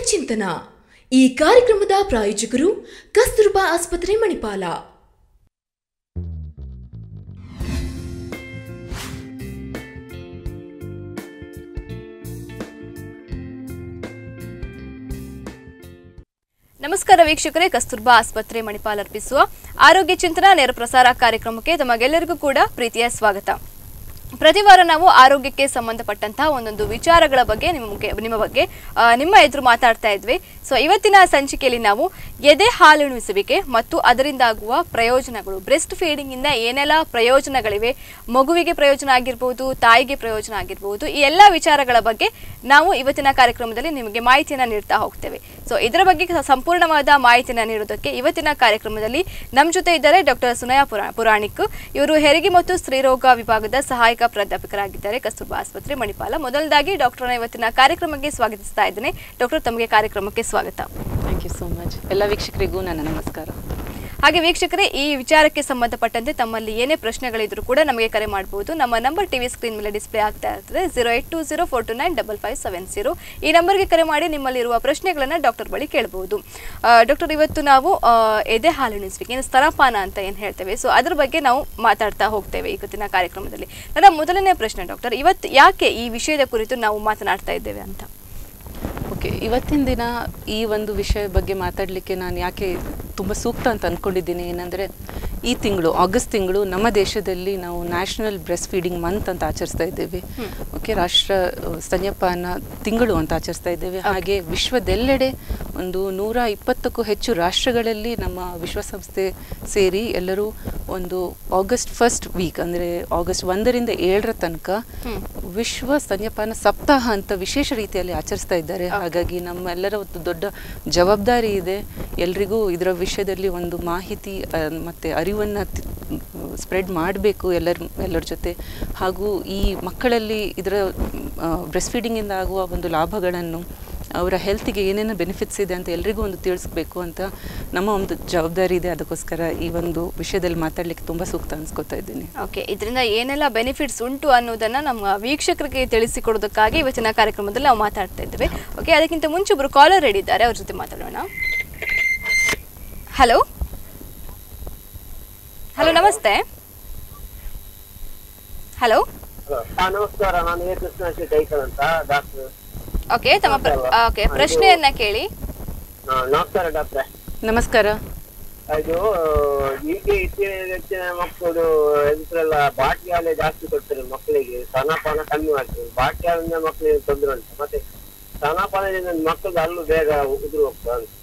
ಚಿಂತನ ಈ ಕಾರ್ಯಕ್ರಮದ ಪ್ರಾಯೋಜಕರು ಕಸ್ತೂರ್ಬಾ ಆಸ್ಪತ್ರೆ ಮಣಿಪಾಲ ನಮಸ್ಕಾರ ವೀಕ್ಷಕರೇ ಕಸ್ತೂರ್ಬಾ ಆಸ್ಪತ್ರೆ ಮಣಿಪಾಲ್ ಅರ್ಪಿಸುವ ಆರೋಗ್ಯ ಚಿಂತನ ನೇರ ಪ್ರಸಾರ ಕಾರ್ಯಕ್ರಮಕ್ಕೆ ತಮಗೆಲ್ಲರಿಗೂ ಕೂಡ ಪ್ರೀತಿಯ ಸ್ವಾಗತ ಪ್ರತಿ ವಾರ ನಾವು ಆರೋಗ್ಯಕ್ಕೆ ಸಂಬಂಧಪಟ್ಟಂತಹ ಒಂದೊಂದು ವಿಚಾರಗಳ ಬಗ್ಗೆ ನಿಮಗೆ ನಿಮ್ಮ ಬಗ್ಗೆ ಆ, ನಿಮ್ಮ ಎದುರು ಮಾತಾಡ್ತಾ ಇದ್ವಿ ಸೊ ಇವತ್ತಿನ ಸಂಚಿಕೆಯಲ್ಲಿ ನಾವು ಎದೆ ಹಾಲುಣಿಸುವಿಕೆ ಮತ್ತು ಅದರಿಂದಾಗುವ ಪ್ರಯೋಜನಗಳು ಬ್ರೆಸ್ಟ್ ಫೀಡಿಂಗ್ ಇಂದ ಏನೆಲ್ಲ ಪ್ರಯೋಜನಗಳಿವೆ ಮಗುವಿಗೆ ಪ್ರಯೋಜನ ಆಗಿರ್ಬೋದು ತಾಯಿಗೆ ಪ್ರಯೋಜನ ಆಗಿರ್ಬೋದು ಈ ಎಲ್ಲ ವಿಚಾರಗಳ ಬಗ್ಗೆ ನಾವು ಇವತ್ತಿನ ಕಾರ್ಯಕ್ರಮದಲ್ಲಿ ನಿಮಗೆ ಮಾಹಿತಿಯನ್ನು ನೀಡ್ತಾ ಹೋಗ್ತೇವೆ ಸೊ ಇದರ ಬಗ್ಗೆ ಸ- ಸಂಪೂರ್ಣವಾದ ಮಾಹಿತಿಯನ್ನು ನೀಡೋದಕ್ಕೆ ಇವತ್ತಿನ ಕಾರ್ಯಕ್ರಮದಲ್ಲಿ ನಮ್ಮ ಜೊತೆ ಇದ್ದಾರೆ ಡಾಕ್ಟರ್ ಸುನಯ ಪುರಾ ಪುರಾಣಿಕ್ ಇವರು ಹೆರಿಗೆ ಮತ್ತು ಸ್ತ್ರೀರೋಗ ವಿಭಾಗದ ಸಹಾಯಕ ಪ್ರಾಧ್ಯಾಪಕರಾಗಿದ್ದಾರೆ ಕಸ್ತೂರ್ಬಾ ಆಸ್ಪತ್ರೆ ಮಣಿಪಾಲ ಮೊದಲದಾಗಿ ಡಾಕ್ಟರ್ನ ಇವತ್ತಿನ ಕಾರ್ಯಕ್ರಮಕ್ಕೆ ಸ್ವಾಗತಿಸ್ತಾ ಇದ್ದೇನೆ ಡಾಕ್ಟರ್ ತಮಗೆ ಕಾರ್ಯಕ್ರಮಕ್ಕೆ ಸ್ವಾಗತ ಥ್ಯಾಂಕ್ ಯು ಸೋ ಮಚ್ ಎಲ್ಲ ವೀಕ್ಷಕರಿಗೂ ನನ್ನ ನಮಸ್ಕಾರ ಹಾಗೆ ವೀಕ್ಷಕರೇ ಈ ವಿಚಾರಕ್ಕೆ ಸಂಬಂಧಪಟ್ಟಂತೆ ತಮ್ಮಲ್ಲಿ ಏನೇ ಪ್ರಶ್ನೆಗಳಿದ್ರು ಕೂಡ ನಮಗೆ ಕರೆ ಮಾಡಬಹುದು ನಮ್ಮ ನಂಬರ್ ಟಿವಿ ಸ್ಕ್ರೀನ್ ಮೇಲೆ ಡಿಸ್ಪ್ಲೇ ಆಗ್ತಾ ಇರ್ತದೆ zero eight two zero four two nine double five seven zero ಈ ನಂಬರ್ಗೆ ಕರೆ ಮಾಡಿ ನಿಮ್ಮಲ್ಲಿರುವ ಪ್ರಶ್ನೆಗಳನ್ನು ಡಾಕ್ಟರ್ ಬಳಿ ಕೇಳಬಹುದು ಡಾಕ್ಟರ್ ಇವತ್ತು ನಾವು ಆ, ಎದೆ ಹಾಲುಣಿಸುವಿಕೆ ಏನು ಸ್ತನಪಾನ ಅಂತ ಏನು ಹೇಳ್ತೇವೆ ಸೊ ಅದ್ರ ಬಗ್ಗೆ ನಾವು ಮಾತಾಡ್ತಾ ಹೋಗ್ತೇವೆ ಇವತ್ತಿನ ಕಾರ್ಯಕ್ರಮದಲ್ಲಿ ನನ್ನ ಮೊದಲನೇ ಪ್ರಶ್ನೆ ಡಾಕ್ಟರ್ ಇವತ್ತು ಯಾಕೆ ಈ ವಿಷಯದ ಕುರಿತು ನಾವು ಮಾತನಾಡ್ತಾ ಇದ್ದೇವೆ ಅಂತ ಓಕೆ ಇವತ್ತಿನ ದಿನ ಈ ಒಂದು ವಿಷಯ ಬಗ್ಗೆ ಮಾತಾಡಲಿಕ್ಕೆ ನಾನು ಯಾಕೆ ತುಂಬ ಸೂಕ್ತ ಅಂತ ಅಂದ್ಕೊಂಡಿದ್ದೀನಿ ಏನಂದರೆ ಈ ತಿಂಗಳು ಆಗಸ್ಟ್ ತಿಂಗಳು ನಮ್ಮ ದೇಶದಲ್ಲಿ ನಾವು ನ್ಯಾಷನಲ್ ಬ್ರೆಸ್ಟ್ ಫೀಡಿಂಗ್ ಮಂತ್ ಅಂತ ಆಚರಿಸ್ತಾ ಇದ್ದೇವೆ ಓಕೆ ರಾಷ್ಟ್ರ ಆ, ಸ್ತನ್ಯಪಾನ ತಿಂಗಳು ಅಂತ ಆಚರಿಸ್ತಾ ಇದ್ದೇವೆ ಹಾಗೆ ವಿಶ್ವದೆಲ್ಲೆಡೆ ಒಂದು ನೂರ ಇಪ್ಪತ್ತಕ್ಕೂ ಹೆಚ್ಚು ರಾಷ್ಟ್ರಗಳಲ್ಲಿ ನಮ್ಮ ವಿಶ್ವಸಂಸ್ಥೆ ಸೇರಿ ಎಲ್ಲರೂ ಒಂದು ಆಗಸ್ಟ್ ಫಸ್ಟ್ ವೀಕ್ ಅಂದರೆ ಆಗಸ್ಟ್ ಒಂದರಿಂದ ಏಳರ ತನಕ ವಿಶ್ವ ಸ್ತನ್ಯಪಾನ ಸಪ್ತಾಹ ಅಂತ ವಿಶೇಷ ರೀತಿಯಲ್ಲಿ ಆಚರಿಸ್ತಾ ಇದ್ದಾರೆ ಹಾಗಾಗಿ ನಮ್ಮೆಲ್ಲರ ಒಂದು ದೊಡ್ಡ ಜವಾಬ್ದಾರಿ ಇದೆ ಎಲ್ರಿಗೂ ಇದರ ವಿಷಯದಲ್ಲಿ ಒಂದು ಮಾಹಿತಿ ಆ, ಮತ್ತೆ ಅರಿವನ್ನು ಸ್ಪ್ರೆಡ್ ಮಾಡಬೇಕು ಎಲ್ಲರ ಎಲ್ಲರ ಜೊತೆ ಹಾಗೂ ಈ ಮಕ್ಕಳಲ್ಲಿ ಇದರ ಬ್ರೆಸ್ಟ್ ಫೀಡಿಂಗಿಂದ ಆಗುವ ಒಂದು ಲಾಭಗಳನ್ನು ಅವರ ಹೆಲ್ತಿಗೆ ಏನೇನು ಬೆನಿಫಿಟ್ಸ್ ಇದೆ ಅಂತ ಎಲ್ರಿಗೂ ಒಂದು ತಿಳಿಸ್ಬೇಕು ಅಂತ ನಮ್ಮ ಒಂದು ಜವಾಬ್ದಾರಿ ಇದೆ ಅದಕ್ಕೋಸ್ಕರ ಈ ಒಂದು ವಿಷಯದಲ್ಲಿ ಮಾತಾಡಲಿಕ್ಕೆ ತುಂಬ ಸೂಕ್ತ ಅನ್ಸ್ಕೊತಾ ಇದ್ದೀನಿ ಓಕೆ ಇದರಿಂದ ಏನೆಲ್ಲ ಬೆನಿಫಿಟ್ಸ್ ಉಂಟು ಅನ್ನೋದನ್ನ ನಮ್ಮ ವೀಕ್ಷಕರಿಗೆ ತಿಳಿಸಿಕೊಡೋದಕ್ಕಾಗಿ ಇವತ್ತಿನ ಕಾರ್ಯಕ್ರಮದಲ್ಲಿ ನಾವು ಮಾತಾಡ್ತಾ ಇದ್ದೇವೆ ಓಕೆ ಅದಕ್ಕಿಂತ ಮುಂಚೆ ಒಬ್ರು ಕಾಲರ್ ರೆಡಿ ಇದ್ದಾರೆ ಅವ್ರ ಜೊತೆ ಮಾತಾಡೋಣ ಹಲೋ ಹಲೋ ನಮಸ್ತೆ ಹಲೋ ಹಾ ನಮಸ್ಕಾರ ನಾನು ಎ ಕೃಷ್ಣ ಶ್ರೀ ಕೈಕಲ್ ಅಂತ ಡಾಕ್ಟರ್ ಓಕೆ ತಮ್ಮ ಓಕೆ ಪ್ರಶ್ನೆಯನ್ನ ಕೇಳಿ ನಮಸ್ಕಾರ ಡಾಕ್ಟ್ರೆ ನಮಸ್ಕಾರ ಇದು ಈಗ ಇತ್ತೀಚಿನ ಮಕ್ಕಳು ಇದಕ್ಕೆಲ್ಲ ಬಾಟ್ಲಿ ಹಾಲೆ ಜಾಸ್ತಿ ಕೊಡ್ತಾರೆ ಮಕ್ಕಳಿಗೆ ಸ್ತನಪಾನ ಕಮ್ಮಿ ಮಾಡ್ತಾರೆ ಬಾಟ್ಲಿ ಹಾಲಿಂದ ಮಕ್ಕಳಿಗೆ ತೊಂದರೆ ಉಂಟು ಮತ್ತೆ ಸ್ತನಪಾನದಿಂದ ಮಕ್ಕಳಿಗೆ ಅಲ್ಲೂ ಬೇಗ ಉದುರು ಹೋಗ್ತದೆ ಅಂತ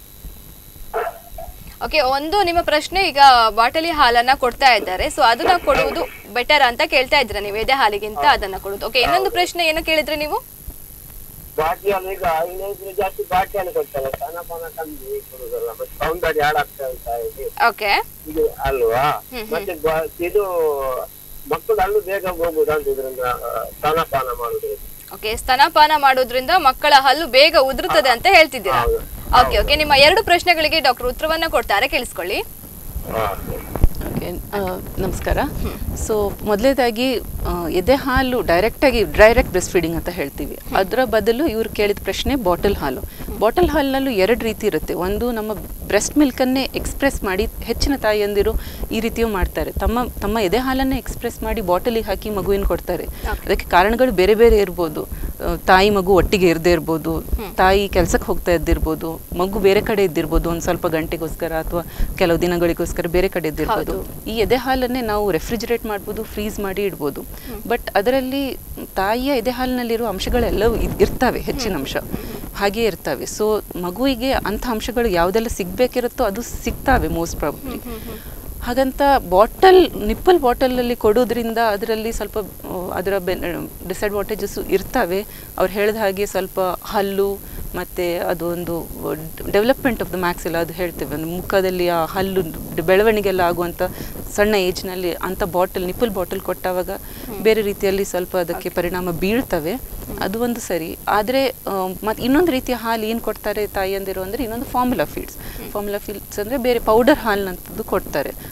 ಓಕೆ ಒಂದು ನಿಮ್ಮ ಪ್ರಶ್ನೆ ಈಗ ಬಾಟಲಿ ಹಾಲನ್ನ ಕೊಡ್ತಾ ಇದ್ದಾರೆ ಸೊ ಅದನ್ನ ಕೊಡುವುದು ಬೆಟರ್ ಅಂತ ಕೇಳ್ತಾ ಇದ್ದೀರಾ ನೀವು ಎದೆ ಹಾಲಿಗಿಂತ ಅದನ್ನ ಕೊಡುವುದು ಓಕೆ ಇನ್ನೊಂದು ಪ್ರಶ್ನೆ ಏನು ಕೇಳಿದ್ರೆ ನೀವು ಬಾಟ್ಲಿ ಹಾಲು ಈಗ ಇನ್ನೈದು ಜಾಸ್ತಿ ಬಾಟ್ಲಿ ಹಾಲು ಕೊಡ್ತಾರೆ ಸ್ತನಪಾನ ಕಮ್ಮಿ ಕೊಡುದಲ್ಲ ಮತ್ತೆ ಸೌಂದರ್ಯ ಹಾಳಾಗ್ತಾ ಅಂತ ಇದೆ ಓಕೆ ಇದು ಅಲ್ವಾ ಹ್ಮ್, ಮತ್ತೆ ಬ- ಇದು ಮಕ್ಕಳು ಅಲ್ಲೂ ಬೇಗ ಹೋಗುದು ಅಂತ ಇದರಿಂದ ಸ್ತನಪಾನ ಮಾಡುದು ಓಕೆ ಸ್ತನಪಾನ ಮಾಡೋದ್ರಿಂದ ಮಕ್ಕಳ ಹಲ್ಲು ಬೇಗ ಉದುರುತ್ತದೆ ಅಂತ ಹೇಳ್ತಿದ್ದೀರಾ ಹೌದು. ಓಕೆ ಓಕೆ ನಿಮ್ಮ ಎರಡು ಪ್ರಶ್ನೆಗಳಿಗೆ ಡಾಕ್ಟರ್ ಉತ್ತರವನ್ನ ಕೊಡ್ತಾರೆ ಕೇಳಿಸ್ಕೊಳ್ಳಿ ಓಕೆ ನಮಸ್ಕಾರ ಸೊ ಮೊದಲನೇದಾಗಿ ಎದೆ ಹಾಲು ಡೈರೆಕ್ಟಾಗಿ ಡೈರೆಕ್ಟ್ ಬ್ರೆಸ್ಟ್ ಫೀಡಿಂಗ್ ಅಂತ ಹೇಳ್ತೀವಿ ಅದರ ಬದಲು ಇವ್ರು ಕೇಳಿದ ಪ್ರಶ್ನೆ ಬಾಟಲ್ ಹಾಲು ಬಾಟಲ್ ಹಾಲಿನಲ್ಲೂ ಎರಡು ರೀತಿ ಇರುತ್ತೆ ಒಂದು ನಮ್ಮ ಬ್ರೆಸ್ಟ್ ಮಿಲ್ಕನ್ನೇ ಎಕ್ಸ್ಪ್ರೆಸ್ ಮಾಡಿ ಹೆಚ್ಚಿನ ತಾಯಿಯಂದಿರು ಈ ರೀತಿಯೂ ಮಾಡ್ತಾರೆ ತಮ್ಮ ತಮ್ಮ ಎದೆ ಹಾಲನ್ನೇ ಎಕ್ಸ್ಪ್ರೆಸ್ ಮಾಡಿ ಬಾಟಲಿಗೆ ಹಾಕಿ ಮಗುವಿನ ಕೊಡ್ತಾರೆ ಅದಕ್ಕೆ ಕಾರಣಗಳು ಬೇರೆ ಬೇರೆ ಇರ್ಬೋದು ಆ, ತಾಯಿ ಮಗು ಒಟ್ಟಿಗೆ ಇರದೇ ಇರ್ಬೋದು ತಾಯಿ ಕೆಲಸಕ್ಕೆ ಹೋಗ್ತಾ ಇದ್ದಿರ್ಬೋದು ಮಗು ಬೇರೆ ಕಡೆ ಇದ್ದಿರ್ಬೋದು ಒಂದು ಸ್ವಲ್ಪ ಗಂಟೆಗೋಸ್ಕರ ಅಥವಾ ಕೆಲವು ದಿನಗಳಿಗೋಸ್ಕರ ಬೇರೆ ಕಡೆ ಇದ್ದಿರ್ಬೋದು ಈ ಎದೆ ಹಾಲನ್ನೇ ನಾವು ರೆಫ್ರಿಜರೇಟ್ ಮಾಡ್ಬೋದು ಫ್ರೀಸ್ ಮಾಡಿ ಇಡ್ಬೋದು ಬಟ್ ಅದರಲ್ಲಿ ತಾಯಿಯ ಎದೆ ಹಾಲಿನಲ್ಲಿರುವ ಅಂಶಗಳೆಲ್ಲವೂ ಇದ್- ಇರ್ತವೆ ಹೆಚ್ಚಿನ ಅಂಶ ಹಾಗೆ ಇರ್ತವೆ ಸೊ ಮಗುವಿಗೆ ಅಂಥ ಅಂಶಗಳು ಯಾವುದೆಲ್ಲ ಸಿಗ್ಬೇಕಿರುತ್ತೋ ಅದು ಸಿಗ್ತವೆ ಮೋಸ್ಟ್ ಪ್ರಾಬಬ್ಲಿ ಹಾಗಂತ ಬಾಟಲ್ ನಿಪ್ಪಲ್ ಬಾಟಲಲ್ಲಿ ಕೊಡೋದ್ರಿಂದ ಅದರಲ್ಲಿ ಸ್ವಲ್ಪ ಆ, ಅದರ ಬೆನ್ ಡಿಸಡ್ವಾಂಟೇಜಸ್ ಇರ್ತವೆ ಅವ್ರು ಹೇಳಿದ ಹಾಗೆ ಸ್ವಲ್ಪ ಹಲ್ಲು ಮತ್ತು ಅದು ಒಂದು ಡೆವಲಪ್ಮೆಂಟ್ ಆಫ್ ದ ಮ್ಯಾಕ್ಸ್ ಎಲ್ಲ ಅದು ಹೇಳ್ತೇವೆ ಒಂದು ಮುಖದಲ್ಲಿ ಆ ಹಲ್ಲು ಡ್- ಬೆಳವಣಿಗೆಲ್ಲ ಆಗುವಂಥ ಸಣ್ಣ ಏಜ್ನಲ್ಲಿ ಅಂಥ ಬಾಟಲ್ ನಿಪ್ಪಲ್ ಬಾಟಲ್ ಕೊಟ್ಟಾಗ ಬೇರೆ ರೀತಿಯಲ್ಲಿ ಸ್ವಲ್ಪ ಅದಕ್ಕೆ ಪರಿಣಾಮ ಬೀಳ್ತವೆ ಅದು ಒಂದು ಸರಿ ಆದರೆ ಮತ್ತು ಇನ್ನೊಂದು ರೀತಿಯ ಹಾಲು ಏನು ಕೊಡ್ತಾರೆ ತಾಯಿಯಂದಿರು ಅಂದರೆ ಇನ್ನೊಂದು ಫಾರ್ಮುಲಾ ಫೀಡ್ಸ್ ಫಾರ್ಮುಲಾ ಫೀಡ್ಸ್ ಅಂದರೆ ಬೇರೆ ಪೌಡರ್ ಹಾಲಿನಂಥದ್ದು ಕೊಡ್ತಾರೆ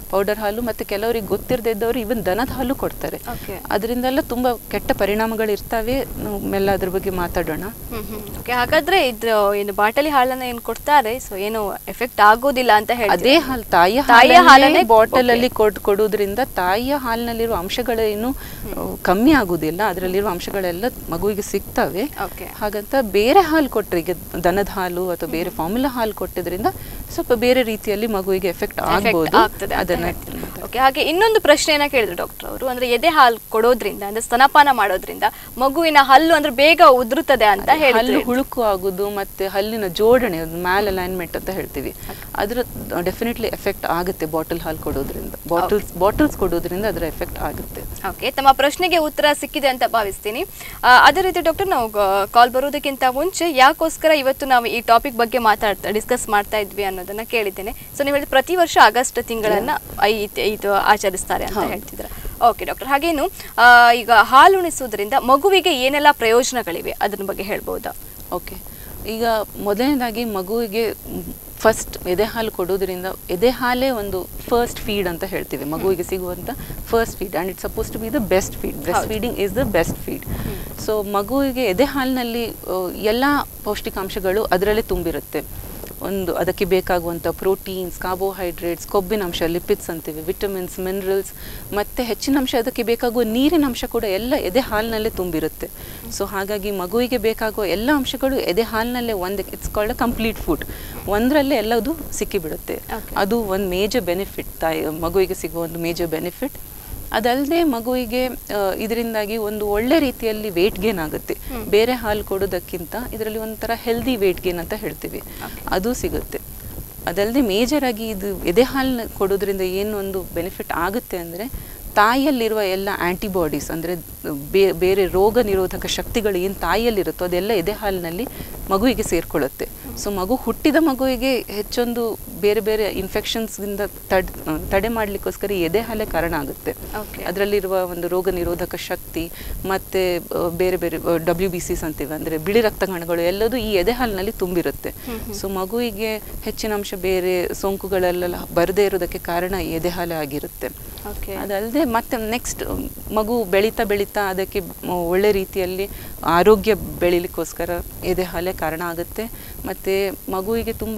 ಪೌಡರ್ ಹಾಲು ಮತ್ತು ಕೆಲವರಿಗೆ ಗೊತ್ತಿರದೇ ಇದ್ದವರು ಇವನ್ ದನದ ಹಾಲು ಕೊಡ್ತಾರೆ Okay. ಅದರಿಂದೆಲ್ಲ ತುಂಬ ಕೆಟ್ಟ ಪರಿಣಾಮಗಳು ಇರ್ತವೆ ನಾವು ಮೆಲ್ಲ ಅದ್ರ ಬಗ್ಗೆ ಮಾತಾಡೋಣ ಓಕೆ ಹಾಗಾದ್ರೆ ಇದು ಏನು ಬಾಟಲಿ ಹಾಲನ್ನ ಏನು ಕೊಡ್ತಾರೆ ಸೊ ಏನು ಎಫೆಕ್ಟ್ ಆಗೋದಿಲ್ಲ ಅಂತ ಅದೇ ಹೇಳ್ತೀವಿ ಹಾಲು ತಾಯಿಯ ತಾಯಿಯ ಹಾಲನ್ನೇ ಹಾಲನ್ನೇ ಬಾಟಲ್ ಅಲ್ಲಿ ಕೊಡ್ ಕೊಡುವುದರಿಂದ ತಾಯಿಯ ಹಾಲಿನಲ್ಲಿರುವ ಅಂಶಗಳೇನು ಆ, ಕಮ್ಮಿ ಆಗುದಿಲ್ಲ ಅದರಲ್ಲಿರುವ ಅಂಶಗಳೆಲ್ಲ ಮಗುವಿಗೆ ಸಿಗ್ತವೆ ಓಕೆ ಹಾಗಂತ ಬೇರೆ ಹಾಲು ಕೊಟ್ಟರೆ ಈಗ ದನದ ಹಾಲು ಅಥವಾ ಬೇರೆ ಫಾರ್ಮುಲಾ ಹಾಲು ಕೊಟ್ಟಿದ್ರಿಂದ ಸ್ವಲ್ಪ ಬೇರೆ ರೀತಿಯಲ್ಲಿ ಮಗುವಿಗೆ ಎಫೆಕ್ಟ್ ಆಗ್ಬೋದು ಆಗ್ತದೆ ಅಂತ ಅದನ್ನ ಹೇಳ್ತೀವಿ. ಓಕೆ ಹಾಗೆ ಇನ್ನೊಂದು ಪ್ರಶ್ನೆಯನ್ನ ಕೇಳಿದ್ರು ಡಾಕ್ಟರ್ ಅವರು ಅಂದ್ರೆ ಎದೆ ಹಾಲು ಕೊಡೋದ್ರಿಂದ ಅಂದ್ರೆ ಸ್ತನಪಾನ ಮಾಡೋದ್ರಿಂದ ಮಗುವಿನ ಹಲ್ಲು ಅಂದ್ರೆ ಬೇಗ ಉದುರುತ್ತದೆ ಅಂತ ಹಲ್ಲು ಹೇಳಿದ್ರು ಹುಳುಕು ಆಗುದು ಮತ್ತೆ ಹಲ್ಲಿನ ಜೋಡಣೆ ಮ್ಯಾಲ್ ಅಲೈನ್ಮೆಂಟ್ ಅಂತ ಹೇಳ್ತೀವಿ ಅದ್ರ ಡೆಫಿನೆಟ್ಲಿ ಎಫೆಕ್ಟ್ ಆಗುತ್ತೆ ಬಾಟಲ್ ಹಾಲು ಕೊಡೋದ್ರಿಂದ ಬಾಟಲ್ಸ್ ಬಾಟಲ್ಸ್ ಕೊಡೋದ್ರಿಂದ ಅದರ ಎಫೆಕ್ಟ್ ಆಗುತ್ತೆ ಓಕೆ ತಮ್ಮ ಪ್ರಶ್ನೆಗೆ ಉತ್ತರ ಸಿಕ್ಕಿದೆ ಅಂತ ಭಾವಿಸ್ತೀನಿ ಆ, ಅದೇ ರೀತಿ ಡಾಕ್ಟರ್ ನಾವು ಕಾಲ್ ಬರೋದಕ್ಕಿಂತ ಮುಂಚೆ ಯಾಕೋಸ್ಕರ ಇವತ್ತು ನಾವು ಈ ಟಾಪಿಕ್ ಬಗ್ಗೆ ಮಾತಾಡ್ತಾ ಡಿಸ್ಕಸ್ ಮಾಡ್ತಾ ಇದ್ವಿ ಅನ್ನೋದನ್ನ ಕೇಳಿದ್ದೇನೆ ಸೊ ನೀವು ಹೇಳಿದ ಪ್ರತಿ ವರ್ಷ ಆಗಸ್ಟ್ ತಿಂಗಳನ್ನ ಈ- ಇದು ಆಚರಿಸ್ತಾರೆ ಅಂತ ಹೇಳ್ತಿದ್ರ ಓಕೆ ಡಾಕ್ಟರ್ ಹಾಗೇನು ಆ, ಈಗ ಹಾಲು ಉಣಿಸುವುದರಿಂದ ಮಗುವಿಗೆ ಏನೆಲ್ಲ ಪ್ರಯೋಜನಗಳಿವೆ ಅದನ್ನ ಬಗ್ಗೆ ಹೇಳ್ಬೋದಾ ಓಕೆ ಈಗ ಮೊದಲನೇದಾಗಿ ಮಗುವಿಗೆ ಫಸ್ಟ್ ಎದೆ ಹಾಲು ಕೊಡೋದ್ರಿಂದ ಎದೆ ಹಾಲೇ ಒಂದು ಫಸ್ಟ್ ಫೀಡ್ ಅಂತ ಹೇಳ್ತೀವಿ ಮಗುವಿಗೆ ಸಿಗುವಂಥ first feed and it's suppose to be the best feed breast feeding is the best feed so ಮಗುವಿಗೆ ಎದೆ ಹಾಲಿನಲ್ಲಿ ಎಲ್ಲ ಪೌಷ್ಟಿಕಾಂಶಗಳು ಅದರಲ್ಲೇ ತುಂಬಿರುತ್ತೆ ಒಂದು ಅದಕ್ಕೆ ಬೇಕಾಗುವಂಥ ಪ್ರೋಟೀನ್ಸ್ ಕಾರ್ಬೋಹೈಡ್ರೇಟ್ಸ್ ಕೊಬ್ಬಿನ ಅಂಶ ಲಿಪಿಡ್ಸ್ ಅಂತೀವಿ ವಿಟಮಿನ್ಸ್ ಮಿನರಲ್ಸ್ ಮತ್ತು ಹೆಚ್ಚಿನ ಅಂಶ ಅದಕ್ಕೆ ಬೇಕಾಗುವ ನೀರಿನ ಅಂಶ ಕೂಡ ಎಲ್ಲ ಎದೆ ಹಾಲಿನಲ್ಲೇ ತುಂಬಿರುತ್ತೆ ಸೊ ಹಾಗಾಗಿ ಮಗುವಿಗೆ ಬೇಕಾಗುವ ಎಲ್ಲ ಅಂಶಗಳು ಎದೆ ಹಾಲಿನಲ್ಲೇ ಒಂದು it's called a complete food ಒಂದರಲ್ಲೇ ಎಲ್ಲದು ಸಿಕ್ಕಿಬಿಡುತ್ತೆ ಅದು ಒಂದು ಮೇಜರ್ ಬೆನಿಫಿಟ್ ತಾಯಿ ಮಗುವಿಗೆ ಸಿಗುವ ಒಂದು ಮೇಜರ್ ಬೆನಿಫಿಟ್ ಅದಲ್ಲದೆ ಮಗುವಿಗೆ ಆ, ಇದರಿಂದಾಗಿ ಒಂದು ಒಳ್ಳೆ ರೀತಿಯಲ್ಲಿ ವೇಟ್ ಗೇನ್ ಆಗುತ್ತೆ ಬೇರೆ ಹಾಲು ಕೊಡೋದಕ್ಕಿಂತ ಇದರಲ್ಲಿ ಒಂಥರ ಹೆಲ್ದಿ ವೇಟ್ ಗೇನ್ ಅಂತ ಹೇಳ್ತೀವಿ ಅದು ಸಿಗುತ್ತೆ ಅದಲ್ಲದೆ ಮೇಜರ್ ಆಗಿ ಇದು ಎದೆ ಹಾಲು ಕೊಡೋದ್ರಿಂದ ಏನು ಒಂದು ಬೆನಿಫಿಟ್ ಆಗುತ್ತೆ ಅಂದರೆ ತಾಯಿಯಲ್ಲಿರುವ ಎಲ್ಲ ಆ್ಯಂಟಿಬಾಡೀಸ್ ಅಂದರೆ ಬೇರೆ ರೋಗ ನಿರೋಧಕ ಶಕ್ತಿಗಳು ಏನು ತಾಯಿಯಲ್ಲಿರುತ್ತೋ ಅದೆಲ್ಲ ಎದೆ ಹಾಲಿನಲ್ಲಿ ಮಗುವಿಗೆ ಸೇರಿಕೊಳ್ಳುತ್ತೆ ಸೊ ಮಗು ಹುಟ್ಟಿದ ಮಗುವಿಗೆ ಹೆಚ್ಚೊಂದು ಬೇರೆ ಬೇರೆ ಇನ್ಫೆಕ್ಷನ್ಸ್ಗಿಂದ ತಡ್ ತಡೆ ಮಾಡಲಿಕ್ಕೋಸ್ಕರ ಈ ಎದೆ ಹಾಲೇ ಕಾರಣ ಆಗುತ್ತೆ Okay. ಅದರಲ್ಲಿರುವ ಒಂದು ರೋಗ ನಿರೋಧಕ ಶಕ್ತಿ ಮತ್ತು ಬೇರೆ ಬೇರೆ ಡಬ್ಲ್ಯೂ ಬಿ ಸಿಸ್ ಅಂತೀವಿ ಅಂದರೆ ಬಿಳಿ ರಕ್ತ ಕಣಗಳು ಎಲ್ಲದೂ ಈ ಎದೆ ಹಾಲಿನಲ್ಲಿ ತುಂಬಿರುತ್ತೆ ಸೊ ಮಗುವಿಗೆ ಹೆಚ್ಚಿನ ಅಂಶ ಬೇರೆ ಸೋಂಕುಗಳೆಲ್ಲ ಬರದೇ ಇರೋದಕ್ಕೆ ಕಾರಣ ಈ ಎದೆ ಹಾಲೇ ಆಗಿರುತ್ತೆ ಓಕೆ ಅದಲ್ಲದೆ ಮತ್ತೆ ನೆಕ್ಸ್ಟ್ ಮಗು ಬೆಳೀತಾ ಬೆಳೀತಾ ಅದಕ್ಕೆ ಮ- ಒಳ್ಳೆ ರೀತಿಯಲ್ಲಿ ಆರೋಗ್ಯ ಬೆಳಿಲಿಕ್ಕೋಸ್ಕರ ಎದೆ ಹಾಲೇ ಕಾರಣ ಆಗುತ್ತೆ ಮತ್ತು ಮಗುವಿಗೆ ತುಂಬ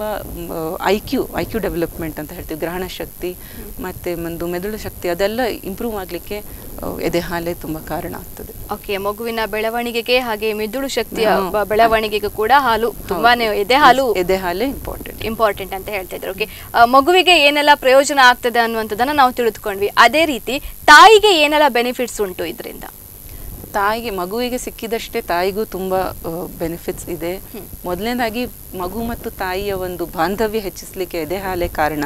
I Q I Q development ಅಂತ ಹೇಳ್ತೀವಿ ಗ್ರಹಣ ಶಕ್ತಿ ಮತ್ತು ಒಂದು ಮೆದುಳು ಶಕ್ತಿ ಅದೆಲ್ಲ ಇಂಪ್ರೂವ್ ಆಗಲಿಕ್ಕೆ ಎದೆ ಹಾಲೇ ತುಂಬ ಕಾರಣ ಆಗ್ತದೆ ಓಕೆ ಮಗುವಿನ ಬೆಳವಣಿಗೆಗೆ ಹಾಗೆ ಮಿದುಳು ಶಕ್ತಿಯ ಹಾ. ಬ- ಬೆಳವಣಿಗೆಗೆ ಕೂಡ ಹಾಲು ತುಂಬಾನೇ ಎದೆ ಹಾಲು ಎದೆ ಹಾಲೇ ಇಂಪಾರ್ಟೆಂಟ್ ಇಂಪಾರ್ಟೆಂಟ್ ಅಂತ ಹೇಳ್ತಾ ಇದ್ರು ಓಕೆ ಮಗುವಿಗೆ ಏನೆಲ್ಲ ಪ್ರಯೋಜನ ಆಗ್ತದೆ ಅನ್ನುವಂಥದ್ದನ್ನ ನಾವು ತಿಳಿದುಕೊಂಡ್ವಿ ಅದೇ ರೀತಿ ತಾಯಿಗೆ ಏನೆಲ್ಲ ಬೆನಿಫಿಟ್ಸ್ ಉಂಟು ಇದರಿಂದ ತಾಯಿಗೆ ಮಗುವಿಗೆ ಸಿಕ್ಕಿದಷ್ಟೇ ತಾಯಿಗೂ ತುಂಬ ಬೆನಿಫಿಟ್ಸ್ ಇದೆ ಮೊದಲನೇದಾಗಿ ಮಗು ಮತ್ತು ತಾಯಿಯ ಒಂದು ಬಾಂಧವ್ಯ ಹೆಚ್ಚಿಸಲಿಕ್ಕೆ ಎದೆ ಹಾಲೇ ಕಾರಣ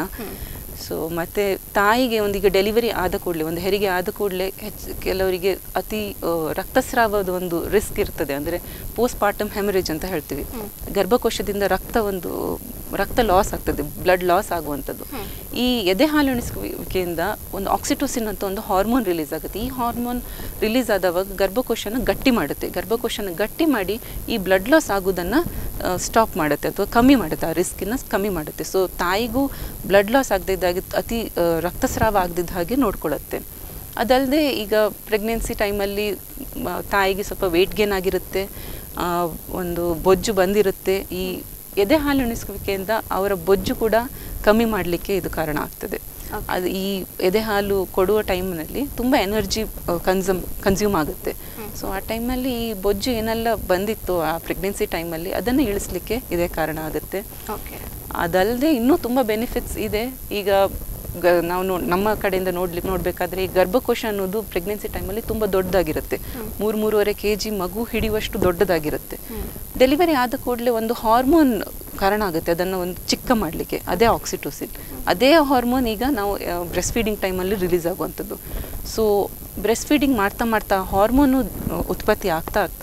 ಸೊ ಮತ್ತೆ ತಾಯಿಗೆ ಒಂದೀಗ ಡೆಲಿವರಿ ಆದ ಕೂಡಲೇ ಒಂದು ಹೆರಿಗೆ ಆದ ಕೂಡಲೇ ಹೆಚ್ಚು ಕೆಲವರಿಗೆ ಅತಿ ಆ, ರಕ್ತಸ್ರಾವದ ಒಂದು ರಿಸ್ಕ್ ಇರ್ತದೆ ಅಂದರೆ ಪೋಸ್ಟ್ ಪಾರ್ಟಮ್ ಹೆಮರೇಜ್ ಅಂತ ಹೇಳ್ತೀವಿ ಗರ್ಭಕೋಶದಿಂದ ರಕ್ತ ಒಂದು ರಕ್ತ ಲಾಸ್ ಆಗ್ತದೆ ಬ್ಲಡ್ ಲಾಸ್ ಆಗುವಂಥದ್ದು ಈ ಎದೆ ಹಾಲುಣಿಸುವಿಕೆಯಿಂದ ಒಂದು ಆಕ್ಸಿಟೋಸಿನ್ ಅಂತ ಒಂದು ಹಾರ್ಮೋನ್ ರಿಲೀಸ್ ಆಗುತ್ತೆ ಈ ಹಾರ್ಮೋನ್ ರಿಲೀಸ್ ಆದವಾಗ ಗರ್ಭಕೋಶನ ಗಟ್ಟಿ ಮಾಡುತ್ತೆ ಗರ್ಭಕೋಶನ ಗಟ್ಟಿ ಮಾಡಿ ಈ ಬ್ಲಡ್ ಲಾಸ್ ಆಗೋದನ್ನು ಸ್ಟಾಪ್ ಮಾಡುತ್ತೆ ಅಥವಾ ಕಮ್ಮಿ ಮಾಡುತ್ತೆ ಆ ರಿಸ್ಕಿನ ಕಮ್ಮಿ ಮಾಡುತ್ತೆ ಸೊ ತಾಯಿಗೂ ಬ್ಲಡ್ ಲಾಸ್ ಆಗದಿದ್ದಾಗೆ ಅತಿ ಆ, ರಕ್ತಸ್ರಾವ ಆಗದಿದ್ದ ಹಾಗೆ ನೋಡ್ಕೊಳ್ಳುತ್ತೆ ಅದಲ್ಲದೆ ಈಗ ಪ್ರೆಗ್ನೆನ್ಸಿ ಟೈಮಲ್ಲಿ ತಾಯಿಗೆ ಸ್ವಲ್ಪ ವೆಯ್ಟ್ ಗೇನ್ ಆಗಿರುತ್ತೆ ಆ, ಒಂದು ಬೊಜ್ಜು ಬಂದಿರುತ್ತೆ ಈ ಎದೆ ಹಾಲು ಉಣಿಸುವಿಕೆಯಿಂದ ಅವರ ಬೊಜ್ಜು ಕೂಡ ಕಮ್ಮಿ ಮಾಡಲಿಕ್ಕೆ ಇದು ಕಾರಣ ಆಗ್ತದೆ ಅದು ಈ ಎದೆ ಹಾಲು ಕೊಡುವ ಟೈಮ್ನಲ್ಲಿ ತುಂಬ ಎನರ್ಜಿ ಕನ್ಸಮ್ ಕನ್ಸ್ಯೂಮ್ ಆಗುತ್ತೆ ಸೊ ಆ ಟೈಮಲ್ಲಿ ಈ ಬೊಜ್ಜು ಏನೆಲ್ಲ ಬಂದಿತ್ತು ಆ ಪ್ರೆಗ್ನೆನ್ಸಿ ಟೈಮಲ್ಲಿ ಅದನ್ನು ಇಳಿಸ್ಲಿಕ್ಕೆ ಇದೇ ಕಾರಣ ಆಗುತ್ತೆ ಓಕೆ ಅದಲ್ಲದೆ ಇನ್ನೂ ತುಂಬ ಬೆನಿಫಿಟ್ಸ್ ಇದೆ ಈಗ ಗ ನಾವು ನೋ ನಮ್ಮ ಕಡೆಯಿಂದ ನೋಡ್ಲಿಕ್ಕೆ ನೋಡಬೇಕಾದ್ರೆ ಈ ಗರ್ಭಕೋಶ ಅನ್ನೋದು ಪ್ರೆಗ್ನೆನ್ಸಿ ಟೈಮಲ್ಲಿ ತುಂಬ ದೊಡ್ಡದಾಗಿರುತ್ತೆ ಮೂರು ಮೂರುವರೆ ಕೆ ಜಿ ಮಗು ಹಿಡಿಯುವಷ್ಟು ದೊಡ್ಡದಾಗಿರುತ್ತೆ ಡೆಲಿವರಿ ಆದ ಕೂಡಲೇ ಒಂದು ಹಾರ್ಮೋನ್ ಕಾರಣ ಆಗುತ್ತೆ ಅದನ್ನು ಒಂದು ಚಿಕ್ಕ ಮಾಡಲಿಕ್ಕೆ ಅದೇ ಆಕ್ಸಿಟೋಸಿನ್ ಅದೇ ಹಾರ್ಮೋನ್ ಈಗ ನಾವು ಬ್ರೆಸ್ಟ್ ಫೀಡಿಂಗ್ ಟೈಮಲ್ಲಿ ರಿಲೀಸ್ ಆಗುವಂಥದ್ದು ಸೊ ಬ್ರೆಸ್ಟ್ ಫೀಡಿಂಗ್ ಮಾಡ್ತಾ ಮಾಡ್ತಾ ಹಾರ್ಮೋನು ಉತ್ಪತ್ತಿ ಆಗ್ತಾ ಆಗ್ತಾ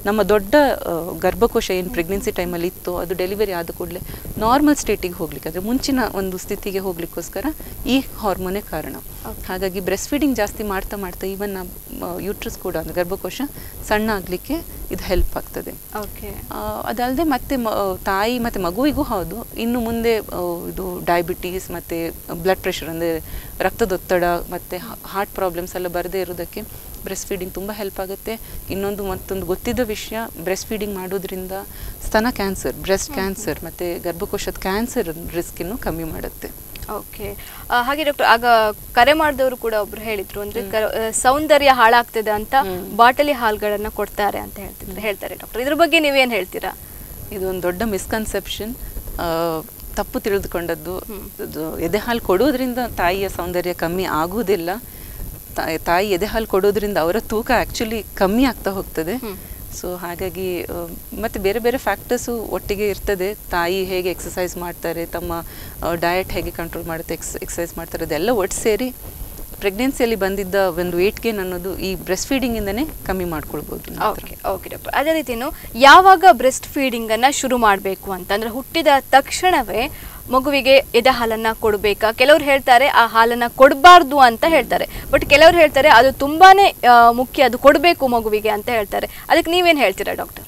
ನಮ್ಮ ದೊಡ್ಡ ಆ, ಗರ್ಭಕೋಶ ಏನು ಪ್ರೆಗ್ನೆನ್ಸಿ ಟೈಮಲ್ಲಿ ಇತ್ತು ಅದು ಡೆಲಿವರಿ ಆದ ಕೂಡಲೇ ನಾರ್ಮಲ್ ಸ್ಟೇಟಿಗೆ ಹೋಗ್ಲಿಕ್ಕೆ ಅಂದರೆ ಮುಂಚಿನ ಒಂದು ಸ್ಥಿತಿಗೆ ಹೋಗ್ಲಿಕ್ಕೋಸ್ಕರ ಈ ಹಾರ್ಮೋನೇ ಕಾರಣ ಹಾಗಾಗಿ ಬ್ರೆಸ್ಟ್ ಫೀಡಿಂಗ್ ಜಾಸ್ತಿ ಮಾಡ್ತಾ ಮಾಡ್ತಾ ಈವನ್ ಯೂಟ್ರಸ್ ಕೂಡ ಅಂದರೆ ಗರ್ಭಕೋಶ ಸಣ್ಣ ಆಗಲಿಕ್ಕೆ ಇದು ಹೆಲ್ಪ್ ಆಗ್ತದೆ ಓಕೆ ಆ, ಅದಲ್ಲದೆ ಮತ್ತೆ ಮ- ತಾಯಿ ಮತ್ತು ಮಗುವಿಗೂ ಹೌದು ಇನ್ನು ಮುಂದೆ ಆ, ಇದು ಡಯಾಬಿಟೀಸ್ ಮತ್ತು ಬ್ಲಡ್ ಪ್ರೆಷರ್ ಅಂದರೆ ರಕ್ತದೊತ್ತಡ ಮತ್ತು ಹಾರ್ಟ್ ಪ್ರಾಬ್ಲಮ್ಸ್ ಎಲ್ಲ ಬರದೇ ಇರೋದಕ್ಕೆ ಬ್ರೆಸ್ಟ್ ಫೀಡಿಂಗ್ ತುಂಬ ಹೆಲ್ಪ್ ಆಗುತ್ತೆ ಇನ್ನೊಂದು ಮತ್ತೊಂದು ಗೊತ್ತಿದ್ದ ವಿಷಯ ಬ್ರೆಸ್ಟ್ ಫೀಡಿಂಗ್ ಮಾಡೋದ್ರಿಂದ ಸ್ತನ ಕ್ಯಾನ್ಸರ್ ಬ್ರೆಸ್ಟ್ ಕ್ಯಾನ್ಸರ್ ಮತ್ತು ಗರ್ಭಕೋಶದ ಕ್ಯಾನ್ಸರ್ ರಿಸ್ಕನ್ನು ಕಮ್ಮಿ ಮಾಡುತ್ತೆ ಓಕೆ ಹಾಗೆ ಡಾಕ್ಟರ್ ಆಗ ಕರೆ ಮಾಡಿದವರು ಕೂಡ ಒಬ್ರು ಹೇಳಿದ್ರು ಅಂದ್ರೆ ಕ- ಆ, ಸೌಂದರ್ಯ ಹಾಳಾಗ್ತದೆ ಅಂತ ಬಾಟಲಿ ಹಾಲ್ಗಳನ್ನ ಕೊಡ್ತಾರೆ ಅಂತ ಹೇಳ್ತಿದ್ರು ಹೇಳ್ತಾರೆ ಡಾಕ್ಟರ್ ಇದ್ರ ಬಗ್ಗೆ ನೀವೇನ್ ಹೇಳ್ತೀರಾ ಇದು ಒಂದು ದೊಡ್ಡ ಮಿಸ್ಕನ್ಸೆಪ್ಷನ್ ತಪ್ಪು ತಿಳಿದುಕೊಂಡದ್ದು ಇದು ಎದೆ ಹಾಲು ಕೊಡೋದ್ರಿಂದ ತಾಯಿಯ ಸೌಂದರ್ಯ ಕಮ್ಮಿ ಆಗುವುದಿಲ್ಲ ತಾ- ತಾಯಿ ಎದೆ ಹಾಲು ಕೊಡೋದ್ರಿಂದ ಅವರ ತೂಕ ಆ್ಯಕ್ಚುಲಿ ಕಮ್ಮಿ ಆಗ್ತಾ ಹೋಗ್ತದೆ ಸೊ ಹಾಗಾಗಿ ಆ, ಮತ್ತೆ ಬೇರೆ ಬೇರೆ ಫ್ಯಾಕ್ಟರ್ಸು ಒಟ್ಟಿಗೆ ಇರ್ತದೆ ತಾಯಿ ಹೇಗೆ ಎಕ್ಸಸೈಸ್ ಮಾಡ್ತಾರೆ ತಮ್ಮ ಡಯಟ್ ಹೇಗೆ ಕಂಟ್ರೋಲ್ ಮಾಡುತ್ತೆ ಎಕ್ಸ್ ಎಕ್ಸಸೈಸ್ ಮಾಡ್ತಾರೆ ಅದೆಲ್ಲ ಒಟ್ಟು ಸೇರಿ ಪ್ರೆಗ್ನೆನ್ಸಿಯಲ್ಲಿ ಬಂದಿದ್ದ ಒಂದು ವೇಟ್ ಗೇನ್ ಅನ್ನೋದು ಈ ಬ್ರೆಸ್ಟ್ ಫೀಡಿಂಗಿಂದನೇ ಕಮ್ಮಿ ಮಾಡ್ಕೊಳ್ಬೋದು ನಂತರ. ಓಕೆ ಓಕೆ ಡಾಕ್ಟರ್ ಅದೇ ರೀತಿನು ಯಾವಾಗ ಬ್ರೆಸ್ಟ್ ಫೀಡಿಂಗ್ ಅನ್ನ ಶುರು ಮಾಡಬೇಕು ಅಂತ ಅಂದ್ರೆ ಹುಟ್ಟಿದ ತಕ್ಷಣವೇ ಮಗುವಿಗೆ ಎದೆ ಹಾಲನ್ನ ಕೊಡಬೇಕಾ ಕೆಲವ್ರು ಹೇಳ್ತಾರೆ ಆ ಹಾಲನ್ನ ಕೊಡಬಾರ್ದು ಅಂತ ಹೇಳ್ತಾರೆ ಬಟ್ ಕೆಲವ್ರು ಹೇಳ್ತಾರೆ ಅದು ತುಂಬಾನೇ ಆ, ಮುಖ್ಯ ಅದು ಕೊಡಬೇಕು ಮಗುವಿಗೆ ಅಂತ ಹೇಳ್ತಾರೆ ಅದಕ್ಕೆ ನೀವೇನ್ ಹೇಳ್ತೀರಾ ಡಾಕ್ಟರ್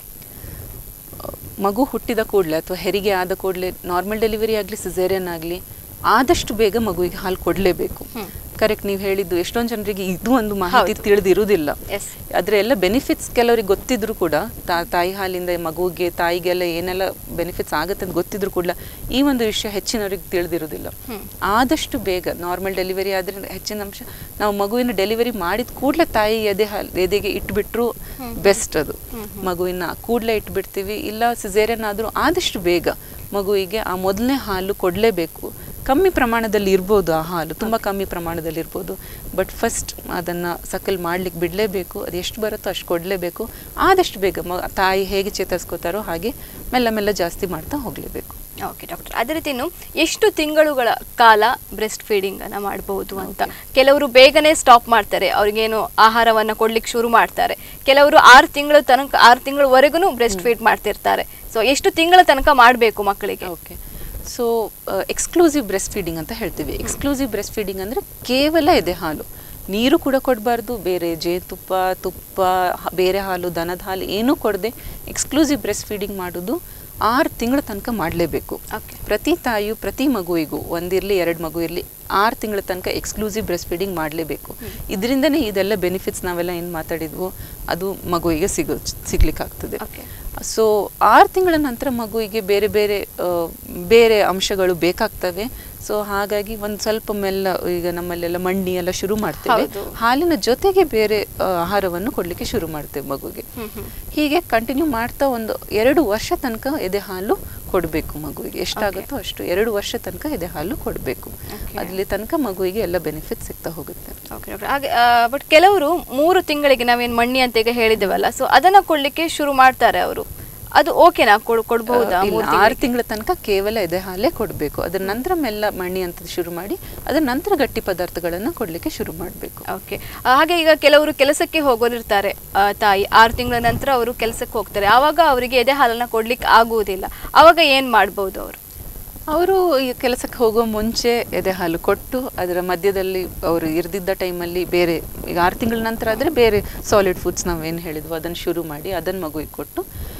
ಮಗು ಹುಟ್ಟಿದ ಕೂಡಲೇ ಅಥವಾ ಹೆರಿಗೆ ಆದ ಕೂಡಲೇ ನಾರ್ಮಲ್ ಡೆಲಿವರಿ ಆಗಲಿ ಸಿಸೇರಿಯನ್ ಆಗಲಿ ಆದಷ್ಟು ಬೇಗ ಮಗುವಿಗೆ ಹಾಲು ಕೊಡಲೇಬೇಕು ಕರೆಕ್ಟ್ ನೀವು ಹೇಳಿದ್ದು ಎಷ್ಟೊಂದು ಜನರಿಗೆ ಇದು ಒಂದು ಮಾಹಿತಿ ಹೌದು. ತಿಳಿದಿರುವುದಿಲ್ಲ Yes. ಅದರ ಎಲ್ಲ ಬೆನಿಫಿಟ್ಸ್ ಕೆಲವರಿಗೆ ಗೊತ್ತಿದ್ರು ಕೂಡ ತಾ- ತಾಯಿ ಹಾಲಿಂದ ಮಗುವಿಗೆ ತಾಯಿಗೆಲ್ಲ ಏನೆಲ್ಲ ಬೆನಿಫಿಟ್ಸ್ ಆಗುತ್ತೆ ಅಂತ ಗೊತ್ತಿದ್ರು ಕೂಡ ಈ ಒಂದು ವಿಷಯ ಹೆಚ್ಚಿನವರಿಗೆ ತಿಳಿದಿರುವುದಿಲ್ಲ ಆದಷ್ಟು ಬೇಗ ನಾರ್ಮಲ್ ಡೆಲಿವರಿ ಆದರೆ ಹೆಚ್ಚಿನ ಅಂಶ ನಾವು ಮಗುವಿನ ಡೆಲಿವರಿ ಮಾಡಿದ ಕೂಡಲೇ ತಾಯಿ ಎದೆ ಹಾಲು ಎದೆಗೆ ಇಟ್ಬಿಟ್ರು ಬೆಸ್ಟ್ ಅದು ಮಗುವಿನ ಕೂಡಲೇ ಇಟ್ಬಿಡ್ತೀವಿ ಇಲ್ಲ ಸಿಸೇರಿಯನ್ ಆದರೂ ಆದಷ್ಟು ಬೇಗ ಮಗುವಿಗೆ ಆ ಮೊದಲನೇ ಹಾಲು ಕೊಡಲೇಬೇಕು ಕಮ್ಮಿ ಪ್ರಮಾಣದಲ್ಲಿ ಇರ್ಬೋದು ಆ ಹಾಲು ತುಂಬ ಕಮ್ಮಿ ಪ್ರಮಾಣದಲ್ಲಿ ಇರ್ಬೋದು ಬಟ್ ಫಸ್ಟ್ ಅದನ್ನು ಸಕಲ್ ಮಾಡ್ಲಿಕ್ಕೆ ಬಿಡಲೇಬೇಕು ಅದು ಎಷ್ಟು ಬರುತ್ತೋ ಅಷ್ಟು ಕೊಡಲೇಬೇಕು ಆದಷ್ಟು ಬೇಗ ಮ ತಾಯಿ ಹೇಗೆ ಚೇತರಿಸ್ಕೋತಾರೋ ಹಾಗೆ ಮೆಲ್ಲ ಮೆಲ್ಲ ಜಾಸ್ತಿ ಮಾಡ್ತಾ ಹೋಗಲೇಬೇಕು ಓಕೆ ಡಾಕ್ಟರ್ ಅದೇ ರೀತಿ ಇನ್ನು ಎಷ್ಟು ತಿಂಗಳುಗಳ ಕಾಲ ಬ್ರೆಸ್ಟ್ ಫೀಡಿಂಗ್ ಅನ್ನ ಮಾಡಬಹುದು ಅಂತ ಕೆಲವರು ಬೇಗನೆ ಸ್ಟಾಪ್ ಮಾಡ್ತಾರೆ ಅವ್ರಿಗೇನು ಆಹಾರವನ್ನ ಕೊಡ್ಲಿಕ್ಕೆ ಶುರು ಮಾಡ್ತಾರೆ ಕೆಲವರು ಆರು ತಿಂಗಳು ತನಕ ಆರು ತಿಂಗಳವರೆಗೂ ಬ್ರೆಸ್ಟ್ ಫೀಡ್ ಮಾಡ್ತಿರ್ತಾರೆ ಸೊ ಎಷ್ಟು ತಿಂಗಳ ತನಕ ಮಾಡಬೇಕು ಮಕ್ಕಳಿಗೆ okay so exclusive breast feeding ಅಂತ ಹೇಳ್ತೀವಿ ಎಕ್ಸ್ಕ್ಲೂಸಿವ್ ಬ್ರೆಸ್ಟ್ ಫೀಡಿಂಗ್ ಅಂದರೆ ಕೇವಲ ಎದೆ ಹಾಲು ನೀರು ಕೂಡ ಕೊಡಬಾರ್ದು ಬೇರೆ ಜೇನುತುಪ್ಪ ತುಪ್ಪ ಹ- ಬೇರೆ ಹಾಲು ದನದ ಹಾಲು ಏನೂ ಕೊಡದೆ ಎಕ್ಸ್ಕ್ಲೂಸಿವ್ ಬ್ರೆಸ್ಟ್ ಫೀಡಿಂಗ್ ಮಾಡೋದು ಆರು ತಿಂಗಳ ತನಕ ಮಾಡಲೇಬೇಕು Okay. ಪ್ರತಿ ತಾಯಿಯು ಪ್ರತಿ ಮಗುವಿಗೂ ಒಂದಿರಲಿ ಎರಡು ಮಗು ಇರಲಿ ಆರು ತಿಂಗಳ ತನಕ ಎಕ್ಸ್ಕ್ಲೂಸಿವ್ ಬ್ರೆಸ್ಟ್ ಫೀಡಿಂಗ್ ಮಾಡಲೇಬೇಕು ಇದರಿಂದನೇ ಇದೆಲ್ಲ ಬೆನಿಫಿಟ್ಸ್ ನಾವೆಲ್ಲ ಏನು ಮಾತಾಡಿದ್ವೋ ಅದು ಮಗುವಿಗೆ ಸಿಗೋ ಸಿಗ್ಲಿಕ್ಕಾಗ್ತದೆ Okay. ಸೊ ಆರು ತಿಂಗಳ ನಂತರ ಮಗುವಿಗೆ ಬೇರೆ ಬೇರೆ ಆ, ಬೇರೆ ಅಂಶಗಳು ಬೇಕಾಗ್ತವೆ ಸೊ ಹಾಗಾಗಿ ಒಂದು ಸ್ವಲ್ಪ ಮೆಲ್ಲ ಈಗ ನಮ್ಮಲ್ಲೆಲ್ಲ ಮಂಡಿ ಎಲ್ಲ ಶುರು ಮಾಡ್ತೇವೆ ಹೌದು. ಹಾಲಿನ ಜೊತೆಗೆ ಬೇರೆ ಆ, ಆಹಾರವನ್ನು ಕೊಡಲಿಕ್ಕೆ ಶುರು ಮಾಡ್ತೇವೆ ಮಗುಗೆ ಹೀಗೆ ಕಂಟಿನ್ಯೂ ಮಾಡ್ತಾ ಒಂದು ಎರಡು ವರ್ಷ ತನಕ ಎದೆ ಹಾಲು ಕೊಡಬೇಕು ಮಗುವಿಗೆ ಎಷ್ಟಾಗುತ್ತೋ ಅಷ್ಟು ಎರಡು ವರ್ಷ ತನಕ ಎದೆ ಹಾಲು ಕೊಡಬೇಕು Okay. ಅಲ್ಲಿ ತನಕ ಮಗುವಿಗೆ ಎಲ್ಲ ಬೆನಿಫಿಟ್ ಸಿಗ್ತಾ ಹೋಗುತ್ತೆ ಓಕೆ ಡಾಕ್ಟರ್ ಹಾಗೆ ಬಟ್ ಕೆಲವರು ಮೂರು ತಿಂಗಳಿಗೆ ನಾವೇನು ಮಣ್ಣಿ ಅಂತ ಈಗ ಹೇಳಿದ್ದೇವಲ್ಲ ಸೊ ಅದನ್ನ ಕೊಡ್ಲಿಕ್ಕೆ ಶುರು ಮಾಡ್ತಾರೆ ಅವರು ಅದು ಓಕೆನಾ ಕೊಡ್ ಕೊಡ್ಬಹುದಾ ಇಲ್ಲ, ಮೂರು ಆರು ತಿಂಗಳಿಗೆ? ತಿಂಗಳ ತನಕ ಕೇವಲ ಎದೆ ಹಾಲೇ ಕೊಡಬೇಕು ಅದರ ನಂತರ ಮೆಲ್ಲ ಮಣ್ಣಿ ಅಂತ ಶುರು ಮಾಡಿ ಅದರ ನಂತರ ಗಟ್ಟಿ ಪದಾರ್ಥಗಳನ್ನು ಕೊಡಲಿಕ್ಕೆ ಶುರು ಮಾಡಬೇಕು ಓಕೆ ಹಾಗೆ ಈಗ ಕೆಲವರು ಕೆಲಸಕ್ಕೆ ಹೋಗೋರಿರ್ತಾರೆ ಆ, ತಾಯಿ ಆರು ತಿಂಗಳ ನಂತರ ಅವರು ಕೆಲಸಕ್ಕೆ ಹೋಗ್ತಾರೆ ಆವಾಗ ಅವರಿಗೆ ಎದೆ ಹಾಲನ್ನ ಕೊಡ್ಲಿಕ್ಕೆ ಆಗುವುದಿಲ್ಲ ಆವಾಗ ಏನ್ ಮಾಡ್ಬೋದು ಅವರು ಅವರು ಈ ಕೆಲಸಕ್ಕೆ ಹೋಗೋ ಮುಂಚೆ ಎದೆ ಹಾಲು ಕೊಟ್ಟು ಅದರ ಮಧ್ಯದಲ್ಲಿ ಅವರು ಇರ್ದಿದ್ದ ಟೈಮಲ್ಲಿ ಬೇರೆ ಈಗ ಆರು ತಿಂಗಳ ನಂತರ ಆದರೆ ಬೇರೆ ಸಾಲಿಡ್ ಫುಡ್ಸ್ ನಾವೇನು ಹೇಳಿದ್ವು ಅದನ್ನು ಶುರು ಮಾಡಿ ಅದನ್ನು ಮಗುವಿಗೆ ಕೊಟ್ಟು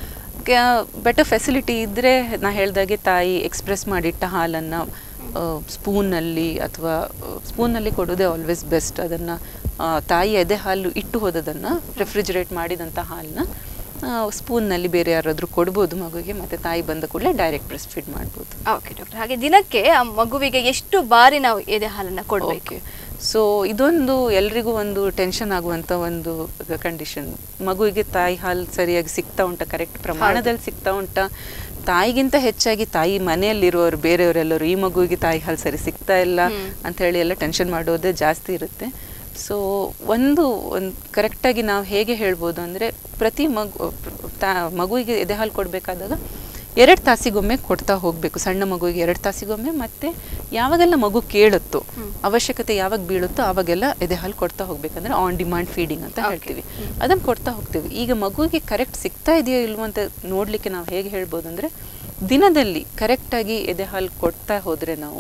ಬೆಟರ್ ಫೆಸಿಲಿಟಿ ಇದ್ದರೆ ನಾ ಹೇಳ್ದಾಗೆ ತಾಯಿ ಎಕ್ಸ್ಪ್ರೆಸ್ ಮಾಡಿಟ್ಟ ಹಾಲನ್ನು ಸ್ಪೂನಲ್ಲಿ ಅಥವಾ ಸ್ಪೂನಲ್ಲಿ ಕೊಡೋದೇ ಆಲ್ವೇಸ್ ಬೆಸ್ಟ್ ಅದನ್ನು ತಾಯಿ ಎದೆ ಹಾಲು ಇಟ್ಟು ಹೋದದನ್ನು ರೆಫ್ರಿಜರೇಟ್ ಮಾಡಿದಂಥ ಹಾಲನ್ನ ಸ್ಪೂನ್ನಲ್ಲಿ ಬೇರೆ ಯಾರಾದರೂ ಕೊಡ್ಬೋದು ಮಗುವಿಗೆ ಮತ್ತು ತಾಯಿ ಬಂದ ಕೂಡಲೇ ಡೈರೆಕ್ಟ್ ಬ್ರೆಸ್ಟ್ ಫೀಡ್ ಮಾಡ್ಬೋದು ಓಕೆ ಡಾಕ್ಟರ್ ಹಾಗೆ ದಿನಕ್ಕೆ ಆ ಮಗುವಿಗೆ ಎಷ್ಟು ಬಾರಿ ನಾವು ಎದೆ ಹಾಲನ್ನ ಕೊಡ್ಬೇಕು ಓಕೆ ಸೊ ಇದೊಂದು ಎಲ್ರಿಗೂ ಒಂದು ಟೆನ್ಷನ್ ಆಗುವಂಥ ಒಂದು ಕಂಡೀಷನ್ ಮಗುವಿಗೆ ತಾಯಿ ಹಾಲು ಸರಿಯಾಗಿ ಸಿಗ್ತಾ ಉಂಟಾ ಕರೆಕ್ಟ್ ಪ್ರಮಾಣದಲ್ಲಿ ಸಿಗ್ತಾ ಉಂಟಾ ತಾಯಿಗಿಂತ ಹೆಚ್ಚಾಗಿ ತಾಯಿ ಮನೆಯಲ್ಲಿರುವವರು ಬೇರೆಯವರೆಲ್ಲರೂ ಈ ಮಗುವಿಗೆ ತಾಯಿ ಹಾಲು ಸರಿ ಸಿಗ್ತಾ ಇಲ್ಲ ಅಂತ ಹೇಳಿ ಎಲ್ಲ ಟೆನ್ಷನ್ ಮಾಡೋದೇ ಜಾಸ್ತಿ ಇರುತ್ತೆ ಸೊ ಒಂದು ಒಂದು ಕರೆಕ್ಟಾಗಿ ನಾವು ಹೇಗೆ ಹೇಳ್ಬೋದು ಅಂದರೆ ಪ್ರತಿ ಮಗು ತಾ ಮಗುವಿಗೆ ಎದೆ ಹಾಲು ಕೊಡಬೇಕಾದಾಗ ಎರಡು ತಾಸಿಗೊಮ್ಮೆ ಕೊಡ್ತಾ ಹೋಗಬೇಕು ಸಣ್ಣ ಮಗುವಿಗೆ ಎರಡು ತಾಸಿಗೊಮ್ಮೆ ಮತ್ತೆ ಯಾವಾಗೆಲ್ಲ ಮಗು ಕೇಳುತ್ತೋ ಅವಶ್ಯಕತೆ ಯಾವಾಗ ಬೀಳುತ್ತೋ ಆವಾಗೆಲ್ಲ ಎದೆ ಹಾಲು ಕೊಡ್ತಾ ಹೋಗ್ಬೇಕಂದ್ರೆ ಆನ್ ಡಿಮಾಂಡ್ ಫೀಡಿಂಗ್ ಅಂತ ಹೇಳ್ತೀವಿ ಅದನ್ನು ಕೊಡ್ತಾ ಹೋಗ್ತೀವಿ ಈಗ ಮಗುವಿಗೆ ಕರೆಕ್ಟ್ ಸಿಗ್ತಾ ಇದೆಯೋ ಇಲ್ವೋ ಅಂತ ನೋಡಲಿಕ್ಕೆ ನಾವು ಹೇಗೆ ಹೇಳ್ಬೋದು ಅಂದರೆ ದಿನದಲ್ಲಿ ಕರೆಕ್ಟಾಗಿ ಎದೆ ಹಾಲು ಕೊಡ್ತಾ ಹೋದರೆ ನಾವು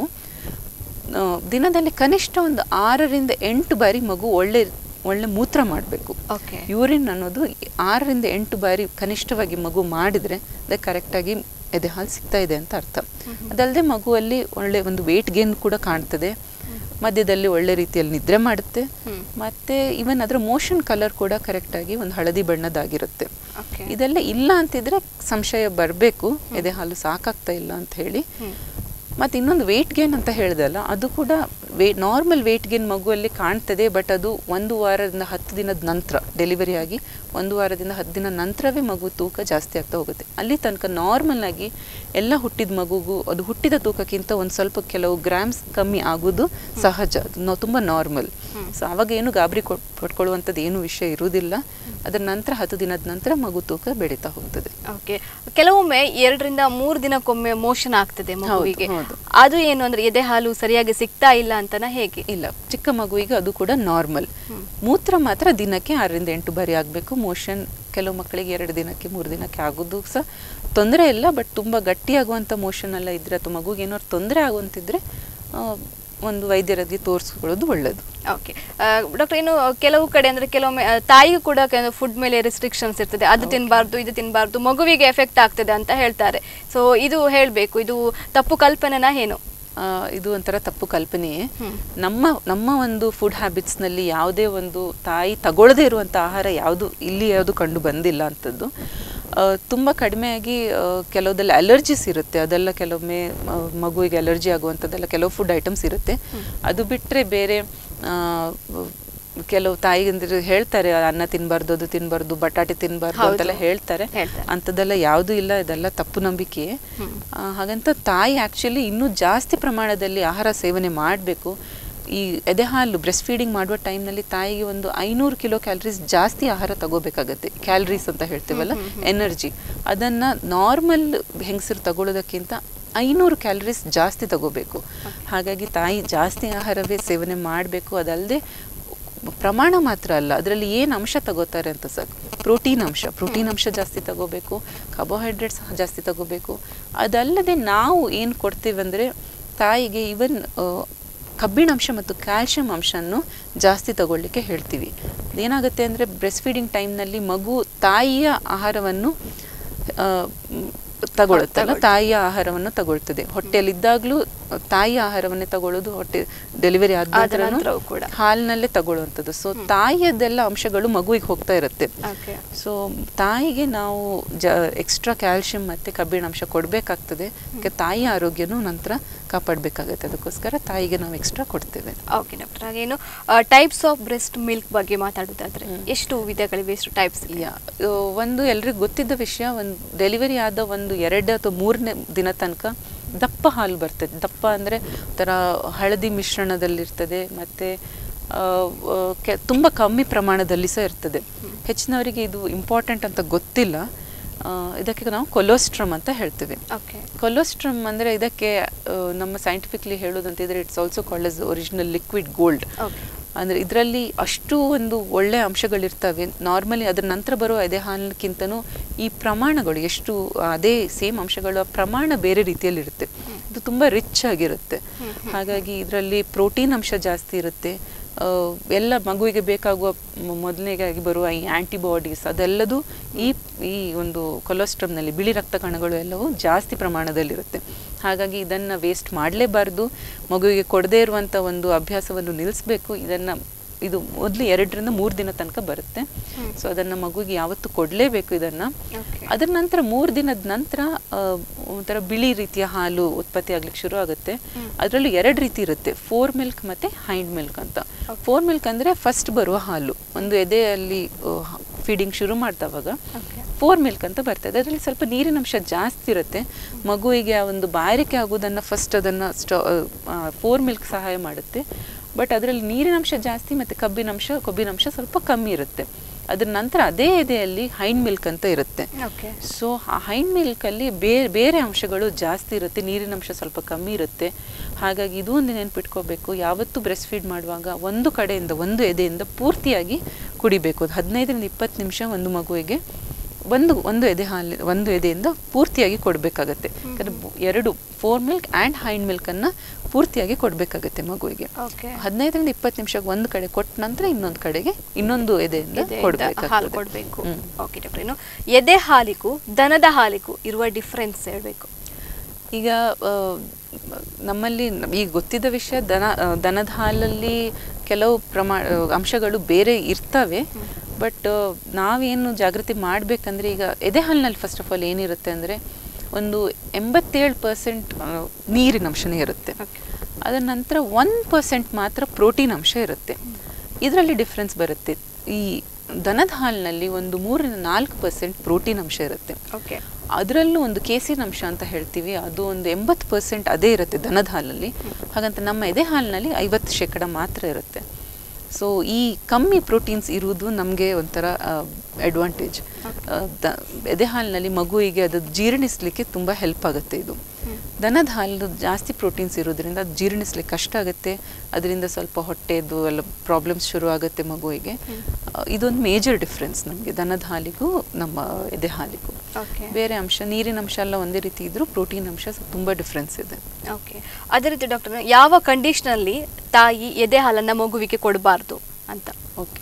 ಆ, ದಿನದಲ್ಲಿ ಕನಿಷ್ಠ ಒಂದು ಆರರಿಂದ ಎಂಟು ಬಾರಿ ಮಗು ಒಳ್ಳೆ ಒಳ್ಳೆ ಮೂತ್ರ ಮಾಡಬೇಕು ಓಕೆ ಯೂರಿನ್ ಅನ್ನೋದು ಆರರಿಂದ ಎಂಟು ಬಾರಿ ಕನಿಷ್ಠವಾಗಿ ಮಗು ಮಾಡಿದರೆ ಅದಕ್ಕೆ ಕರೆಕ್ಟಾಗಿ ಎದೆ ಹಾಲು ಸಿಗ್ತಾ ಇದೆ ಅಂತ ಅರ್ಥ ಅದಲ್ಲದೆ ಮಗುವಲ್ಲಿ ಒಳ್ಳೆ ಒಂದು ವೆಯ್ಟ್ ಗೇನ್ ಕೂಡ ಕಾಣ್ತದೆ ಮಧ್ಯದಲ್ಲಿ ಒಳ್ಳೆ ರೀತಿಯಲ್ಲಿ ನಿದ್ರೆ ಮಾಡುತ್ತೆ ಮತ್ತೆ ಇವನ್ ಅದರ ಮೋಷನ್ ಕಲರ್ ಕೂಡ ಕರೆಕ್ಟಾಗಿ ಒಂದು ಹಳದಿ ಬಣ್ಣದಾಗಿರುತ್ತೆ ಓಕೆ ಇದೆಲ್ಲ ಇಲ್ಲ ಅಂತಿದ್ರೆ ಸಂಶಯ ಬರಬೇಕು ಎದೆ ಹಾಲು ಸಾಕಾಗ್ತಾ ಇಲ್ಲ ಅಂತ ಹೇಳಿ ಮತ್ತು ಇನ್ನೊಂದು ವೆಯ್ಟ್ ಗೇನ್ ಅಂತ ಹೇಳ್ದಲ್ಲ ಅದು ಕೂಡ ವೇ ನಾರ್ಮಲ್ ವೆಯ್ಟ್ ಗೇನ್ ಮಗುವಲ್ಲಿ ಕಾಣ್ತದೆ ಬಟ್ ಅದು ಒಂದು ವಾರದಿಂದ ಹತ್ತು ದಿನದ ನಂತರ ಡೆಲಿವರಿ ಆಗಿ ಒಂದು ವಾರದಿಂದ ಹತ್ತು ದಿನ ನಂತರವೇ ಮಗು ತೂಕ ಜಾಸ್ತಿ ಆಗ್ತಾ ಹೋಗುತ್ತೆ ಅಲ್ಲಿ ತನಕ ನಾರ್ಮಲ್ ಆಗಿ ಎಲ್ಲ ಹುಟ್ಟಿದ ಮಗುಗೂ ಅದು ಹುಟ್ಟಿದ ತೂಕಕ್ಕಿಂತ ಒಂದು ಸ್ವಲ್ಪ ಕೆಲವು ಗ್ರಾಮ್ಸ್ ಕಮ್ಮಿ ಆಗೋದು ಸಹಜ ಅದು ನಾವು ತುಂಬ ನಾರ್ಮಲ್ ಸೊ ಆವಾಗ ಏನು ಗಾಬರಿ ಕೊಟ್ ಪಡ್ಕೊಳ್ಳುವಂಥದ್ದು ಏನು ವಿಷಯ ಇರುವುದಿಲ್ಲ ಅದರ ನಂತರ ಹತ್ತು ದಿನದ ನಂತರ ಮಗು ತೂಕ ಬೆಳೀತಾ ಹೋಗ್ತದೆ ಓಕೆ ಕೆಲವೊಮ್ಮೆ ಎರಡರಿಂದ ಮೂರು ದಿನಕ್ಕೊಮ್ಮೆ ಮೋಷನ್ ಆಗ್ತದೆ ಮಗುವಿಗೆ ಹೌದು. ಅದು ಏನು ಅಂದ್ರೆ ಎದೆ ಹಾಲು ಸರಿಯಾಗಿ ಸಿಗ್ತಾ ಇಲ್ಲ ಅಂತನ ಹೇಗೆ ಇಲ್ಲ ಚಿಕ್ಕ ಮಗುವಿಗೆ ಅದು ಕೂಡ ನಾರ್ಮಲ್ ಮೂತ್ರ ಮಾತ್ರ ದಿನಕ್ಕೆ ಆರರಿಂದ ಎಂಟು ಬಾರಿ ಆಗಬೇಕು ಮೋಷನ್ ಕೆಲವು ಮಕ್ಕಳಿಗೆ ಎರಡು ದಿನಕ್ಕೆ ಮೂರು ದಿನಕ್ಕೆ ಆಗೋದು ಸಹ ತೊಂದರೆ ಇಲ್ಲ ಬಟ್ ತುಂಬ ಗಟ್ಟಿಯಾಗುವಂಥ ಮೋಷನ್ ಎಲ್ಲ ಇದ್ರೆ ಅಥವಾ ಮಗುಗೆ ಏನಾದ್ರು ತೊಂದರೆ ಆಗುವಂತಿದ್ರೆ ಆ, ಒಂದು ವೈದ್ಯರಿಗೆ ತೋರಿಸ್ಕೊಳ್ಳೋದು ಒಳ್ಳೆಯದು ಓಕೆ ಡಾಕ್ಟರ್ ಇನ್ನು ಕೆಲವು ಕಡೆ ಅಂದ್ರೆ ಕೆಲವೊಮ್ಮೆ ಆ, ತಾಯಿಗೂ ಕೂಡ ಫುಡ್ ಮೇಲೆ ರೆಸ್ಟ್ರಿಕ್ಷನ್ಸ್ ಇರ್ತದೆ ಅದು ತಿನ್ನಬಾರ್ದು ಇದು ತಿನ್ನಬಾರ್ದು ಮಗುವಿಗೆ ಎಫೆಕ್ಟ್ ಆಗ್ತದೆ ಅಂತ ಹೇಳ್ತಾರೆ ಸೊ ಇದು ಹೇಳಬೇಕು ಇದು ತಪ್ಪು ಕಲ್ಪನೆನಾ ಏನು ಆ, ಇದು ಒಂಥರ ತಪ್ಪು ಕಲ್ಪನೆಯೇ ನಮ್ಮ ನಮ್ಮ ಒಂದು ಫುಡ್ ಹ್ಯಾಬಿಟ್ಸ್ನಲ್ಲಿ ಯಾವುದೇ ಒಂದು ತಾಯಿ ತಗೊಳ್ಳದೇ ಇರುವಂಥ ಆಹಾರ ಯಾವುದು ಇಲ್ಲಿ ಯಾವುದು ಕಂಡು ಬಂದಿಲ್ಲ ಅಂಥದ್ದು ಆ, ತುಂಬ ಕಡಿಮೆಯಾಗಿ ಆ, ಕೆಲವುದೆಲ್ಲ ಅಲರ್ಜಿಸ್ ಇರುತ್ತೆ ಅದೆಲ್ಲ ಕೆಲವೊಮ್ಮೆ ಆ, ಮಗುವಿಗೆ ಅಲರ್ಜಿ ಆಗುವಂಥದ್ದೆಲ್ಲ ಕೆಲವು ಫುಡ್ ಐಟಮ್ಸ್ ಇರುತ್ತೆ ಅದು ಬಿಟ್ಟರೆ ಬೇರೆ ಆ, ಕೆಲವು ತಾಯಿಗಂದ್ರೆ ಹೇಳ್ತಾರೆ ಅನ್ನ ತಿನ್ನಬಾರ್ದು ಅದು ತಿನ್ನಬಾರ್ದು ಬಟಾಟೆ ತಿನ್ನಬಾರ್ದು ಅಂತೆಲ್ಲ ಹೇಳ್ತಾರೆ ಹೇಳ್ತಾರೆ. ಅಂಥದ್ದೆಲ್ಲ ಯಾವುದೂ ಇಲ್ಲ ಇದೆಲ್ಲ ತಪ್ಪು ನಂಬಿಕೆ ಆ, ಹಾಗಂತ ತಾಯಿ ಆ್ಯಕ್ಚುಲಿ ಇನ್ನೂ ಜಾಸ್ತಿ ಪ್ರಮಾಣದಲ್ಲಿ ಆಹಾರ ಸೇವನೆ ಮಾಡಬೇಕು ಈ ಎದೆ ಹಾಲು ಬ್ರೆಸ್ಟ್ ಫೀಡಿಂಗ್ ಮಾಡುವ ಟೈಮ್ನಲ್ಲಿ ತಾಯಿಗೆ ಒಂದು ಐನೂರು ಕಿಲೋ ಕ್ಯಾಲರೀಸ್ ಜಾಸ್ತಿ ಆಹಾರ ತಗೋಬೇಕಾಗತ್ತೆ ಕ್ಯಾಲರೀಸ್ ಅಂತ ಹೇಳ್ತೀವಲ್ಲ ಎನರ್ಜಿ ಅದನ್ನು ನಾರ್ಮಲ್ ಹೆಂಗಸರು ತಗೊಳ್ಳೋದಕ್ಕಿಂತ ಐನೂರು ಕ್ಯಾಲರೀಸ್ ಜಾಸ್ತಿ ತಗೋಬೇಕು ಹಾಗಾಗಿ ತಾಯಿ ಜಾಸ್ತಿ ಆಹಾರವೇ ಸೇವನೆ ಮಾಡಬೇಕು ಅದಲ್ಲದೆ ಪ್ರಮಾಣ ಮಾತ್ರ ಅಲ್ಲ ಅದರಲ್ಲಿ ಏನು ಅಂಶ ತಗೋತಾರೆ ಅಂತ ಸರ್ ಪ್ರೋಟೀನ್ ಅಂಶ ಪ್ರೋಟೀನ್ ಅಂಶ ಜಾಸ್ತಿ ತಗೋಬೇಕು ಕಾರ್ಬೋಹೈಡ್ರೇಟ್ಸ್ ಜಾಸ್ತಿ ತಗೋಬೇಕು ಅದಲ್ಲದೆ ನಾವು ಏನು ಕೊಡ್ತೀವಿ ಅಂದರೆ ತಾಯಿಗೆ ಇವನ್ ಕಬ್ಬಿಣಾಂಶ ಮತ್ತು ಕ್ಯಾಲ್ಶಿಯಂ ಅಂಶವನ್ನು ಜಾಸ್ತಿ ತಗೊಳ್ಳಿಕ್ಕೆ ಹೇಳ್ತೀವಿ ಏನಾಗುತ್ತೆ ಅಂದರೆ ಬ್ರೆಸ್ಟ್ ಫೀಡಿಂಗ್ ಟೈಮ್ನಲ್ಲಿ ಮಗು ತಾಯಿಯ ಆಹಾರವನ್ನು ಆ, ಮ್, ತಗೊಳುತ್ತಲ್ಲ ತಾಯಿಯ ಆಹಾರವನ್ನು ತಗೊಳ್ತದೆ ಹೊಟ್ಟೆಯಲ್ಲಿದ್ದಾಗಲೂ ತಾಯಿಯ ಆಹಾರವನ್ನೇ ತಗೊಳ್ಳೋದು ಹೊಟ್ಟೆ ಡೆಲಿವರಿ ಆದ ಆದ ನಂತರನೂ ನಂತರವೂ ಕೂಡ. ಹಾಲಿನಲ್ಲೇ ತಗೊಳ್ಳುವಂಥದ್ದು ಸೊ ತಾಯಿಯದೆಲ್ಲ ಅಂಶಗಳು ಮಗುವಿಗೆ ಹೋಗ್ತಾ ಇರುತ್ತೆ ಓಕೆ ಸೊ ತಾಯಿಗೆ ನಾವು ಜ ಎಕ್ಸ್ಟ್ರಾ ಕ್ಯಾಲ್ಶಿಯಂ ಮತ್ತು ಕಬ್ಬಿಣಾಂಶ ಕೊಡಬೇಕಾಗ್ತದೆ ಯಾಕೆ ತಾಯಿಯ ಆರೋಗ್ಯನೂ ನಂತರ ಕಾಪಾಡಬೇಕಾಗತ್ತೆ ಅದಕ್ಕೋಸ್ಕರ ತಾಯಿಗೆ ನಾವು ಎಕ್ಸ್ಟ್ರಾ ಕೊಡ್ತೇವೆ ಓಕೆ ಡಾಕ್ಟರ್ ಹಾಗೇನು ಟೈಪ್ಸ್ ಆಫ್ ಬ್ರೆಸ್ಟ್ ಮಿಲ್ಕ್ ಬಗ್ಗೆ ಮಾತಾಡೋದಾದ್ರೆ ಎಷ್ಟು ವಿಧಗಳಿವೆ ಎಷ್ಟು ಟೈಪ್ಸ್ ಯಾ ಆ, ಒಂದು ಎಲ್ರಿಗೂ ಗೊತ್ತಿದ್ದ ವಿಷಯ ಒಂದು ಡೆಲಿವರಿ ಆದ ಒಂದು ಎರಡು ಅಥವಾ ಮೂರನೇ ದಿನ ತನಕ ದಪ್ಪ ಹಾಲು ಬರ್ತದೆ ದಪ್ಪ ಅಂದರೆ ಒಂಥರ ಹಳದಿ ಮಿಶ್ರಣದಲ್ಲಿರ್ತದೆ ಮತ್ತು ಕೆ ತುಂಬ ಕಮ್ಮಿ ಪ್ರಮಾಣದಲ್ಲಿ ಸಹ ಇರ್ತದೆ ಹೆಚ್ಚಿನವರಿಗೆ ಇದು ಇಂಪಾರ್ಟೆಂಟ್ ಅಂತ ಗೊತ್ತಿಲ್ಲ ಆ, ಇದಕ್ಕೆ ನಾವು ಕೊಲೋಸ್ಟ್ರಮ್ ಅಂತ ಹೇಳ್ತೇವೆ ಓಕೆ ಕೊಲೋಸ್ಟ್ರಮ್ ಅಂದರೆ ಇದಕ್ಕೆ ಆ, ನಮ್ಮ ಸೈಂಟಿಫಿಕ್ಲಿ ಹೇಳೋದಂತಿದ್ರೆ it's also called as original liquid gold okay ಅಂದರೆ ಇದರಲ್ಲಿ ಅಷ್ಟು ಒಂದು ಒಳ್ಳೆಯ ಅಂಶಗಳಿರ್ತವೆ ನಾರ್ಮಲಿ ಅದರ ನಂತರ ಬರುವ ಎದೆ ಹಾಲಿನಕ್ಕಿಂತನೂ ಈ ಪ್ರಮಾಣಗಳು ಎಷ್ಟು ಅದೇ ಸೇಮ್ ಅಂಶಗಳ ಪ್ರಮಾಣ ಬೇರೆ ರೀತಿಯಲ್ಲಿರುತ್ತೆ ಇದು ತುಂಬ ರಿಚ್ ಆಗಿರುತ್ತೆ ಹಾಗಾಗಿ ಇದರಲ್ಲಿ ಪ್ರೋಟೀನ್ ಅಂಶ ಜಾಸ್ತಿ ಇರುತ್ತೆ ಆ, ಎಲ್ಲ ಮಗುವಿಗೆ ಬೇಕಾಗುವ ಮ- ಮೊದಲನೇಗಾಗಿ ಬರುವ ಈ ಆ್ಯಂಟಿಬಾಡೀಸ್ ಅದೆಲ್ಲದೂ ಈ ಈ ಒಂದು ಕೊಲೆಸ್ಟ್ರಾಮ್ನಲ್ಲಿ ಬಿಳಿ ರಕ್ತ ಕಣಗಳು ಎಲ್ಲವೂ ಜಾಸ್ತಿ ಪ್ರಮಾಣದಲ್ಲಿರುತ್ತೆ ಹಾಗಾಗಿ ಇದನ್ನು ವೇಸ್ಟ್ ಮಾಡಲೇಬಾರ್ದು ಮಗುವಿಗೆ ಕೊಡದೇ ಇರುವಂಥ ಒಂದು ಅಭ್ಯಾಸವನ್ನು ನಿಲ್ಲಿಸಬೇಕು ಇದನ್ನು ಇದು ಮೊದಲು ಎರಡರಿಂದ ಮೂರು ದಿನ ತನಕ ಬರುತ್ತೆ ಸೊ ಅದನ್ನು ಮಗುವಿಗೆ ಯಾವತ್ತೂ ಕೊಡಲೇಬೇಕು ಇದನ್ನು Okay. ಅದರ ನಂತರ ಮೂರು ದಿನದ ನಂತರ ಆ, ಒಂಥರ ಬಿಳಿ ರೀತಿಯ ಹಾಲು ಉತ್ಪತ್ತಿ ಆಗ್ಲಿಕ್ಕೆ ಶುರು ಆಗುತ್ತೆ ಅದರಲ್ಲೂ ಎರಡು ರೀತಿ ಇರುತ್ತೆ ಫೋರ್ ಮಿಲ್ಕ್ ಮತ್ತು ಹೈಂಡ್ ಮಿಲ್ಕ್ ಅಂತ ಫೋರ್ ಮಿಲ್ಕ್ ಅಂದರೆ ಫಸ್ಟ್ ಬರುವ ಹಾಲು ಒಂದು ಎದೆಯಲ್ಲಿ ಫೀಡಿಂಗ್ ಶುರು ಮಾಡ್ದವಾಗ ಫೋರ್ ಮಿಲ್ಕ್ ಅಂತ ಬರ್ತದೆ ಅದರಲ್ಲಿ ಸ್ವಲ್ಪ ನೀರಿನ ಅಂಶ ಜಾಸ್ತಿ ಇರುತ್ತೆ ಮಗುವಿಗೆ ಆ ಒಂದು ಬಾಯಾರಿಕೆ ಆಗೋದನ್ನು ಫಸ್ಟ್ ಅದನ್ನು ಸ್ಟಾ ಫೋರ್ ಮಿಲ್ಕ್ ಸಹಾಯ ಮಾಡುತ್ತೆ ಬಟ್ ಅದರಲ್ಲಿ ನೀರಿನ ಅಂಶ ಜಾಸ್ತಿ ಮತ್ತು ಕಬ್ಬಿನಾಂಶ ಕೊಬ್ಬಿನಾಂಶ ಸ್ವಲ್ಪ ಕಮ್ಮಿ ಇರುತ್ತೆ ಅದ್ರ ನಂತರ ಅದೇ ಎದೆಯಲ್ಲಿ ಹೈಂಡ್ ಮಿಲ್ಕ್ ಅಂತ ಇರುತ್ತೆ ಓಕೆ ಸೊ ಆ ಹೈಂಡ್ ಮಿಲ್ಕಲ್ಲಿ ಬೇರೆ ಬೇರೆ ಅಂಶಗಳು ಜಾಸ್ತಿ ಇರುತ್ತೆ ನೀರಿನ ಅಂಶ ಸ್ವಲ್ಪ ಕಮ್ಮಿ ಇರುತ್ತೆ ಹಾಗಾಗಿ ಇದು ಒಂದು ನೆನ್ಪಿಟ್ಕೋಬೇಕು ಯಾವತ್ತೂ ಬ್ರೆಸ್ಟ್ ಫೀಡ್ ಮಾಡುವಾಗ ಒಂದು ಕಡೆಯಿಂದ ಒಂದು ಎದೆಯಿಂದ ಪೂರ್ತಿಯಾಗಿ ಕುಡಿಬೇಕು ಅದು ಹದಿನೈದರಿಂದ ಇಪ್ಪತ್ತು ನಿಮಿಷ ಒಂದು ಮಗುವಿಗೆ ಒಂದು ಒಂದು ಎದೆ ಹಾಲು ಒಂದು ಎದೆಯಿಂದ ಪೂರ್ತಿಯಾಗಿ ಕೊಡಬೇಕಾಗತ್ತೆ ಯಾಕಂದ್ರೆ ಬು- ಎರಡು ಫೋರ್ ಮಿಲ್ಕ್ ಆ್ಯಂಡ್ ಹೈಂಡ್ ಮಿಲ್ಕನ್ನು ಪೂರ್ತಿಯಾಗಿ ಕೊಡಬೇಕಾಗತ್ತೆ ಮಗುವಿಗೆ ಓಕೆ ಹದಿನೈದರಿಂದ ಇಪ್ಪತ್ತು ನಿಮಿಷ ಒಂದು ಕಡೆ ಕೊಟ್ಟ ನಂತರ ಇನ್ನೊಂದು ಕಡೆಗೆ ಇನ್ನೊಂದು ಎದೆಯಿಂದ ಹಾಲು ಕೊಡಬೇಕಾಗ್ತದೆ ಕೊಡಬೇಕು ಹ್ಮ್. ಓಕೆ ಡಾಕ್ಟರ್ ಇನ್ನು ಎದೆ ಹಾಲಿಗೂ ದನದ ಹಾಲಿಗೂ ಇರುವ ಡಿಫ್ರೆನ್ಸ್ ಹೇಳಬೇಕು ಈಗ ಆ, ನಮ್ಮಲ್ಲಿ ನ- ಈಗ ಗೊತ್ತಿದ್ದ ವಿಷಯ ದನ ಆ, ದನದ ಹಾಲಲ್ಲಿ ಕೆಲವು ಪ್ರಮಾಣ ಅಂಶಗಳು ಬೇರೆ ಇರ್ತವೆ ಬಟ್ ನಾವೇನು ಜಾಗೃತಿ ಮಾಡಬೇಕಂದ್ರೆ ಈಗ ಎದೆ ಹಾಲಿನಲ್ಲಿ ಫಸ್ಟ್ ಆಫ್ ಆಲ್ ಏನಿರುತ್ತೆ ಅಂದರೆ ಒಂದು ಎಂಬತ್ತೇಳು ಪರ್ಸೆಂಟ್ ನೀರಿನ ಅಂಶನೇ ಇರುತ್ತೆ ಅದರ ನಂತರ ಒನ್ ಪರ್ಸೆಂಟ್ ಮಾತ್ರ ಪ್ರೋಟೀನ್ ಅಂಶ ಇರುತ್ತೆ ಇದರಲ್ಲಿ ಡಿಫ್ರೆನ್ಸ್ ಬರುತ್ತೆ ಈ ದನದ ಹಾಲಿನಲ್ಲಿ ಒಂದು ಮೂರರಿಂದ ನಾಲ್ಕು ಪರ್ಸೆಂಟ್ ಪ್ರೋಟೀನ್ ಅಂಶ ಇರುತ್ತೆ ಓಕೆ ಅದರಲ್ಲೂ ಒಂದು ಕೇಸಿನ ಅಂಶ ಅಂತ ಹೇಳ್ತೀವಿ ಅದು ಒಂದು ಎಂಬತ್ತು ಪರ್ಸೆಂಟ್ ಅದೇ ಇರುತ್ತೆ ದನದ ಹಾಲಲ್ಲಿ ಹಾಗಂತ ನಮ್ಮ ಎದೆ ಹಾಲಿನಲ್ಲಿ ಐವತ್ತು ಶೇಕಡ ಮಾತ್ರ ಇರುತ್ತೆ ಸೊ ಈ ಕಮ್ಮಿ ಪ್ರೋಟೀನ್ಸ್ ಇರುವುದು ನಮಗೆ ಒಂಥರ ಅಡ್ವಾಂಟೇಜ್ ಎದೆ ಹಾಲಿನಲ್ಲಿ ಮಗುವಿಗೆ ಅದು ಜೀರ್ಣಿಸ್ಲಿಕ್ಕೆ ತುಂಬ ಹೆಲ್ಪ್ ಆಗುತ್ತೆ ಇದು ದನದ ಹಾಲು ಜಾಸ್ತಿ ಪ್ರೋಟೀನ್ಸ್ ಇರೋದ್ರಿಂದ ಅದು ಜೀರ್ಣಿಸ್ಲಿಕ್ಕೆ ಕಷ್ಟ ಆಗುತ್ತೆ ಅದರಿಂದ ಸ್ವಲ್ಪ ಹೊಟ್ಟೆದು ಎಲ್ಲ ಪ್ರಾಬ್ಲಮ್ಸ್ ಶುರು ಆಗುತ್ತೆ ಮಗುವಿಗೆ ಆ, ಇದೊಂದು ಮೇಜರ್ ಡಿಫ್ರೆನ್ಸ್ ನಮಗೆ ದನದ ಹಾಲಿಗೂ ನಮ್ಮ ಎದೆ ಹಾಲಿಗೂ ಓಕೆ ಬೇರೆ ಅಂಶ ನೀರಿನ ಅಂಶ ಎಲ್ಲ ಒಂದೇ ರೀತಿ ಇದ್ರೂ ಪ್ರೋಟೀನ್ ಅಂಶ ಸ್ವಲ್ಪ ತುಂಬ ಡಿಫ್ರೆನ್ಸ್ ಇದೆ ಓಕೆ ಅದೇ ರೀತಿ ಡಾಕ್ಟರ್ ಯಾವ ಕಂಡೀಷನಲ್ಲಿ ತಾಯಿ ಎದೆ ಹಾಲನ್ನ ಮಗುವಿಗೆ ಕೊಡಬಾರ್ದು ಅಂತ ಓಕೆ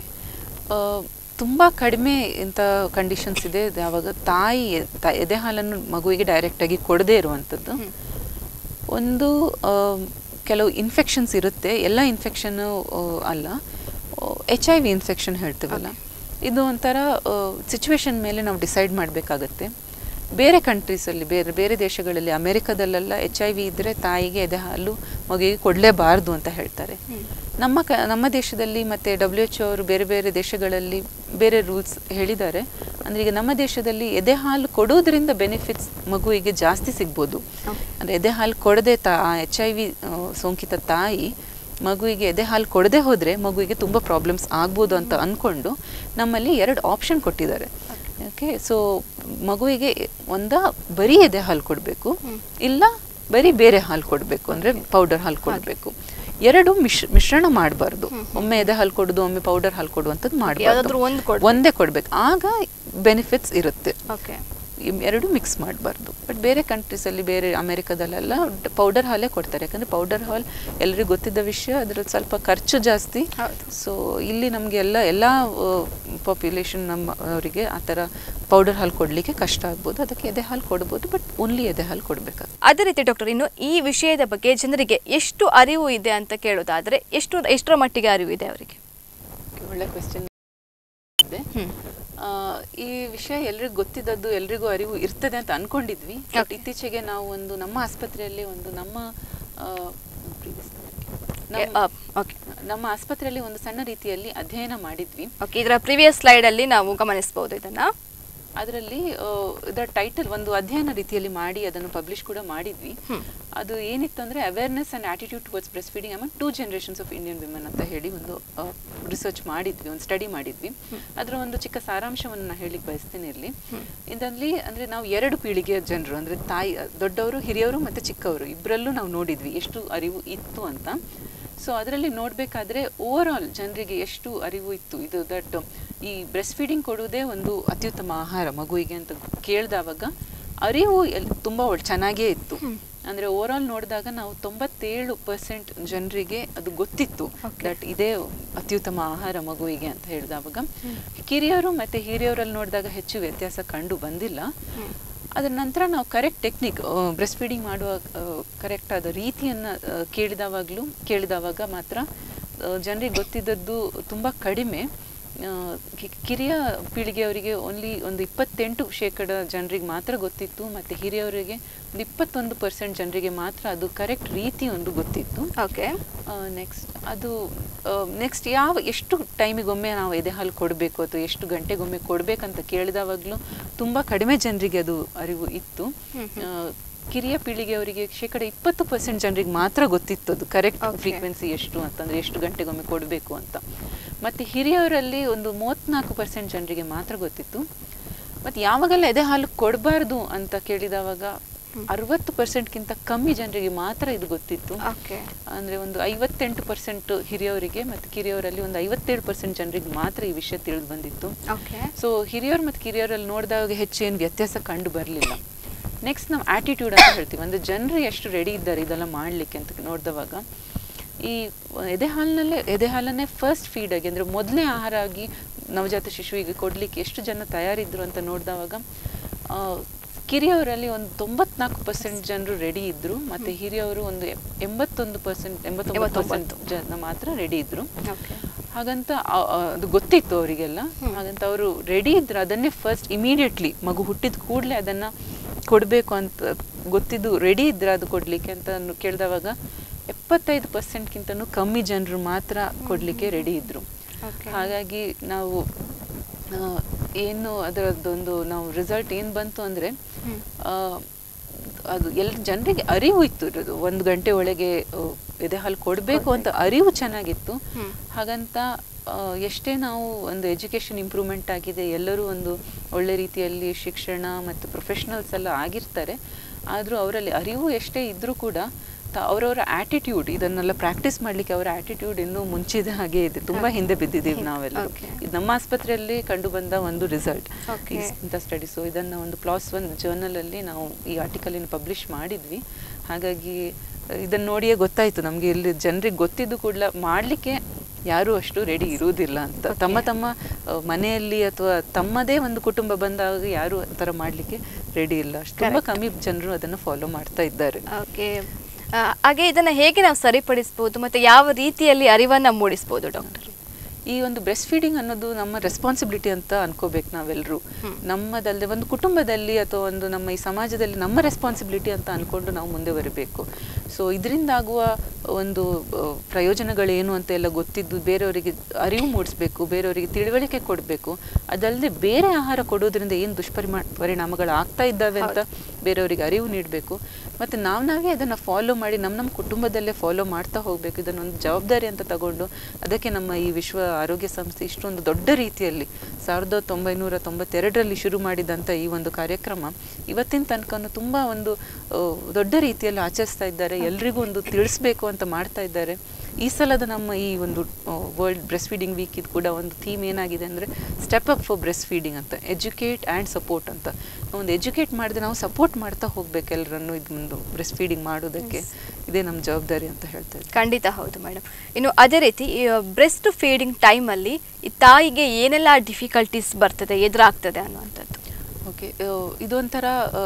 ತುಂಬ ಕಡಿಮೆ ಇಂಥ ಕಂಡೀಷನ್ಸ್ ಇದೆ ಇದು ಯಾವಾಗ ತಾಯಿ ಎ- ತ- ಎದೆ ಹಾಲನ್ನು ಮಗುವಿಗೆ ಡೈರೆಕ್ಟಾಗಿ ಕೊಡದೇ ಇರುವಂಥದ್ದು ಒಂದು ಆ, ಕೆಲವು ಇನ್ಫೆಕ್ಷನ್ಸ್ ಇರುತ್ತೆ ಎಲ್ಲ ಇನ್ಫೆಕ್ಷನ್ನು ಅಲ್ಲ ಎಚ್ ಐ ವಿ ಇನ್ಫೆಕ್ಷನ್ ಹೇಳ್ತೀವಲ್ಲ ಇದು ಒಂಥರ ಸಿಚುವೇಶನ್ ಮೇಲೆ ನಾವು ಡಿಸೈಡ್ ಮಾಡಬೇಕಾಗತ್ತೆ ಬೇರೆ ಕಂಟ್ರೀಸಲ್ಲಿ ಬೇರೆ ಬೇರೆ ದೇಶಗಳಲ್ಲಿ ಅಮೆರಿಕದಲ್ಲೆಲ್ಲ ಎಚ್ ಐ ವಿ ಇದ್ದರೆ ತಾಯಿಗೆ ಎದೆ ಹಾಲು ಮಗುವಿಗೆ ಕೊಡಲೇಬಾರ್ದು ಅಂತ ಹೇಳ್ತಾರೆ ನಮ್ಮ ಕ ನಮ್ಮ ದೇಶದಲ್ಲಿ ಮತ್ತು ಡಬ್ಲ್ಯೂ ಎಚ್ ಅವರು ಬೇರೆ ಬೇರೆ ದೇಶಗಳಲ್ಲಿ ಬೇರೆ ರೂಲ್ಸ್ ಹೇಳಿದ್ದಾರೆ ಅಂದರೆ ಈಗ ನಮ್ಮ ದೇಶದಲ್ಲಿ ಎದೆ ಹಾಲು ಕೊಡೋದ್ರಿಂದ ಬೆನಿಫಿಟ್ಸ್ ಮಗುವಿಗೆ ಜಾಸ್ತಿ ಸಿಗ್ಬೋದು ಅಂದರೆ ಎದೆ ಹಾಲು ಕೊಡದೆ ತಾ ಎಚ್ ಐ ವಿ ಸೋಂಕಿತ ತಾಯಿ ಮಗುವಿಗೆ ಎದೆ ಹಾಲು ಕೊಡದೆ ಹೋದರೆ ಮಗುವಿಗೆ ತುಂಬ ಪ್ರಾಬ್ಲಮ್ಸ್ ಆಗ್ಬೋದು ಅಂತ ಅಂದ್ಕೊಂಡು ನಮ್ಮಲ್ಲಿ ಎರಡು ಆಪ್ಷನ್ ಕೊಟ್ಟಿದ್ದಾರೆ ಓಕೆ ಸೊ ಮಗುವಿಗೆ ಒಂದ ಬರೀ ಎದೆ ಹಾಲು ಕೊಡಬೇಕು ಇಲ್ಲ ಬರೀ ಬೇರೆ ಹಾಲು ಕೊಡಬೇಕು ಅಂದರೆ ಪೌಡರ್ ಹಾಲು ಕೊಡಬೇಕು ಎರಡು ಮಿಶ್ ಮಿಶ್ರಣ ಮಾಡಬಾರ್ದು ಒಮ್ಮೆ ಎದೆ ಹಾಲು ಕೊಡೋದು ಒಮ್ಮೆ ಪೌಡರ್ ಹಾಲು ಕೊಡುವಂಥದ್ದು ಯಾವ್ದಾದ್ರು ಮಾಡಬಾರ್ದು ಒಂದು ಕೊಡ್ಬೇಕು. ಒಂದೇ ಕೊಡಬೇಕು ಆಗ ಬೆನಿಫಿಟ್ಸ್ ಇರುತ್ತೆ ಓಕೆ ಇಮ್- ಎರಡು ಮಿಕ್ಸ್ ಮಾಡಬಾರ್ದು ಬಟ್ ಬೇರೆ ಕಂಟ್ರೀಸಲ್ಲಿ ಬೇರೆ ಅಮೆರಿಕದಲ್ಲೆಲ್ಲ ಪೌಡರ್ ಹಾಲೇ ಕೊಡ್ತಾರೆ ಯಾಕಂದರೆ ಪೌಡರ್ ಹಾಲ್ ಎಲ್ಲರಿಗೂ ಗೊತ್ತಿದ್ದ ವಿಷಯ ಅದ್ರಲ್ಲಿ ಸ್ವಲ್ಪ ಖರ್ಚು ಜಾಸ್ತಿ ಹೌದು. ಸೊ ಇಲ್ಲಿ ನಮಗೆ ಎಲ್ಲ ಎಲ್ಲ ಪಾಪ್ಯುಲೇಷನ್ ನಮ್ಮ ಅವರಿಗೆ ಆ ಥರ ಪೌಡರ್ ಹಾಲು ಕೊಡಲಿಕ್ಕೆ ಕಷ್ಟ ಆಗ್ಬೋದು ಅದಕ್ಕೆ ಎದೆ ಹಾಲು ಕೊಡ್ಬೋದು ಬಟ್ ಓನ್ಲಿ ಎದೆ ಹಾಲು ಕೊಡಬೇಕಾಗ್ತದೆ ಅದೇ ರೀತಿ ಡಾಕ್ಟರ್ ಇನ್ನು ಈ ವಿಷಯದ ಬಗ್ಗೆ ಜನರಿಗೆ ಎಷ್ಟು ಅರಿವು ಇದೆ ಅಂತ ಕೇಳೋದಾದ್ರೆ ಎಷ್ಟು ಎಷ್ಟರ ಮಟ್ಟಿಗೆ ಅರಿವು ಇದೆ ಅವರಿಗೆ ಒಳ್ಳೆ ಕ್ವೆಶ್ಚನ್ ಇದೆ ಹ್ಮ್. ಆ, ಈ ವಿಷಯ ಎಲ್ರಿಗೂ ಗೊತ್ತಿದ್ದದ್ದು ಎಲ್ರಿಗೂ ಅರಿವು ಇರ್ತದೆ ಅಂತ ಅನ್ಕೊಂಡಿದ್ವಿ ಬಟ್ Okay. ಇತ್ತೀಚೆಗೆ ನಾವು ಒಂದು ನಮ್ಮ ಆಸ್ಪತ್ರೆಯಲ್ಲಿ ಒಂದು ನಮ್ಮ ಆ, previous slide. ಎ- ನಮ್ಮ- ಆ, okay. ನಮ್ಮ ಆಸ್ಪತ್ರೆಯಲ್ಲಿ ಒಂದು ಸಣ್ಣ ರೀತಿಯಲ್ಲಿ ಅಧ್ಯಯನ ಮಾಡಿದ್ವಿ ಓಕೆ ಇದರ ಪ್ರಿವಿಯಸ್ ಸ್ಲೈಡ್ ಅಲ್ಲಿ ನಾವು ಗಮನಿಸಬಹುದು ಇದನ್ನ ಅದರಲ್ಲಿ ಆ, ಇದರ ಟೈಟಲ್ ಒಂದು ಅಧ್ಯಯನ ರೀತಿಯಲ್ಲಿ ಮಾಡಿ ಅದನ್ನು ಪಬ್ಲಿಷ್ ಕೂಡ ಮಾಡಿದ್ವಿ ಅದು ಏನಿತ್ತು ಅಂದರೆ awareness and attitude towards breast feeding among two generations of Indian women ಅಂತ ಹೇಳಿ ಒಂದು ರಿಸರ್ಚ್ ಮಾಡಿದ್ವಿ ಒಂದು ಸ್ಟಡಿ ಮಾಡಿದ್ವಿ ಅದರ ಒಂದು ಚಿಕ್ಕ ಸಾರಾಂಶವನ್ನು ನಾನು ಹೇಳಿಕ್ಕೆ ಬಯಸ್ತೇನೆ ಇರಲಿ ಇದರಲ್ಲಿ ಅಂದರೆ ನಾವು ಎರಡು ಪೀಳಿಗೆಯ ಜನರು ಅಂದರೆ ತಾಯಿ ದೊಡ್ಡವರು ಹಿರಿಯವರು ಮತ್ತು ಚಿಕ್ಕವರು ಇಬ್ಬರಲ್ಲೂ ನಾವು ನೋಡಿದ್ವಿ ಎಷ್ಟು ಅರಿವು ಇತ್ತು ಅಂತ ಸೊ ಅದರಲ್ಲಿ ನೋಡಬೇಕಾದ್ರೆ ಓವರ್ ಆಲ್ ಜನರಿಗೆ ಎಷ್ಟು ಅರಿವು ಇತ್ತು ಇದು ದಟ್ ಈ ಬ್ರೆಸ್ಟ್ ಫೀಡಿಂಗ್ ಕೊಡುವುದೇ ಒಂದು ಅತ್ಯುತ್ತಮ ಆಹಾರ ಮಗುವಿಗೆ ಅಂತ ಕೇಳಿದವಾಗ ಅರಿವು ಎಲ್ ತುಂಬ ಒಳ್ ಚೆನ್ನಾಗೇ ಇತ್ತು ಅಂದರೆ ಓವರ್ ಆಲ್ ನೋಡಿದಾಗ ನಾವು ತೊಂಬತ್ತೇಳು ಪರ್ಸೆಂಟ್ ಜನರಿಗೆ ಅದು ಗೊತ್ತಿತ್ತು ದಟ್ ಇದೇ ಅತ್ಯುತ್ತಮ ಆಹಾರ ಮಗುವಿಗೆ ಅಂತ ಹೇಳಿದವಾಗ ಕಿರಿಯರು ಮತ್ತು ಹಿರಿಯರಲ್ಲಿ ನೋಡಿದಾಗ ಹೆಚ್ಚು ವ್ಯತ್ಯಾಸ ಕಂಡು ಬಂದಿಲ್ಲ ಅದರ ನಂತರ ನಾವು ಕರೆಕ್ಟ್ ಟೆಕ್ನಿಕ್ ಬ್ರೆಸ್ಟ್ ಫೀಡಿಂಗ್ ಮಾಡುವ ಕರೆಕ್ಟ್ ಆದ ರೀತಿಯನ್ನು ಕೇಳಿದವಾಗಲೂ ಕೇಳಿದವಾಗ ಮಾತ್ರ ಜನರಿಗೆ ಗೊತ್ತಿದ್ದದ್ದು ತುಂಬ ಕಡಿಮೆ ಆ, ಕಿ- ಕಿರಿಯ ಪೀಳಿಗೆಯವರಿಗೆ ಓನ್ಲಿ ಒಂದು ಇಪ್ಪತ್ತೆಂಟು ಶೇಕಡ ಜನರಿಗೆ ಮಾತ್ರ ಗೊತ್ತಿತ್ತು ಮತ್ತು ಹಿರಿಯವರಿಗೆ ಒಂದು ಇಪ್ಪತ್ತೊಂದು ಪರ್ಸೆಂಟ್ ಜನರಿಗೆ ಮಾತ್ರ ಅದು ಕರೆಕ್ಟ್ ರೀತಿ ಒಂದು ಗೊತ್ತಿತ್ತು ಓಕೆ ನೆಕ್ಸ್ಟ್ ಅದು ನೆಕ್ಸ್ಟ್ ಯಾವ ಎಷ್ಟು ಟೈಮಿಗೊಮ್ಮೆ ನಾವು ಎದೆ ಹಾಲು ಕೊಡಬೇಕು ಅಥವಾ ಎಷ್ಟು ಗಂಟೆಗೊಮ್ಮೆ ಕೊಡಬೇಕಂತ ಕೇಳಿದವಾಗಲೂ ತುಂಬ ಕಡಿಮೆ ಜನರಿಗೆ ಅದು ಅರಿವು ಇತ್ತು ಆ, ಕಿರಿಯ ಪೀಳಿಗೆಯವರಿಗೆ ಶೇಕಡ ಇಪ್ಪತ್ತು ಪರ್ಸೆಂಟ್ ಜನರಿಗೆ ಮಾತ್ರ ಗೊತ್ತಿತ್ತು ಅದು ಕರೆಕ್ಟ್ Okay. ಫ್ರೀಕ್ವೆನ್ಸಿ ಎಷ್ಟು ಅಂತಂದರೆ ಎಷ್ಟು ಗಂಟೆಗೊಮ್ಮೆ ಕೊಡಬೇಕು ಅಂತ ಮತ್ತು ಹಿರಿಯವರಲ್ಲಿ ಒಂದು ಮೂವತ್ತ್ನಾಲ್ಕು ಪರ್ಸೆಂಟ್ ಜನರಿಗೆ ಮಾತ್ರ ಗೊತ್ತಿತ್ತು ಮತ್ತು ಯಾವಾಗೆಲ್ಲ ಎದೆ ಹಾಲು ಕೊಡಬಾರ್ದು ಅಂತ ಕೇಳಿದವಾಗ ಅರವತ್ತು ಪರ್ಸೆಂಟ್ಗಿಂತ ಕಮ್ಮಿ ಜನರಿಗೆ ಮಾತ್ರ ಇದು ಗೊತ್ತಿತ್ತು ಓಕೆ ಅಂದರೆ ಒಂದು ಐವತ್ತೆಂಟು ಪರ್ಸೆಂಟ್ ಹಿರಿಯವರಿಗೆ ಮತ್ತು ಕಿರಿಯವರಲ್ಲಿ ಒಂದು ಐವತ್ತೇಳು ಪರ್ಸೆಂಟ್ ಜನರಿಗೆ ಮಾತ್ರ ಈ ವಿಷಯ ತಿಳಿದು ಬಂದಿತ್ತು ಓಕೆ ಸೊ ಹಿರಿಯರು ಮತ್ತು ಕಿರಿಯರಲ್ಲಿ ನೋಡಿದಾಗ ಹೆಚ್ಚು ಏನು ವ್ಯತ್ಯಾಸ ಕಂಡು ಬರಲಿಲ್ಲ ನೆಕ್ಸ್ಟ್ ನಾವು ಆ್ಯಟಿಟ್ಯೂಡ್ ಅಂತ ಹೇಳ್ತೀವಿ ಅಂದರೆ ಜನರು ಎಷ್ಟು ರೆಡಿ ಇದ್ದಾರೆ ಇದೆಲ್ಲ ಮಾಡಲಿಕ್ಕೆ ಅಂತ ನೋಡಿದವಾಗ ಈ ಎದೆ ಹಾಲಿನಲ್ಲೇ ಎದೆ ಹಾಲನ್ನೇ ಫಸ್ಟ್ ಫೀಡ್ ಆಗಿ ಅಂದರೆ ಮೊದಲನೇ ಆಹಾರ ಆಗಿ ನವಜಾತ ಶಿಶುವಿಗೆ ಕೊಡಲಿಕ್ಕೆ ಎಷ್ಟು ಜನ ತಯಾರಿದ್ರು ಅಂತ ನೋಡಿದವಾಗ ಆ, ಕಿರಿಯವರಲ್ಲಿ ಒಂದು ತೊಂಬತ್ನಾಲ್ಕು ಪರ್ಸೆಂಟ್ ಜನರು ರೆಡಿ ಇದ್ರು ಮತ್ತು ಹಿರಿಯವರು ಒಂದು ಎ- ಎಂಬತ್ತೊಂದು ಪರ್ಸೆಂಟ್ ಎಂಬತ್ತೊಂಬತ್ತು ಪರ್ಸೆಂಟ್ ಜನ ಮಾತ್ರ ರೆಡಿ ಇದ್ರು ಓಕೆ ಹಾಗಂತ ಆ- ಆ, ಅದು ಗೊತ್ತಿತ್ತು ಅವರಿಗೆಲ್ಲ ಹಾಗಂತ ಅವರು ರೆಡಿ ಇದ್ರು ಅದನ್ನೇ ಫಸ್ಟ್ ಇಮಿಡಿಯೇಟ್ಲಿ ಮಗು ಹುಟ್ಟಿದ ಕೂಡಲೇ ಅದನ್ನ ಕೊಡಬೇಕು ಅಂತ ಗೊತ್ತಿದ್ದು ರೆಡಿ ಇದ್ರೆ ಅದು ಕೊಡಲಿಕ್ಕೆ ಅಂತ ನು- ಕೇಳಿದವಾಗ ಎಪ್ಪತ್ತೈದು ಪರ್ಸೆಂಟ್ಗಿಂತನೂ ಕಮ್ಮಿ ಜನರು ಮಾತ್ರ ಕೊಡಲಿಕ್ಕೆ ರೆಡಿ ಇದ್ರು Okay. ಹಾಗಾಗಿ ನಾವು ಆ, ಏನು ಅದರದ್ದೊಂದು ನಾವು ರಿಸಲ್ಟ್ ಏನು ಬಂತು ಅಂದರೆ ಅದು ಎಲ್ಲ ಜನರಿಗೆ ಅರಿವು ಇತ್ತು ಇರೋದು ಒಂದು ಗಂಟೆ ಒಳಗೆ ಆ, ಎದೆ ಹಾಲು ಕೊಡಬೇಕು ಅಂತ ಅರಿವು ಚೆನ್ನಾಗಿತ್ತು ಹಾಗಂತ ಆ, ಎಷ್ಟೇ ನಾವು ಒಂದು ಎಜುಕೇಷನ್ ಇಂಪ್ರೂವ್ಮೆಂಟ್ ಆಗಿದೆ ಎಲ್ಲರೂ ಒಂದು ಒಳ್ಳೆ ರೀತಿಯಲ್ಲಿ ಶಿಕ್ಷಣ ಮತ್ತು ಪ್ರೊಫೆಷನಲ್ಸ್ ಎಲ್ಲ ಆಗಿರ್ತಾರೆ ಆದರೂ ಅವರಲ್ಲಿ ಅರಿವು ಎಷ್ಟೇ ಇದ್ದರೂ ಕೂಡ ತ- ಅವರವರ ಆಟಿಟ್ಯೂಡ್ ಇದನ್ನೆಲ್ಲ ಪ್ರಾಕ್ಟೀಸ್ ಮಾಡಲಿಕ್ಕೆ ಅವರ ಆಟಿಟ್ಯೂಡ್ ಇನ್ನೂ ಮುಂಚಿದ ಹಾಗೆ ಇದೆ ತುಂಬ ಹಿಂದೆ ಬಿದ್ದಿದ್ದೀವಿ ನಾವೆಲ್ಲ Okay. ಇದು ನಮ್ಮ ಆಸ್ಪತ್ರೆಯಲ್ಲಿ ಕಂಡು ಬಂದ ಒಂದು ರಿಸಲ್ಟ್ Okay. ಇಂಥ ಸ್ಟಡೀಸು ಇದನ್ನು ಒಂದು ಪ್ಲಾಸ್ ಒನ್ ಜರ್ನಲಲ್ಲಿ ನಾವು ಈ ಆರ್ಟಿಕಲಿನ ಪಬ್ಲಿಷ್ ಮಾಡಿದ್ವಿ ಹಾಗಾಗಿ ಇದನ್ನು ನೋಡಿಯೇ ಗೊತ್ತಾಯಿತು ನಮಗೆ ಇಲ್ಲಿ ಜನರಿಗೆ ಗೊತ್ತಿದ್ದು ಕೂಡ ಮಾಡಲಿಕ್ಕೆ ಯಾರೂ ಅಷ್ಟು ರೆಡಿ ಇರುವುದಿಲ್ಲ ಅಂತ ತಮ್ಮ ತಮ್ಮ ಆ, ಮನೆಯಲ್ಲಿ ಅಥವಾ ತಮ್ಮದೇ ಒಂದು ಕುಟುಂಬ ಬಂದಾಗ ಯಾರು ಆ ಥರ ಮಾಡಲಿಕ್ಕೆ ರೆಡಿ ಇಲ್ಲ ಅಷ್ಟು ತುಂಬ ಕಮ್ಮಿ ಜನರು ಅದನ್ನು ಫಾಲೋ ಮಾಡ್ತಾ ಇದ್ದಾರೆ ಓಕೆ ಹಾಗೆ ಇದನ್ನ ಹೇಗೆ ನಾವು ಸರಿಪಡಿಸ್ಬೋದು ಮತ್ತೆ ಯಾವ ರೀತಿಯಲ್ಲಿ ಅರಿವನ್ನ ಮೂಡಿಸ್ಬೋದು ಡಾಕ್ಟರ್ ಈ ಒಂದು ಬ್ರೆಸ್ಟ್ ಫೀಡಿಂಗ್ ಅನ್ನೋದು ನಮ್ಮ ರೆಸ್ಪಾನ್ಸಿಬಿಲಿಟಿ ಅಂತ ಅನ್ಕೋಬೇಕು ನಾವೆಲ್ಲರೂ ನಮ್ಮದಲ್ಲದೆ ಒಂದು ಕುಟುಂಬದಲ್ಲಿ ಅಥವಾ ಒಂದು ನಮ್ಮ ಈ ಸಮಾಜದಲ್ಲಿ ನಮ್ಮ ರೆಸ್ಪಾನ್ಸಿಬಿಲಿಟಿ ಅಂತ ಅನ್ಕೊಂಡು ನಾವು ಮುಂದೆ ಬರಬೇಕು ಸೊ ಇದರಿಂದ ಆಗುವ ಒಂದು ಆ, ಪ್ರಯೋಜನಗಳೇನು ಅಂತ ಎಲ್ಲ ಗೊತ್ತಿದ್ದು ಬೇರೆಯವರಿಗೆ ಅರಿವು ಮೂಡಿಸ್ಬೇಕು ಬೇರೆಯವರಿಗೆ ತಿಳುವಳಿಕೆ ಕೊಡಬೇಕು ಅದಲ್ಲದೆ ಬೇರೆ ಆಹಾರ ಕೊಡೋದ್ರಿಂದ ಏನು ದುಷ್ಪರಿಮಾ ಪರಿಣಾಮಗಳು ಆಗ್ತಾ ಇದ್ದಾವೆ ಅಂತ ಬೇರೆಯವರಿಗೆ ಅರಿವು ನೀಡಬೇಕು ಮತ್ತು ನಾವು ನಾವೇ ಅದನ್ನು ಫಾಲೋ ಮಾಡಿ ನಮ್ಮ ನಮ್ಮ ಕುಟುಂಬದಲ್ಲೇ ಫಾಲೋ ಮಾಡ್ತಾ ಹೋಗಬೇಕು ಇದನ್ನೊಂದು ಜವಾಬ್ದಾರಿ ಅಂತ ತಗೊಂಡು ಅದಕ್ಕೆ ನಮ್ಮ ಈ ವಿಶ್ವ ಆರೋಗ್ಯ ಸಂಸ್ಥೆ ಇಷ್ಟೊಂದು ದೊಡ್ಡ ರೀತಿಯಲ್ಲಿ ಸಾವಿರದ ಒಂಬೈನೂರ ತೊಂಬತ್ತೆರಡರಲ್ಲಿ ಶುರು ಮಾಡಿದಂಥ ಈ ಒಂದು ಕಾರ್ಯಕ್ರಮ ಇವತ್ತಿನ ತನಕನೂ ತುಂಬ ಒಂದು ಆ, ದೊಡ್ಡ ರೀತಿಯಲ್ಲಿ ಆಚರಿಸ್ತಾ ಇದ್ದಾರೆ ಎಲ್ರಿಗೂ ಒಂದು ತಿಳಿಸ್ಬೇಕು ಅಂತ ಮಾಡ್ತಾ ಇದ್ದಾರೆ ಈ ಸಲದ ನಮ್ಮ ಈ ಒಂದು ವರ್ಲ್ಡ್ ಬ್ರೆಸ್ಟ್ ಫೀಡಿಂಗ್ ವೀಕ್ ಇದು ಕೂಡ ಒಂದು ಥೀಮ್ ಏನಾಗಿದೆ ಅಂದರೆ step up for breast feeding ಅಂತ ಎಜುಕೇಟ್ ಆ್ಯಂಡ್ ಸಪೋರ್ಟ್ ಅಂತ ಒಂದು ಎಜುಕೇಟ್ ಮಾಡಿದ್ರೆ ನಾವು ಸಪೋರ್ಟ್ ಮಾಡ್ತಾ ಹೋಗ್ಬೇಕು ಎಲ್ಲರನ್ನು ಇದೊಂದು ಬ್ರೆಸ್ಟ್ ಫೀಡಿಂಗ್ ಮಾಡೋದಕ್ಕೆ ಇದೇ ನಮ್ಮ ಜವಾಬ್ದಾರಿ ಅಂತ ಹೇಳ್ತಾ ಇದ್ದೀನಿ ಖಂಡಿತ ಹೌದು ಮೇಡಮ್ ಇನ್ನು ಅದೇ ರೀತಿ ಬ್ರೆಸ್ಟ್ ಫೀಡಿಂಗ್ ಟೈಮಲ್ಲಿ ಈ ತಾಯಿಗೆ ಏನೆಲ್ಲ ಡಿಫಿಕಲ್ಟೀಸ್ ಬರ್ತದೆ ಎದುರಾಗ್ತದೆ ಅನ್ನುವಂಥದ್ದು ಓಕೆ ಇದೊಂಥರ ಆ,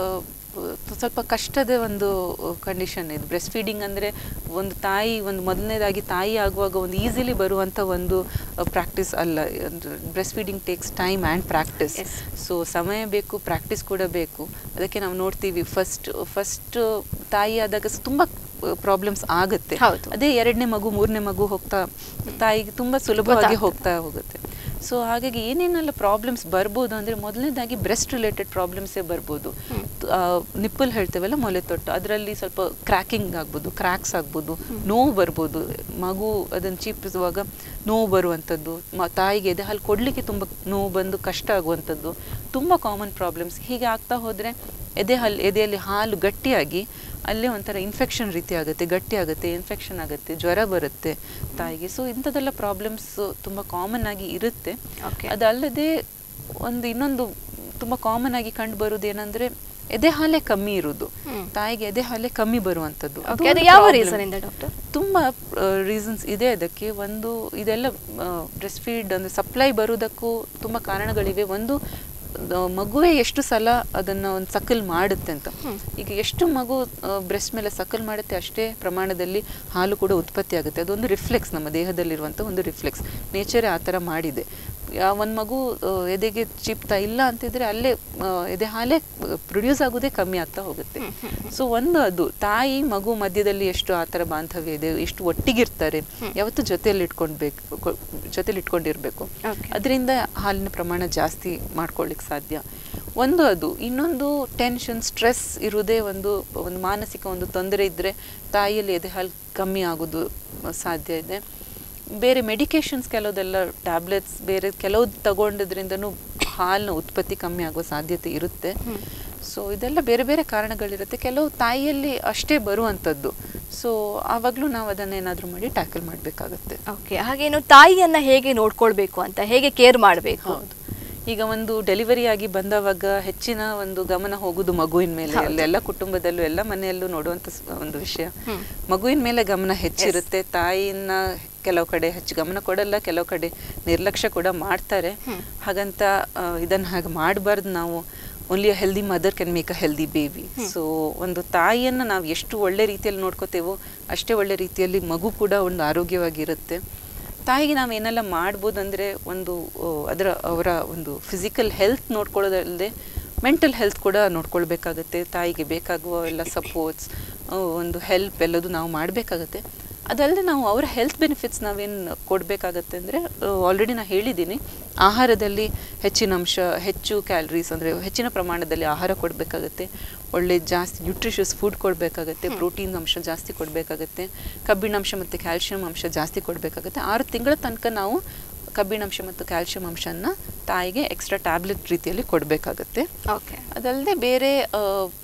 ಸ್ವಲ್ಪ ಕಷ್ಟದ ಒಂದು ಕಂಡೀಷನ್ ಇದು ಬ್ರೆಸ್ಟ್ ಫೀಡಿಂಗ್ ಅಂದರೆ ಒಂದು ತಾಯಿ ಒಂದು ಮೊದಲನೇದಾಗಿ ತಾಯಿ ಆಗುವಾಗ ಒಂದು ಈಸಿಲಿ ಬರುವಂಥ ಒಂದು ಪ್ರಾಕ್ಟೀಸ್ ಅಲ್ಲ breast feeding takes time and practice Yes. So ಸಮಯ ಬೇಕು ಪ್ರಾಕ್ಟೀಸ್ ಕೂಡ ಬೇಕು ಅದಕ್ಕೆ ನಾವು ನೋಡ್ತೀವಿ ಫಸ್ಟ್ ಫಸ್ಟ್ ತಾಯಿ ಆದಾಗ ತುಂಬ ಪ್ರಾಬ್ಲಮ್ಸ್ ಆಗುತ್ತೆ ಹೌದು. ಅದೇ ಎರಡನೇ ಮಗು ಮೂರನೇ ಮಗು ಹೋಗ್ತಾ ತಾಯಿಗೆ ತುಂಬ ಸುಲಭವಾಗಿ ಗೊತ್ತಾಗ್ತದೆ. ಹೋಗ್ತಾ ಹೋಗುತ್ತೆ ಸೊ ಹಾಗಾಗಿ ಏನೇನೆಲ್ಲ ಪ್ರಾಬ್ಲಮ್ಸ್ ಬರ್ಬೋದು ಅಂದರೆ ಮೊದಲನೇದಾಗಿ ಬ್ರೆಸ್ಟ್ ರಿಲೇಟೆಡ್ ಪ್ರಾಬ್ಲಮ್ಸೇ ಬರ್ಬೋದು ನಿಪ್ಪಲ್ ಹೇಳ್ತೇವಲ್ಲ ಮೊಲೆ ತೊಟ್ಟು ಅದರಲ್ಲಿ ಸ್ವಲ್ಪ ಕ್ರ್ಯಾಕಿಂಗ್ ಆಗ್ಬೋದು ಕ್ರ್ಯಾಕ್ಸ್ ಆಗ್ಬೋದು ನೋವು ಬರ್ಬೋದು ಮಗು ಅದನ್ನು ಚೀಪಿಸುವಾಗ ನೋವು ಬರುವಂಥದ್ದು ಮ ತಾಯಿಗೆ ಎದೆ ಹಾಲು ಕೊಡಲಿಕ್ಕೆ ತುಂಬ ನೋವು ಬಂದು ಕಷ್ಟ ಆಗುವಂಥದ್ದು ತುಂಬ ಕಾಮನ್ ಪ್ರಾಬ್ಲಮ್ಸ್ ಹೀಗೆ ಆಗ್ತಾ ಹೋದರೆ ಎದೆ ಹಾಲು ಎದೆಯಲ್ಲಿ ಹಾಲು ಗಟ್ಟಿಯಾಗಿ ಅಲ್ಲೇ ಒಂಥರ ಇನ್ಫೆಕ್ಷನ್ ರೀತಿ ಆಗುತ್ತೆ ಗಟ್ಟಿ ಆಗುತ್ತೆ ಇನ್ಫೆಕ್ಷನ್ ಆಗುತ್ತೆ ಜ್ವರ ಬರುತ್ತೆ ತಾಯಿಗೆ ಸೊ ಇಂಥದ್ದೆಲ್ಲ ಪ್ರಾಬ್ಲಮ್ಸ್ ತುಂಬ ಕಾಮನ್ ಆಗಿ ಇರುತ್ತೆ Okay. ಅದಲ್ಲದೆ ಒಂದು ಇನ್ನೊಂದು ತುಂಬ ಕಾಮನ್ ಆಗಿ ಕಂಡು ಬರುವುದು ಏನಂದ್ರೆ ಎದೆ ಹಾಲೇ ಕಮ್ಮಿ ಇರುವುದು ತಾಯಿಗೆ ಎದೆ ಹಾಲೇ ಕಮ್ಮಿ ಬರುವಂಥದ್ದು ಅದು Okay, ಅದು ಒಂದು ಯಾವ problem. reason ಇಂದ ಡಾಕ್ಟರ್ ತುಂಬ ರೀಸನ್ಸ್ ಇದೆ ಅದಕ್ಕೆ ಒಂದು ಇದೆಲ್ಲ ಬ್ರೆಸ್ಟ್ ಫೀಡ್ ಅಂದರೆ ಸಪ್ಲೈ ಬರುವುದಕ್ಕೂ ತುಂಬ ಕಾರಣಗಳಿವೆ ಒಂದು ಆ, ಮಗುವೇ ಎಷ್ಟು ಸಲ ಅದನ್ನು ಒಂದು ಸಕಲ್ ಮಾಡುತ್ತೆ ಅಂತ ಈಗ ಎಷ್ಟು ಮಗು ಬ್ರೆಸ್ಟ್ ಮೇಲೆ ಸಕಲ್ ಮಾಡುತ್ತೆ ಅಷ್ಟೇ ಪ್ರಮಾಣದಲ್ಲಿ ಹಾಲು ಕೂಡ ಉತ್ಪತ್ತಿ ಆಗುತ್ತೆ ಅದೊಂದು ರಿಫ್ಲೆಕ್ಸ್ ನಮ್ಮ ದೇಹದಲ್ಲಿರುವಂಥ ಒಂದು ರಿಫ್ಲೆಕ್ಸ್ ನೇಚರೇ ಆ ಥರ ಮಾಡಿದೆ ಒಂದು ಮಗು ಆ, ಎದೆಗೆ ಚಿಪ್ತಾ ಇಲ್ಲ ಅಂತಿದ್ರೆ ಅಲ್ಲೇ ಆ, ಎದೆ ಹಾಲೇ ಪ್ರೊಡ್ಯೂಸ್ ಆಗೋದೇ ಕಮ್ಮಿ ಆಗ್ತಾ ಹೋಗುತ್ತೆ ಸೊ ಒಂದು ಅದು ತಾಯಿ ಮಗು ಮಧ್ಯದಲ್ಲಿ ಎಷ್ಟು ಆ ಥರ ಬಾಂಧವ್ಯ ಇದೆ ಎಷ್ಟು ಒಟ್ಟಿಗಿರ್ತಾರೆ ಯಾವತ್ತೂ ಜೊತೆಯಲ್ಲಿ ಇಟ್ಕೊಳ್ಬೇಕು ಕೊ- ಜೊತೆಲಿ ಇಟ್ಕೊಂಡಿರ್ಬೇಕು Okay. ಅದರಿಂದ ಹಾಲಿನ ಪ್ರಮಾಣ ಜಾಸ್ತಿ ಮಾಡ್ಕೊಳ್ಳಿಕ್ಕೆ ಸಾಧ್ಯ ಒಂದು ಅದು ಇನ್ನೊಂದು ಟೆನ್ಷನ್ ಸ್ಟ್ರೆಸ್ ಇರುವುದೇ ಒಂದು ಒಂದು ಮಾನಸಿಕ ಒಂದು ತೊಂದರೆ ಇದ್ದರೆ ತಾಯಿಯಲ್ಲಿ ಎದೆ ಹಾಲು ಕಮ್ಮಿ ಆಗೋದು ಸಾಧ್ಯ ಇದೆ ಬೇರೆ ಮೆಡಿಕೇಶನ್ಸ್ ಕೆಲವುದೆಲ್ಲ ಟ್ಯಾಬ್ಲೆಟ್ಸ್ ಬೇರೆ ಕೆಲವು ತಗೊಂಡಿದ್ರಿಂದನೂ ಹಾಲಿನ ಉತ್ಪತ್ತಿ ಕಮ್ಮಿ ಆಗುವ ಸಾಧ್ಯತೆ ಇರುತ್ತೆ ಸೊ ಇದೆಲ್ಲ ಬೇರೆ ಬೇರೆ ಕಾರಣಗಳಿರುತ್ತೆ ಕೆಲವು ತಾಯಿಯಲ್ಲಿ ಅಷ್ಟೇ ಬರುವಂಥದ್ದು ಸೊ ಆವಾಗಲೂ ನಾವು ಅದನ್ನೇನಾದರೂ ಮಾಡಿ ಟ್ಯಾಕಲ್ ಮಾಡಬೇಕಾಗತ್ತೆ ಓಕೆ ಹಾಗೇನು ತಾಯಿಯನ್ನ ಹೇಗೆ ನೋಡ್ಕೊಳ್ಬೇಕು ಅಂತ ಹೇಗೆ ಕೇರ್ ಮಾಡಬೇಕು ಹೌದು ಈಗ ಒಂದು ಡೆಲಿವರಿ ಆಗಿ ಬಂದವಾಗ ಹೆಚ್ಚಿನ ಒಂದು ಗಮನ ಹೋಗುದು ಮಗುವಿನ ಮೇಲೆ ಅಲ್ಲೆಲ್ಲ ಕುಟುಂಬದಲ್ಲೂ ಎಲ್ಲ ಮನೆಯಲ್ಲೂ ನೋಡುವಂತ ಸ್- ಒಂದು ವಿಷಯ ಮಗುವಿನ ಮೇಲೆ ಗಮನ ಹೆಚ್ಚಿರುತ್ತೆ ತಾಯಿನ ಕೆಲವು ಕಡೆ ಹೆಚ್ಚು ಗಮನ ಕೊಡಲ್ಲ ಕೆಲವು ಕಡೆ ನಿರ್ಲಕ್ಷ್ಯ ಕೂಡ ಮಾಡ್ತಾರೆ ಹಾಗಂತ ಆ, ಇದನ್ನ ಹಾಗೆ ಮಾಡಬಾರ್ದು ನಾವು only a healthy mother can make a healthy baby so ಒಂದು ತಾಯಿಯನ್ನು ನಾವು ಎಷ್ಟು ಒಳ್ಳೆ ರೀತಿಯಲ್ಲಿ ನೋಡ್ಕೋತೇವೋ ಅಷ್ಟೇ ಒಳ್ಳೆ ರೀತಿಯಲ್ಲಿ ಮಗು ಕೂಡ ಒಂದು ಆರೋಗ್ಯವಾಗಿರುತ್ತೆ ತಾಯಿಗೆ ನಾವು ಏನೆಲ್ಲ ಮಾಡ್ಬೋದು ಅಂದರೆ ಒಂದು ಆ, ಅದರ ಅವರ ಒಂದು ಫಿಸಿಕಲ್ ಹೆಲ್ತ್ ನೋಡ್ಕೊಳ್ಳೋದಲ್ಲದೆ ಮೆಂಟಲ್ ಹೆಲ್ತ್ ಕೂಡ ನೋಡ್ಕೊಳ್ಬೇಕಾಗತ್ತೆ ತಾಯಿಗೆ ಬೇಕಾಗುವ ಎಲ್ಲ ಸಪೋರ್ಟ್ಸ್ ಒಂದು ಹೆಲ್ಪ್ ಎಲ್ಲದು ನಾವು ಮಾಡಬೇಕಾಗತ್ತೆ ಅದಲ್ಲದೆ ನಾವು ಅವರ ಹೆಲ್ತ್ ಬೆನಿಫಿಟ್ಸ್ ನಾವೇನು ಕೊಡಬೇಕಾಗತ್ತೆ ಅಂದರೆ ಆಲ್ರೆಡಿ ನಾನು ಹೇಳಿದ್ದೀನಿ ಆಹಾರದಲ್ಲಿ ಹೆಚ್ಚಿನ ಅಂಶ ಹೆಚ್ಚು ಕ್ಯಾಲರೀಸ್ ಅಂದರೆ ಹೆಚ್ಚಿನ ಪ್ರಮಾಣದಲ್ಲಿ ಆಹಾರ ಕೊಡಬೇಕಾಗತ್ತೆ ಒಳ್ಳೆ ಜಾಸ್ತಿ ನ್ಯೂಟ್ರಿಷಸ್ ಫುಡ್ ಕೊಡಬೇಕಾಗತ್ತೆ ಪ್ರೋಟೀನ್ ಅಂಶ ಜಾಸ್ತಿ ಕೊಡಬೇಕಾಗತ್ತೆ ಕಬ್ಬಿಣಾಂಶ ಮತ್ತು ಕ್ಯಾಲ್ಶಿಯಂ ಅಂಶ ಜಾಸ್ತಿ ಕೊಡಬೇಕಾಗತ್ತೆ ಆರು ತಿಂಗಳ ತನಕ ನಾವು ಕಬ್ಬಿಣಾಂಶ ಮತ್ತು ಕ್ಯಾಲ್ಶಿಯಂ ಅಂಶನ ತಾಯಿಗೆ ಎಕ್ಸ್ಟ್ರಾ ಟ್ಯಾಬ್ಲೆಟ್ ರೀತಿಯಲ್ಲಿ ಕೊಡಬೇಕಾಗತ್ತೆ ಓಕೆ ಅದಲ್ಲದೆ ಬೇರೆ ಆ,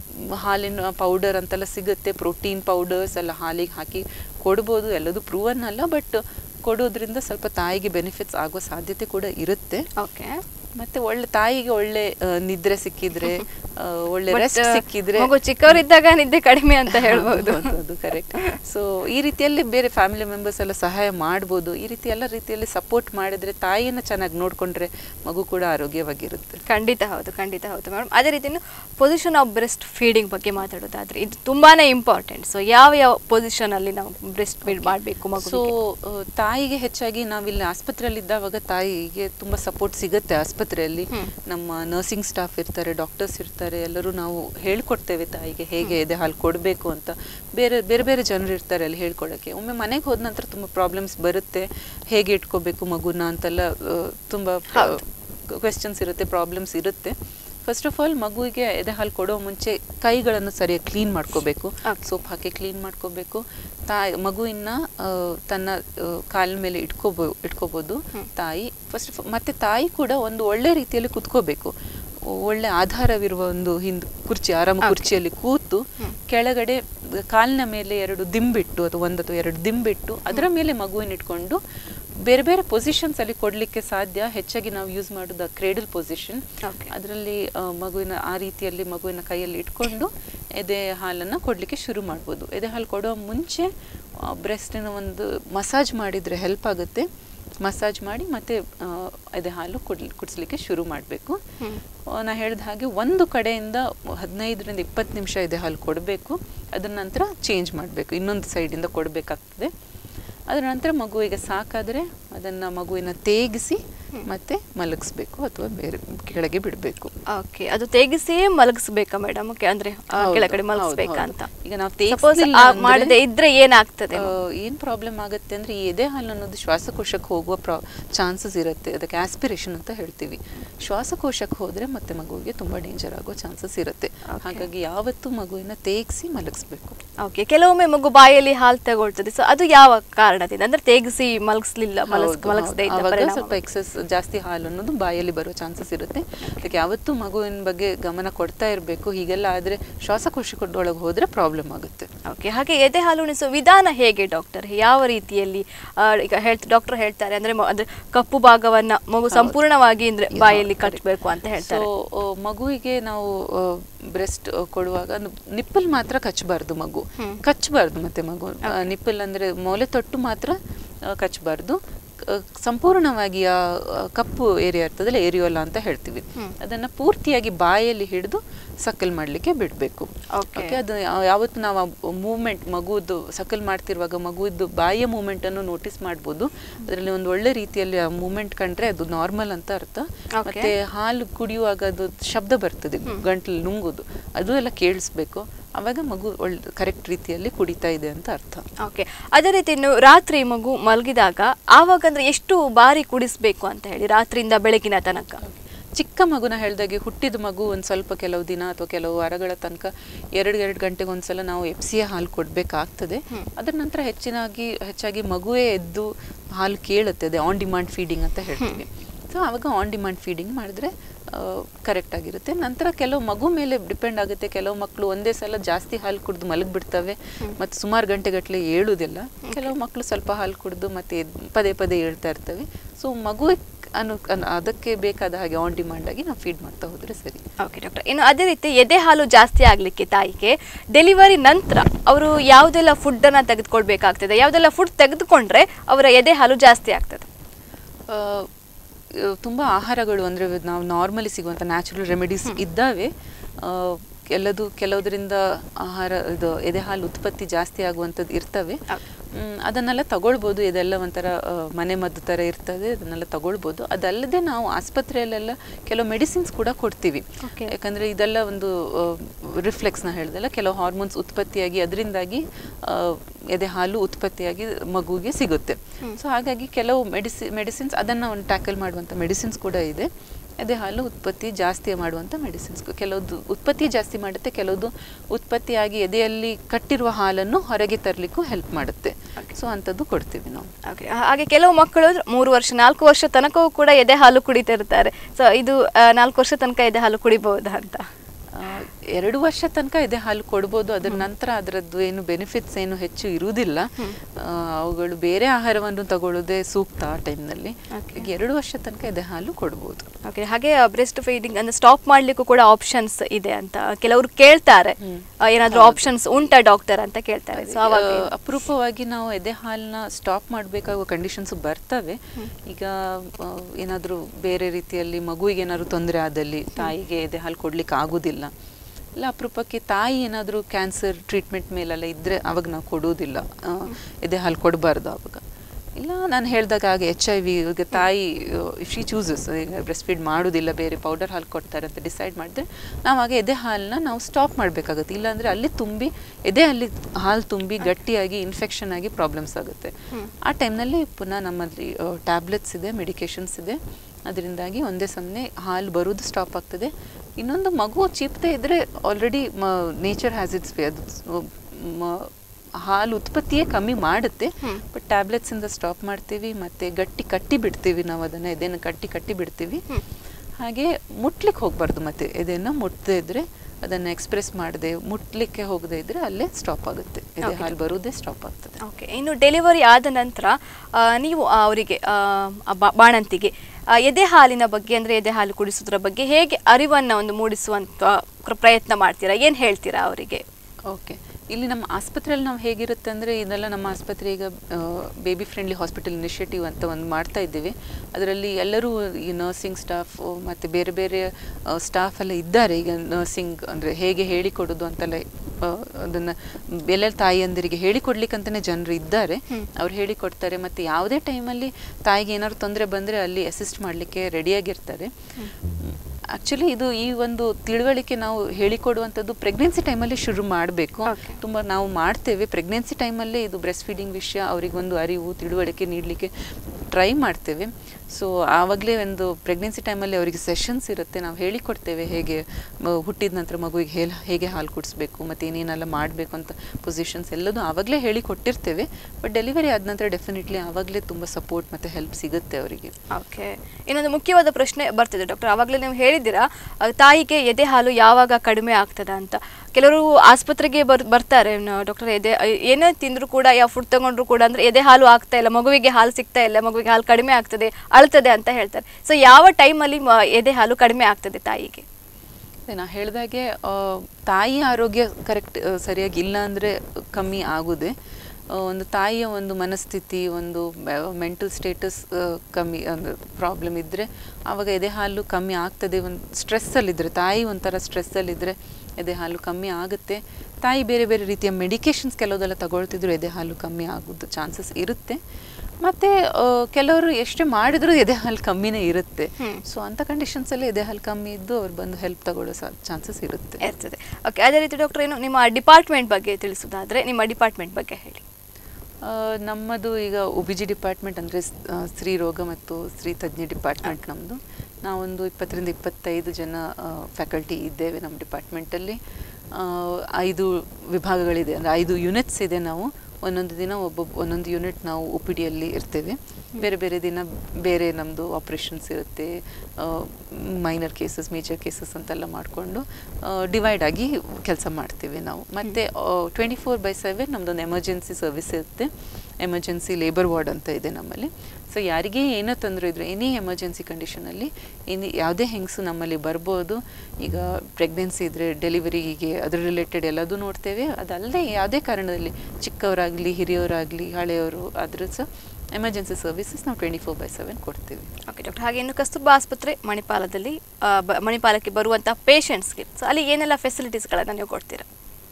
ಹಾಲಿನ ಪೌಡರ್ ಅಂತೆಲ್ಲ ಸಿಗುತ್ತೆ ಪ್ರೋಟೀನ್ ಪೌಡರ್ಸ್ ಎಲ್ಲ ಹಾಲಿಗೆ ಹಾಕಿ ಕೊಡ್ಬೋದು ಎಲ್ಲದು ಪ್ರೂವನ್ ಅಲ್ಲ ಬಟ್ ಕೊಡೋದ್ರಿಂದ ಸ್ವಲ್ಪ ತಾಯಿಗೆ ಬೆನಿಫಿಟ್ಸ್ ಆಗೋ ಸಾಧ್ಯತೆ ಕೂಡ ಇರುತ್ತೆ ಓಕೆ ಮತ್ತೆ ಒಳ್ಳೆ ತಾಯಿಗೆ ಒಳ್ಳೆ ಆ, ನಿದ್ರೆ ಸಿಕ್ಕಿದ್ರೆ ಆ, ಒಳ್ಳೆ ರೆಸ್ಟ್ ಸಿಕ್ಕಿದ್ರೆ ಮಗು ಚಿಕ್ಕವರಿದ್ದಾಗ ನಿದ್ದೆ ಕಡಿಮೆ ಅಂತ ಹೇಳ್ಬೋದು ಅದು ಕರೆಕ್ಟ್ ಸೊ ಈ ರೀತಿಯಲ್ಲಿ ಬೇರೆ ಫ್ಯಾಮಿಲಿ ಮೆಂಬರ್ಸ್ ಎಲ್ಲ ಸಹಾಯ ಮಾಡ್ಬೋದು ಈ ರೀತಿ ಎಲ್ಲ ರೀತಿಯಲ್ಲಿ ಸಪೋರ್ಟ್ ಮಾಡಿದ್ರೆ ತಾಯಿಯನ್ನ ಚೆನ್ನಾಗಿ ನೋಡ್ಕೊಂಡ್ರೆ ಮಗು ಕೂಡ ಆರೋಗ್ಯವಾಗಿರುತ್ತೆ ಖಂಡಿತ ಹೌದು ಖಂಡಿತ ಹೌದು ಮೇಡಮ್ ಅದೇ ರೀತಿ ಪೊಸಿಷನ್ ಆಫ್ ಬ್ರೆಸ್ಟ್ ಫೀಡಿಂಗ್ ಬಗ್ಗೆ ಮಾತಾಡೋದಾದ್ರೆ ಇದು ತುಂಬಾನೇ ಇಂಪಾರ್ಟೆಂಟ್ ಸೊ ಯಾವ ಯಾವ ಪೊಸಿಷನ್ ಅಲ್ಲಿ ನಾವು ಬ್ರೆಸ್ಟ್ ಫೀಡ್ ಮಾಡಬೇಕು ಮಗು ಸೊ ತಾಯಿಗೆ ಹೆಚ್ಚಾಗಿ ನಾವಿಲ್ಲಿ ಆಸ್ಪತ್ರೆಯಲ್ಲಿ ಇದ್ದಾವಾಗ ತಾಯಿಗೆ ತುಂಬಾ ಸಪೋರ್ಟ್ ಸಿಗುತ್ತೆ ಆಸ್ಪತ್ರೆಯಲ್ಲಿ ನಮ್ಮ ನರ್ಸಿಂಗ್ ಸ್ಟಾಫ್ ಇರ್ತಾರೆ ಡಾಕ್ಟರ್ಸ್ ಇರ್ತಾರೆ ಎಲ್ಲರೂ ನಾವು ಹೇಳ್ಕೊಡ್ತೇವೆ ತಾಯಿಗೆ ಹೇಗೆ ಎದೆ ಹಾಲು ಕೊಡಬೇಕು ಅಂತ ಬೇರೆ ಬೇರೆ ಬೇರೆ ಜನರು ಇರ್ತಾರೆ ಅಲ್ಲಿ ಹೇಳ್ಕೊಡಕ್ಕೆ ಒಮ್ಮೆ ಮನೆಗೆ ಹೋದ ನಂತರ ತುಂಬ ಪ್ರಾಬ್ಲಮ್ಸ್ ಬರುತ್ತೆ ಹೇಗೆ ಇಟ್ಕೋಬೇಕು ಮಗುನ ಅಂತೆಲ್ಲ ಆ, ತುಂಬಾ ಕ್ವೆಶನ್ಸ್ ಇರುತ್ತೆ ಪ್ರಾಬ್ಲಮ್ಸ್ ಇರುತ್ತೆ ಫಸ್ಟ್ ಆಫ್ ಆಲ್ ಮಗುವಿಗೆ ಎದೆ ಹಾಲು ಕೊಡೋ ಮುಂಚೆ ಕೈಗಳನ್ನು ಸರಿಯಾಗಿ ಕ್ಲೀನ್ ಮಾಡ್ಕೋಬೇಕು ಸೋಪ್ ಹಾಕಿ ಕ್ಲೀನ್ ಮಾಡ್ಕೋಬೇಕು ತಾಯಿ ಮಗುವಿನ ಆ, ತನ್ನ ಆ, ಕಾಲ ಮೇಲೆ ಇಟ್ಕೋಬೋ ಇಟ್ಕೋಬೋದು ತಾಯಿ ಫಸ್ಟ್ ಮತ್ತೆ ತಾಯಿ ಕೂಡ ಒಂದು ಒಳ್ಳೆ ರೀತಿಯಲ್ಲಿ ಕುತ್ಕೋಬೇಕು ಒಳ್ಳೆ ಆಧಾರವಿರುವ ಒಂದು ಹಿಂದ್ ಕುರ್ಚಿ ಆರಾಮ ಕುರ್ಚಿಯಲ್ಲಿ ಕೂತು ಕೆಳಗಡೆ ಕಾಲಿನ ಮೇಲೆ ಎರಡು ದಿಂಬಿಟ್ಟು ಅಥವಾ ಒಂದು ಅಥವಾ ಎರಡು ದಿಂಬಿಟ್ಟು ಅದರ ಮೇಲೆ ಮಗುವಿನ ಇಟ್ಕೊಂಡು ಬೇರೆ ಬೇರೆ ಪೊಸಿಷನ್ಸ್ ಅಲ್ಲಿ ಕೊಡ್ಲಿಕ್ಕೆ ಸಾಧ್ಯ ಹೆಚ್ಚಾಗಿ ನಾವು ಯೂಸ್ ಮಾಡೋದು ಕ್ರೇಡಲ್ ಪೊಸಿಷನ್ Okay. ಅದರಲ್ಲಿ ಮಗುವಿನ ಆ ರೀತಿಯಲ್ಲಿ ಮಗುವಿನ ಕೈಯಲ್ಲಿ ಇಟ್ಕೊಂಡು ಎದೆ ಹಾಲನ್ನು ಕೊಡಲಿಕ್ಕೆ ಶುರು ಮಾಡ್ಬೋದು ಎದೆ ಹಾಲು ಕೊಡೋ ಮುಂಚೆ ಬ್ರೆಸ್ಟಿನ ಒಂದು ಮಸಾಜ್ ಮಾಡಿದರೆ ಹೆಲ್ಪ್ ಆಗುತ್ತೆ ಮಸಾಜ್ ಮಾಡಿ ಮತ್ತೆ ಆ, ಎದೆ ಹಾಲು ಕುಡ್ ಕುಡಿಸ್ಲಿಕ್ಕೆ ಶುರು ಮಾಡಬೇಕು ನಾ ಹೇಳಿದ ಹಾಗೆ ಒಂದು ಕಡೆಯಿಂದ ಹದಿನೈದರಿಂದ ಇಪ್ಪತ್ತು ನಿಮಿಷ ಎದೆ ಹಾಲು ಕೊಡಬೇಕು ಅದರ ನಂತರ ಚೇಂಜ್ ಮಾಡಬೇಕು ಇನ್ನೊಂದು ಸೈಡಿಂದ ಕೊಡಬೇಕಾಗ್ತದೆ ಅದರ ನಂತರ ಮಗುವಿಗೆ ಸಾಕಾದರೆ ಅದನ್ನು ಮಗುವಿನ ತೇಗಿಸಿ ಮತ್ತೆ ಮಲಗಿಸ್ಬೇಕು ಅಥವಾ ಬೇರೆ ಕೆಳಗೆ ಬಿಡಬೇಕು ಓಕೆ ಅದು ತೆಗಿಸಿ ಮಲಗಿಸ್ಬೇಕಾ ಮೇಡಮ್ ಓಕೆ ಅಂದ್ರೆ ಆ, ಹೌದು, ಕೆಳಗಡೆ ಹೌದು, ಮಲಗಿಸ್ಬೇಕಾ ಹೌದು. ಅಂತ ಈಗ ನಾವು ಸಪೋಸ್ ತೇಗ್ಸ್ಲಿಲ್ಲ ಅಂದ್ರೆ- ಮಾಡದೆ ಇದ್ರೆ ಏನಾಗ್ತದೆ ಆ, ಏನ್ ಪ್ರಾಬ್ಲಮ್ ಆಗುತ್ತೆ ಅಂದ್ರೆ ಈ ಎದೆ ಹಾಲು ಅನ್ನೋದು ಶ್ವಾಸಕೋಶಕ್ಕೆ ಹೋಗುವ ಪ್ರಾ ಚಾನ್ಸಸ್ ಇರುತ್ತೆ ಅದಕ್ಕೆ ಆಸ್ಪಿರೇಷನ್ ಅಂತ ಹೇಳ್ತೀವಿ ಶ್ವಾಸಕೋಶಕ್ಕೆ ಹೋದ್ರೆ ಮತ್ತೆ ಮಗುವಿಗೆ ತುಂಬಾ ಡೇಂಜರ್ ಆಗೋ ಚಾನ್ಸಸ್ ಇರುತ್ತೆ ಹಾಗಾಗಿ ಯಾವತ್ತೂ ಮಗುವಿನ ತೇಗ್ಸಿ ಮಲಗಿಸ್ಬೇಕು ಓಕೆ ಕೆಲವೊಮ್ಮೆ ಮಗು ಬಾಯಲ್ಲಿ ಹಾಲು ತಗೊಳ್ತದೆ ಸೊ ಅದು ಯಾವ ಕಾರಣದಿಂದ ಅಂದ್ರೆ ತೆಗಿಸಿ ಮಲಗಿಸ್ಲಿಲ್ಲ ಮಲಗಿಸ್ ಹೌದು, ಮಲಗಿಸದೆ ಹೌದು. ಇದ್ದ ಆವಾಗ ಪರಿಣಾಮ ಸ್ವಲ್ಪ ಎಕ್ಸಸ್ ಜಾಸ್ತಿ ಹಾಲು ಅನ್ನೋದು ಬಾಯಲ್ಲಿ ಬರೋ ಚಾನ್ಸಸ್ ಇರುತ್ತೆ ಅದಕ್ಕೆ ಯಾವತ್ತೂ ಮಗುವಿನ ಬಗ್ಗೆ ಗಮನ ಕೊಡ್ತಾ ಇರಬೇಕು ಹೀಗೆಲ್ಲ ಆದ್ರೆ ಶ್ವಾಸಕೋಶದೊಳಗೆ ಹೋದ್ರೆ ಪ್ರಾಬ್ಲಮ್ ಆಗುತ್ತೆ ಓಕೆ ಹಾಗೆ ಎದೆ ಹಾಲು ಉಣಿಸುವ ವಿಧಾನ ಹೇಗೆ ಡಾಕ್ಟರ್ ಯಾವ ರೀತಿಯಲ್ಲಿ ಆ, ಈಗ ಹೇಳ್ತ ಡಾಕ್ಟರ್ ಹೇಳ್ತಾರೆ ಅಂದ್ರೆ ಮ- ಅಂದ್ರೆ ಕಪ್ಪು ಭಾಗವನ್ನ ಮಗು ಸಂಪೂರ್ಣವಾಗಿ ಅಂದ್ರೆ ಬಾಯಲ್ಲಿ ಕಟ್ಟಬೇಕು ಅಂತ ಸೊ ಹೇಳ್ತಾರೆ ಮಗುವಿಗೆ ನಾವು ಬ್ರೆಸ್ಟ್ ಕೊಡುವಾಗ ನಿಪ್ಪಲ್ ಮಾತ್ರ ಕಚ್ಚಬಾರ್ದು ಮಗು ಕಚ್ಚಬಾರ್ದು ಮತ್ತೆ ಮಗು ನಿಪ್ಪಲ್ ಅಂದ್ರೆ ಮೊಲೆ ತೊಟ್ಟು ಮಾತ್ರ ಆ, ಕಚ್ಚಬಾರ್ದು ಕ- ಸಂಪೂರ್ಣವಾಗಿ ಆ ಆ, ಕಪ್ಪು ಏರಿಯಾ ಇರ್ತದಲ್ಲ ಏರಿಯೋಲಾ ಅಂತ ಹೇಳ್ತೀವಿ ಅದನ್ನ ಪೂರ್ತಿಯಾಗಿ ಬಾಯಲ್ಲಿ ಹಿಡಿದು ಸಕ್ಕಲ್ ಮಾಡ್ಲಿಕ್ಕೆ ಬಿಡಬೇಕು Okay. ಓಕೆ ಅದು ಯಾ- ಯಾವತ್ತು ನಾವು ಮೂವ್ಮೆಂಟ್ ಮಗುವುದು ಸಕಲ್ ಮಾಡ್ತಿರುವಾಗ ಮಗುವಿದ್ದು ಬಾಯಿಯ ಮೂವ್ಮೆಂಟ್ ಅನ್ನು ನೋಟಿಸ್ ಮಾಡ್ಬೋದು ಅದರಲ್ಲಿ ಒಂದು ಒಳ್ಳೆ ರೀತಿಯಲ್ಲಿ ಆ ಮೂವ್ಮೆಂಟ್ ಕಂಡ್ರೆ ಅದು ನಾರ್ಮಲ್ ಅಂತ ಅರ್ಥ Okay. ಮತ್ತೆ ಹಾಲು ಕುಡಿಯುವಾಗ ಅದು ಶಬ್ದ ಬರ್ತದೆ ಗಂಟಲು ನುಂಗೋದು ಅದು ಎಲ್ಲ ಕೇಳಿಸ್ಬೇಕು ಅವಾಗ ಮಗು ಒಳ್ಳೆ ಕರೆಕ್ಟ್ ರೀತಿಯಲ್ಲಿ ಕುಡಿತಾ ಇದೆ ಅಂತ ಅರ್ಥ ಓಕೆ ಅದೇ ರೀತಿ ಇನ್ನು ರಾತ್ರಿ ಮಗು ಮಲಗಿದಾಗ ಆವಾಗ ಅಂದ್ರೆ ಎಷ್ಟು ಬಾರಿ ಕುಡಿಸ್ಬೇಕು ಅಂತ ಹೇಳಿ ರಾತ್ರಿಯಿಂದ ಬೆಳಗಿನ ತನಕ ಚಿಕ್ಕ ಮಗುನ ಹೇಳ್ದಾಗೆ ಹುಟ್ಟಿದ ಮಗು ಒಂದು ಸ್ವಲ್ಪ ಕೆಲವು ದಿನ ಅಥವಾ ಕೆಲವು ವಾರಗಳ ತನಕ ಎರಡು ಎರಡು ಗಂಟೆಗೆ ಒಂದ್ಸಲ ನಾವು ಎಫ್ ಸಿ ಹಾಲು ಕೊಡಬೇಕಾಗ್ತದೆ ಅದರ ನಂತರ ಹೆಚ್ಚಿನಾಗಿ ಹೆಚ್ಚಾಗಿ ಮಗುವೇ ಎದ್ದು ಹಾಲು ಕೇಳುತ್ತೆ ಅದೇ ಆನ್ ಡಿಮಾಂಡ್ ಫೀಡಿಂಗ್ ಅಂತ ಹೇಳ್ತೀವಿ ಸೊ ಆವಾಗ ಆನ್ ಡಿಮಾಂಡ್ ಫೀಡಿಂಗ್ ಮಾಡಿದ್ರೆ ಕರೆಕ್ಟ್ ಆಗಿರುತ್ತೆ ನಂತರ ಕೆಲವು ಮಗು ಮೇಲೆ ಡಿಪೆಂಡ್ ಆಗುತ್ತೆ ಕೆಲವು ಮಕ್ಕಳು ಒಂದೇ ಸಲ ಜಾಸ್ತಿ ಹಾಲು ಕುಡಿದು ಮಲಗಿಬಿಡ್ತವೆ ಮತ್ತು ಸುಮಾರು ಗಂಟೆಗಟ್ಟಲೆ ಏಳುವುದಿಲ್ಲ ಕೆಲವು ಮಕ್ಕಳು ಸ್ವಲ್ಪ ಹಾಲು ಕುಡಿದು ಮತ್ತೆ ಎದ್ದು ಪದೇ ಪದೇ ಹೇಳ್ತಾ ಇರ್ತವೆ ಸೊ ಮಗು ಅನು ಅನ್- ಅದಕ್ಕೆ ಬೇಕಾದ ಹಾಗೆ ಆನ್ ಡಿಮಾಂಡ್ ಆಗಿ ನಾವು ಫೀಡ್ ಮಾಡ್ತಾ ಹೋದ್ರೆ ಸರಿ ಓಕೆ ಡಾಕ್ಟರ್ ಇನ್ನು ಅದೇ ರೀತಿ ಎದೆ ಹಾಲು ಜಾಸ್ತಿ ಆಗಲಿಕ್ಕೆ ತಾಯಿಗೆ ಡೆಲಿವರಿ ನಂತರ ಅವರು ಯಾವುದೆಲ್ಲ ಫುಡ್ಡನ್ನು ತೆಗೆದುಕೊಳ್ಬೇಕಾಗ್ತದೆ ಯಾವುದೆಲ್ಲ ಫುಡ್ ತೆಗೆದುಕೊಂಡ್ರೆ ಅವರ ಎದೆ ಹಾಲು ಜಾಸ್ತಿ ಆಗ್ತದೆ ಆ, ಆ, ತುಂಬ ಆಹಾರಗಳು ಅಂದರೆ ನಾವು ನಾರ್ಮಲಿ ಸಿಗುವಂಥ ನ್ಯಾಚುರಲ್ ರೆಮಿಡೀಸ್ ಇದ್ದಾವೆ ಆ, ಕೆಲದು ಕೆಲವುದರಿಂದ ಆಹಾರ ಇದು ಎದೆ ಹಾಲು ಉತ್ಪತ್ತಿ ಜಾಸ್ತಿ ಆಗುವಂಥದ್ದು ಇರ್ತವೆ ಮ್, ಅದನ್ನೆಲ್ಲ ತಗೊಳ್ಬೋದು ಇದೆಲ್ಲ ಒಂಥರ ಆ, ಮನೆ ಮದ್ದು ಥರ ಇರ್ತದೆ ಅದನ್ನೆಲ್ಲ ತಗೊಳ್ಬೋದು ಅದಲ್ಲದೆ ನಾವು ಆಸ್ಪತ್ರೆಯಲ್ಲೆಲ್ಲ ಕೆಲವು ಮೆಡಿಸಿನ್ಸ್ ಕೂಡ ಕೊಡ್ತೀವಿ Okay. ಯಾಕಂದರೆ ಇದೆಲ್ಲ ಒಂದು ರಿಫ್ಲೆಕ್ಸ್ನ ಹೇಳ್ದಲ್ಲ ಕೆಲವು ಹಾರ್ಮೋನ್ಸ್ ಉತ್ಪತ್ತಿಯಾಗಿ ಅದರಿಂದಾಗಿ ಎದೆ ಹಾಲು ಉತ್ಪತ್ತಿಯಾಗಿ ಮಗುವಿಗೆ ಸಿಗುತ್ತೆ ಸೊ ಹಾಗಾಗಿ ಕೆಲವು ಮೆಡಿಸಿ ಮೆಡಿಸಿನ್ಸ್ ಅದನ್ನು ಒಂದು ಟ್ಯಾಕಲ್ ಮಾಡುವಂಥ ಮೆಡಿಸಿನ್ಸ್ ಕೂಡ ಇದೆ ಎದೆ ಹಾಲು ಉತ್ಪತ್ತಿ ಜಾಸ್ತಿ ಮಾಡುವಂಥ ಮೆಡಿಸಿನ್ಸ್ ಕೆಲವೊಂದು ಉತ್ಪತ್ತಿ ಜಾಸ್ತಿ ಮಾಡುತ್ತೆ ಕೆಲವೊಂದು ಉತ್ಪತ್ತಿಯಾಗಿ ಎದೆಯಲ್ಲಿ ಕಟ್ಟಿರುವ ಹಾಲನ್ನು ಹೊರಗೆ ತರಲಿಕ್ಕೂ ಹೆಲ್ಪ್ ಮಾಡುತ್ತೆ ಸೊ ಅಂಥದ್ದು ಕೊಡ್ತೀವಿ ನಾವು ಓಕೆ ಹಾಗೆ ಕೆಲವು ಮಕ್ಕಳು ಮೂರು ವರ್ಷ ನಾಲ್ಕು ವರ್ಷ ತನಕವೂ ಕೂಡ ಎದೆ ಹಾಲು ಕುಡಿತಿರ್ತಾರೆ ಸೊ ಇದು ಆ, ನಾಲ್ಕು ವರ್ಷ ತನಕ ಎದೆ ಹಾಲು ಕುಡಿಬಹುದಾ ಅಂತ ಆ, ಎರಡು ವರ್ಷ ತನಕ ಎದೆ ಹಾಲು ಕೊಡ್ಬೋದು ಅದರ ನಂತರ ಅದರದ್ದು ಏನು ಬೆನಿಫಿಟ್ಸ್ ಏನು ಹೆಚ್ಚು ಇರುವುದಿಲ್ಲ ಆ, ಅವುಗಳು ಬೇರೆ ಆಹಾರವನ್ನು ತಗೊಳ್ಳೋದೇ ಸೂಕ್ತ ಆ ಟೈಮ್ನಲ್ಲಿ Okay. ಈಗ ಎರಡು ವರ್ಷ ತನಕ ಎದೆ ಹಾಲು ಕೊಡ್ಬೋದು ಓಕೆ ಹಾಗೆ ಬ್ರೆಸ್ಟ್ ಫೀಡಿಂಗ್ ಅಂದ್ರೆ ಸ್ಟಾಪ್ ಮಾಡ್ಲಿಕ್ಕೂ ಕೂಡ ಆಪ್ಷನ್ಸ್ ಇದೆ ಅಂತ ಕೆಲವರು ಕೇಳ್ತಾರೆ ಆ, ಏನಾದ್ರೂ ಆಪ್ಷನ್ಸ್ ಉಂಟಾ ಡಾಕ್ಟರ್ ಅಂತ ಕೇಳ್ತಾರೆ ಸೊ ಅವಾಗ ಆ, ಅಪರೂಪವಾಗಿ ನಾವು ಎದೆ ಹಾಲನ್ನ ಸ್ಟಾಪ್ ಮಾಡಬೇಕಾಗುವ ಕಂಡೀಷನ್ಸ್ ಬರ್ತವೆ ಈಗ ಆ, ಏನಾದರೂ ಬೇರೆ ರೀತಿಯಲ್ಲಿ ಮಗುವಿಗೆ ಏನಾದ್ರು ತೊಂದರೆ ಆದಲ್ಲಿ ತಾಯಿಗೆ ಎದೆ ಹಾಲು ಕೊಡ್ಲಿಕ್ಕೆ ಆಗುದಿಲ್ಲ ಇಲ್ಲ ಅಪರೂಪಕ್ಕೆ ತಾಯಿ ಏನಾದರೂ ಕ್ಯಾನ್ಸರ್ ಟ್ರೀಟ್ಮೆಂಟ್ ಮೇಲೆಲ್ಲ ಇದ್ದರೆ ಅವಾಗ ನಾವು ಕೊಡುವುದಿಲ್ಲ ಆ, ಎದೆ ಹಾಲು ಕೊಡಬಾರ್ದು ಅವಾಗ ಇಲ್ಲ ನಾನು ಹೇಳಿದಾಗ ಆಗ ಎಚ್ ಐ ವಿ ಈಗ ತಾಯಿ ಇಫ್ ಶಿ ಚೂಸಸ್ ಈಗ ಬ್ರೆಸ್ಟ್ ಫೀಡ್ ಮಾಡೋದಿಲ್ಲ ಬೇರೆ ಪೌಡರ್ ಹಾಲು ಕೊಡ್ತಾರೆ ಅಂತ ಡಿಸೈಡ್ ಮಾಡಿದ್ರೆ ನಾವು ಆಗ ಎದೆ ಹಾಲನ್ನ ನಾವು ಸ್ಟಾಪ್ ಮಾಡಬೇಕಾಗುತ್ತೆ ಇಲ್ಲಾಂದರೆ ಅಲ್ಲಿ ತುಂಬಿ ಎದೆ ಅಲ್ಲಿ ಹಾಲು ತುಂಬಿ ಗಟ್ಟಿಯಾಗಿ ಇನ್ಫೆಕ್ಷನ್ ಆಗಿ ಪ್ರಾಬ್ಲಮ್ಸ್ ಆಗುತ್ತೆ ಆ ಟೈಮ್ನಲ್ಲಿ ಪುನಃ ನಮ್ಮಲ್ಲಿ ಟ್ಯಾಬ್ಲೆಟ್ಸ್ ಇದೆ ಮೆಡಿಕೇಶನ್ಸ್ ಇದೆ ಅದರಿಂದಾಗಿ ಒಂದೇ ಸಮನೆ ಹಾಲು ಬರೋದು ಸ್ಟಾಪ್ ಆಗ್ತದೆ ಇನ್ನೊಂದು ಮಗು ಚೀಪ್ತೆ ಇದ್ದರೆ already nature has its way ಅದು ಸ್- ಮ- ಹಾಲು ಉತ್ಪತ್ತಿಯೇ ಕಮ್ಮಿ ಮಾಡುತ್ತೆ ಬಟ್ ಟ್ಯಾಬ್ಲೆಟ್ಸ್ ಇಂದ ಸ್ಟಾಪ್ ಮಾಡ್ತೀವಿ ಮತ್ತೆ ಗಟ್ಟಿ ಕಟ್ಟಿ ಬಿಡ್ತೀವಿ ನಾವು ಅದನ್ನ ಎದೆನ ಕಟ್ಟಿ ಕಟ್ಟಿ ಬಿಡ್ತೀವಿ ಹಾಗೆ ಮುಟ್ಲಿಕ್ಕೆ ಹೋಗ್ಬಾರ್ದು ಮತ್ತೆ ಎದೆನ ಮುಟ್ಟದೇ ಇದ್ರೆ ಅದನ್ನ ಎಕ್ಸ್ಪ್ರೆಸ್ ಮಾಡದೆ ಮುಟ್ಲಿಕ್ಕೆ ಹೋಗದೆ ಇದ್ರೆ ಅಲ್ಲೇ ಸ್ಟಾಪ್ ಆಗುತ್ತೆ ಎದೆ Okay. ಹಾಲು ಬರುವುದೇ ಸ್ಟಾಪ್ ಆಗ್ತದೆ ಓಕೆ ಇನ್ನು ಡೆಲಿವರಿ ಆದ ನಂತರ ಆ, ನೀವು ಅವರಿಗೆ ಬಾಣಂತಿಗೆ ಆ, ಎದೆ ಹಾಲಿನ ಬಗ್ಗೆ ಅಂದ್ರೆ ಎದೆ ಹಾಲು ಕುಡಿಸೋದ್ರ ಬಗ್ಗೆ ಹೇಗೆ ಅರಿವನ್ನ ಒಂದು ಮೂಡಿಸುವಂತ ಕ್ರ- ಪ್ರಯತ್ನ ಮಾಡ್ತೀರಾ ಏನ್ ಹೇಳ್ತೀರಾ ಅವರಿಗೆ ಓಕೆ ಇಲ್ಲಿ ನಮ್ಮ ಆಸ್ಪತ್ರೆಯಲ್ಲಿ ನಾವು ಹೇಗಿರುತ್ತೆ ಅಂದರೆ ಇದೆಲ್ಲ ನಮ್ಮ ಆಸ್ಪತ್ರೆ ಈಗ ಬೇಬಿ ಫ್ರೆಂಡ್ಲಿ ಹಾಸ್ಪಿಟಲ್ ಇನಿಷಿಯೇಟಿವ್ ಅಂತ ಒಂದು ಮಾಡ್ತಾ ಇದ್ದೀವಿ ಅದರಲ್ಲಿ ಎಲ್ಲರೂ ಈ ನರ್ಸಿಂಗ್ ಸ್ಟಾಫ್ ಮತ್ತು ಬೇರೆ ಬೇರೆ ಸ್ಟಾಫ್ ಎಲ್ಲ ಇದ್ದಾರೆ ಈಗ ನರ್ಸಿಂಗ್ ಅಂದರೆ ಹೇಗೆ ಹೇಳಿಕೊಡೋದು ಅಂತೆಲ್ಲ ಅದನ್ನು ಎಲ್ಲೆಲ್ಲ ತಾಯಿಯಂದಿರಿಗೆ ಹೇಳಿಕೊಡ್ಲಿಕ್ಕಂತಲೇ ಜನರು ಇದ್ದಾರೆ ಅವ್ರು ಹೇಳಿಕೊಡ್ತಾರೆ ಮತ್ತು ಯಾವುದೇ ಟೈಮಲ್ಲಿ ತಾಯಿಗೆ ಏನಾದ್ರು ತೊಂದರೆ ಬಂದರೆ ಅಲ್ಲಿ ಅಸಿಸ್ಟ್ ಮಾಡಲಿಕ್ಕೆ ರೆಡಿಯಾಗಿರ್ತಾರೆ ಆಕ್ಚುಲಿ ಇದು ಈ ಒಂದು ತಿಳುವಳಿಕೆ ನಾವು ಹೇಳಿಕೊಡುವಂಥದ್ದು ಪ್ರೆಗ್ನೆನ್ಸಿ ಟೈಮಲ್ಲಿ ಶುರು ಮಾಡಬೇಕು ತುಂಬ ನಾವು ಮಾಡ್ತೇವೆ ಪ್ರೆಗ್ನೆನ್ಸಿ ಟೈಮಲ್ಲೇ ಇದು ಬ್ರೆಸ್ಟ್ ಫೀಡಿಂಗ್ ವಿಷಯ ಅವರಿಗೆ ಒಂದು ಅರಿವು ತಿಳುವಳಿಕೆ ನೀಡಲಿಕ್ಕೆ ಟ್ರೈ ಮಾಡ್ತೇವೆ ಸೊ ಆವಾಗಲೇ ಒಂದು ಪ್ರೆಗ್ನೆನ್ಸಿ ಟೈಮಲ್ಲಿ ಅವರಿಗೆ ಸೆಷನ್ಸ್ ಇರುತ್ತೆ ನಾವು ಹೇಳಿಕೊಡ್ತೇವೆ ಹೇಗೆ ಮ- ಹುಟ್ಟಿದ ನಂತರ ಮಗುವಿಗೆ ಹೇಲ್ ಹೇಗೆ ಹಾಲು ಕುಡಿಸ್ಬೇಕು ಮತ್ತು ಏನೇನೆಲ್ಲ ಮಾಡಬೇಕು ಅಂತ ಪೊಸಿಷನ್ಸ್ ಎಲ್ಲದೂ ಆವಾಗಲೇ ಹೇಳಿಕೊಟ್ಟಿರ್ತೇವೆ ಬಟ್ ಡೆಲಿವರಿ ಆದ ನಂತರ ಡೆಫಿನೆಟ್ಲಿ ಆವಾಗಲೇ ತುಂಬ ಸಪೋರ್ಟ್ ಮತ್ತು ಹೆಲ್ಪ್ ಸಿಗುತ್ತೆ ಅವರಿಗೆ ಓಕೆ ಇನ್ನೊಂದು ಮುಖ್ಯವಾದ ಪ್ರಶ್ನೆ ಬರ್ತಿದೆ ಡಾಕ್ಟರ್ ಆವಾಗಲೇ ನೀವು ಹೇಳಿದ್ದೀರಾ ಆ, ತಾಯಿಗೆ ಎದೆ ಹಾಲು ಯಾವಾಗ ಕಡಿಮೆ ಆಗ್ತದ ಅಂತ ಕೆಲವರು ಆಸ್ಪತ್ರೆಗೆ ಬರ್ ಬರ್ತಾರೆ ಡಾಕ್ಟರ್ ಎದೆ ಏನೇ ತಿಂದ್ರು ಕೂಡ ಯಾವ ಫುಡ್ ತಗೊಂಡ್ರು ಕೂಡ ಅಂದ್ರೆ ಎದೆ ಹಾಲು ಆಗ್ತಾ ಇಲ್ಲ ಮಗುವಿಗೆ ಹಾಲು ಸಿಗ್ತಾ ಇಲ್ಲ ಮಗುವಿಗೆ ಹಾಲು ಕಡಿಮೆ ಆಗ್ತದೆ ಅಳ್ತದೆ ಅಂತ ಹೇಳ್ತಾರೆ ಸೊ ಯಾವ ಟೈಮಲ್ಲಿ ಎದೆ ಹಾಲು ಕಡಿಮೆ ಆಗ್ತದೆ ತಾಯಿಗೆ ಅದೇ ನಾ ಹೇಳಿದಾಗೆ ಆ, ತಾಯಿ ಆರೋಗ್ಯ ಕರೆಕ್ಟ್ ಸರಿಯಾಗಿ ಇಲ್ಲ ಅಂದರೆ ಕಮ್ಮಿ ಆಗುದೆ ಆ, ಒಂದು ತಾಯಿಯ ಒಂದು ಮನಸ್ಥಿತಿ ಒಂದು ಮೆಂಟಲ್ ಸ್ಟೇಟಸ್ ಕಮ್ಮಿ ಒಂದು ಪ್ರಾಬ್ಲಮ್ ಇದ್ದರೆ ಆವಾಗ ಎದೆ ಹಾಲು ಕಮ್ಮಿ ಆಗ್ತದೆ ಒಂದು ಸ್ಟ್ರೆಸ್ಸಲ್ಲಿದ್ದರೆ ತಾಯಿ ಒಂಥರ ಸ್ಟ್ರೆಸ್ಸಲ್ಲಿದ್ದರೆ ಎದೆ ಹಾಲು ಕಮ್ಮಿ ಆಗುತ್ತೆ ತಾಯಿ ಬೇರೆ ಬೇರೆ ರೀತಿಯ ಮೆಡಿಕೇಶನ್ಸ್ ಕೆಲವುದೆಲ್ಲ ತಗೊಳ್ತಿದ್ರು ಎದೆ ಹಾಲು ಕಮ್ಮಿ ಆಗೋದು ಚಾನ್ಸಸ್ ಇರುತ್ತೆ ಮತ್ತು ಕೆಲವರು ಎಷ್ಟೇ ಮಾಡಿದರೂ ಎದೆ ಹಾಲು ಕಮ್ಮಿನೇ ಇರುತ್ತೆ ಸೊ ಅಂಥ ಕಂಡೀಷನ್ಸಲ್ಲಿ ಎದೆ ಹಾಲು ಕಮ್ಮಿ ಇದ್ದು ಅವ್ರು ಬಂದು ಹೆಲ್ಪ್ ತಗೊಳ್ಳೋ ಚಾನ್ಸಸ್ ಇರುತ್ತೆ ಇರ್ತದೆ ಓಕೆ ಅದೇ ರೀತಿ ಡಾಕ್ಟರ್ ಏನು ನಿಮ್ಮ ಡಿಪಾರ್ಟ್ಮೆಂಟ್ ಬಗ್ಗೆ ತಿಳಿಸೋದಾದ್ರೆ ನಿಮ್ಮ ಡಿಪಾರ್ಟ್ಮೆಂಟ್ ಬಗ್ಗೆ ಹೇಳಿ ಆ, ನಮ್ಮದು ಈಗ ಒ ಬಿ ಜಿ ಡಿಪಾರ್ಟ್ಮೆಂಟ್ ಅಂದರೆ ಸ್ತ್ರೀ ರೋಗ ಮತ್ತು ಸ್ತ್ರೀ ತಜ್ಞ ಡಿಪಾರ್ಟ್ಮೆಂಟ್ ನಮ್ಮದು ನಾವೊಂದು ಇಪ್ಪತ್ತರಿಂದ ಇಪ್ಪತ್ತೈದು ಜನ ಫ್ಯಾಕಲ್ಟಿ ಇದ್ದೇವೆ ನಮ್ಮ ಡಿಪಾರ್ಟ್ಮೆಂಟಲ್ಲಿ ಐದು ವಿಭಾಗಗಳಿದೆ ಅಂದರೆ ಐದು ಯೂನಿಟ್ಸ್ ಇದೆ ನಾವು ಒಂದೊಂದು ದಿನ ಒಬ್ಬೊಬ್ಬ ಒಂದೊಂದು ಯೂನಿಟ್ ನಾವು ಒ ಪಿ ಡಿಯಲ್ಲಿ ಇರ್ತೇವೆ ಬೇರೆ ಬೇರೆ ದಿನ ಬೇರೆ ನಮ್ಮದು ಆಪ್ರೇಷನ್ಸ್ ಇರುತ್ತೆ ಮೈನರ್ ಕೇಸಸ್ ಮೇಜರ್ ಕೇಸಸ್ ಅಂತೆಲ್ಲ ಮಾಡಿಕೊಂಡು ಡಿವೈಡ್ ಆಗಿ ಕೆಲಸ ಮಾಡ್ತೀವಿ ನಾವು ಮತ್ತು ಟ್ವೆಂಟಿ ಫೋರ್ ಬೈ ಸೆವೆನ್ ನಮ್ಮದೊಂದು ಎಮರ್ಜೆನ್ಸಿ ಸರ್ವಿಸ್ ಇರುತ್ತೆ ಎಮರ್ಜೆನ್ಸಿ ಲೇಬರ್ ವಾರ್ಡ್ ಅಂತ ಇದೆ ನಮ್ಮಲ್ಲಿ ಸೊ ಯಾರಿಗೇ ಏನೋ ತೊಂದರೆ ಇದ್ದರೂ ಎನಿ ಎಮರ್ಜೆನ್ಸಿ ಕಂಡೀಷನಲ್ಲಿ ಎನಿ ಯಾವುದೇ ಹೆಂಗಸು ನಮ್ಮಲ್ಲಿ ಬರ್ಬೋದು ಈಗ ಪ್ರೆಗ್ನೆನ್ಸಿ ಇದ್ದರೆ ಡೆಲಿವರಿಗೆ ಅದ್ರ ರಿಲೇಟೆಡ್ ಎಲ್ಲದೂ ನೋಡ್ತೇವೆ ಅದಲ್ಲದೆ ಯಾವುದೇ ಕಾರಣದಲ್ಲಿ ಚಿಕ್ಕವರಾಗಲಿ ಹಿರಿಯವರಾಗಲಿ ಹಳೆಯವರು ಅದ್ರ ಸಹ ಎಮರ್ಜೆನ್ಸಿ ಸರ್ವಿಸಸ್ ನಾವು ಟ್ವೆಂಟಿ ಫೋರ್ ಬೈ ಸೆವೆನ್ ಕೊಡ್ತೀವಿ ಓಕೆ ಡಾಕ್ಟರ್ ಹಾಗೆ ಇನ್ನು ಕಸ್ತೂರ್ಬಾ ಆಸ್ಪತ್ರೆ ಮಣಿಪಾಲದಲ್ಲಿ ಆ, ಬ- ಮಣಿಪಾಲಕ್ಕೆ ಬರುವಂಥ ಪೇಷಂಟ್ಸ್ಗೆ ಸೊ ಅಲ್ಲಿ ಏನೆಲ್ಲ ಫೆಸಿಲಿಟೀಸ್ಗಳನ್ನು ನೀವು ಕೊಡ್ತೀರಾ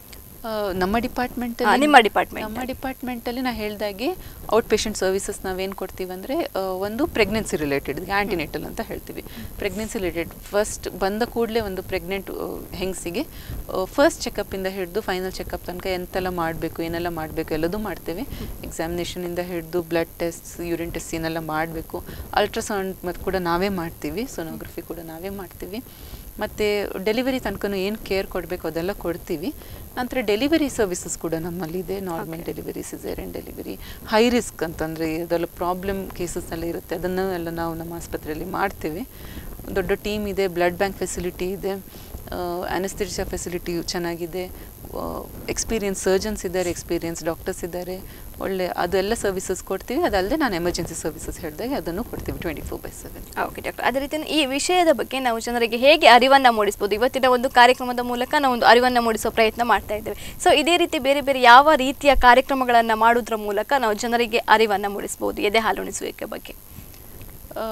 ಆ, ನಮ್ಮ ಡಿಪಾರ್ಟ್ಮೆಂಟ್ ಆ, ನಿಮ್ಮ department ನಮ್ಮ ಡಿಪಾರ್ಟ್ಮೆಂಟಲ್ಲಿ ನಾ ಹೇಳ್ದಾಗೆ ಔಟ್ ಪೇಷಂಟ್ ಸರ್ವಿಸಸ್ ನಾವೇನು ಕೊಡ್ತೀವಿ ಅಂದರೆ ಒಂದು ಪ್ರೆಗ್ನೆನ್ಸಿ ರಿಲೇಟೆಡ್ ಆ್ಯಂಟಿನೆಟಲ್ ಅಂತ ಹೇಳ್ತೀವಿ ಪ್ರೆಗ್ನೆನ್ಸಿ ರಿಲೇಟೆಡ್ ಫಸ್ಟ್ ಬಂದ ಕೂಡಲೇ ಒಂದು ಪ್ರೆಗ್ನೆಂಟ್ ಹೆಂಗಸಿಗೆ ಫಸ್ಟ್ ಚೆಕಪ್ಪಿಂದ ಹಿಡಿದು ಫೈನಲ್ ಚೆಕಪ್ ತನಕ ಎಂತೆಲ್ಲ ಮಾಡಬೇಕು ಏನೆಲ್ಲ ಮಾಡಬೇಕು ಎಲ್ಲದೂ ಮಾಡ್ತೇವೆ ಎಕ್ಸಾಮಿನೇಷನಿಂದ ಹಿಡಿದು ಬ್ಲಡ್ ಟೆಸ್ಟ್ ಯೂರಿನ್ ಟೆಸ್ಟ್ ಏನೆಲ್ಲ ಮಾಡಬೇಕು ಅಲ್ಟ್ರಾಸೌಂಡ್ ಮತ್ತು ಕೂಡ ನಾವೇ ಮಾಡ್ತೀವಿ ಸೊನೋಗ್ರಫಿ ಕೂಡ ನಾವೇ ಮಾಡ್ತೀವಿ ಮತ್ತು ಡೆಲಿವರಿ ತನಕನೂ ಏನು ಕೇರ್ ಕೊಡಬೇಕು ಅದೆಲ್ಲ ಕೊಡ್ತೀವಿ ನಂತರ ಡೆಲಿವರಿ ಸರ್ವಿಸಸ್ ಕೂಡ ನಮ್ಮಲ್ಲಿದೆ normal delivery caesarean delivery high risk ಅಂತಂದರೆ ಇದೆಲ್ಲ ಪ್ರಾಬ್ಲಮ್ ಕೇಸಸ್ ಎಲ್ಲ ಇರುತ್ತೆ ಅದನ್ನು ಎಲ್ಲ ನಾವು ನಮ್ಮ ಆಸ್ಪತ್ರೆಯಲ್ಲಿ ಮಾಡ್ತೇವೆ ದೊಡ್ಡ ಟೀಮ್ ಇದೆ ಬ್ಲಡ್ ಬ್ಯಾಂಕ್ ಫೆಸಿಲಿಟಿ ಇದೆ ಅನಸ್ಥಿರಿಷಾ ಫೆಸಿಲಿಟಿ ಚೆನ್ನಾಗಿದೆ ಎಕ್ಸ್ಪೀರಿಯನ್ಸ್ ಸರ್ಜನ್ಸ್ ಇದ್ದಾರೆ ಎಕ್ಸ್ಪೀರಿಯನ್ಸ್ ಡಾಕ್ಟರ್ಸ್ ಇದ್ದಾರೆ ಒಳ್ಳೆ ಅದೆಲ್ಲ ಸರ್ವಿಸಸ್ ಕೊಡ್ತೀವಿ ಅದಲ್ಲದೆ ನಾನು ಎಮರ್ಜೆನ್ಸಿ ಸರ್ವಿಸಸ್ ಹೇಳಿದಾಗ ಅದನ್ನು ಕೊಡ್ತೀವಿ twenty four by seven okay doctor ಅದೇ ರೀತಿ ಈ ವಿಷಯದ ಬಗ್ಗೆ ನಾವು ಜನರಿಗೆ ಹೇಗೆ ಅರಿವನ್ನು ಮೂಡಿಸ್ಬೋದು ಇವತ್ತಿನ ಒಂದು ಕಾರ್ಯಕ್ರಮದ ಮೂಲಕ ನಾವು ಒಂದು ಅರಿವನ್ನು ಮೂಡಿಸೋ ಪ್ರಯತ್ನ ಮಾಡ್ತಾ ಇದ್ದೇವೆ ಸೊ ಇದೇ ರೀತಿ ಬೇರೆ ಬೇರೆ ಯಾವ ರೀತಿಯ ಕಾರ್ಯಕ್ರಮಗಳನ್ನು ಮಾಡೋದ್ರ ಮೂಲಕ ನಾವು ಜನರಿಗೆ ಅರಿವನ್ನು ಮೂಡಿಸ್ಬೋದು ಎದೆ ಹಾಲುಣಿಸುವಿಕೆ ಬಗ್ಗೆ ಆ,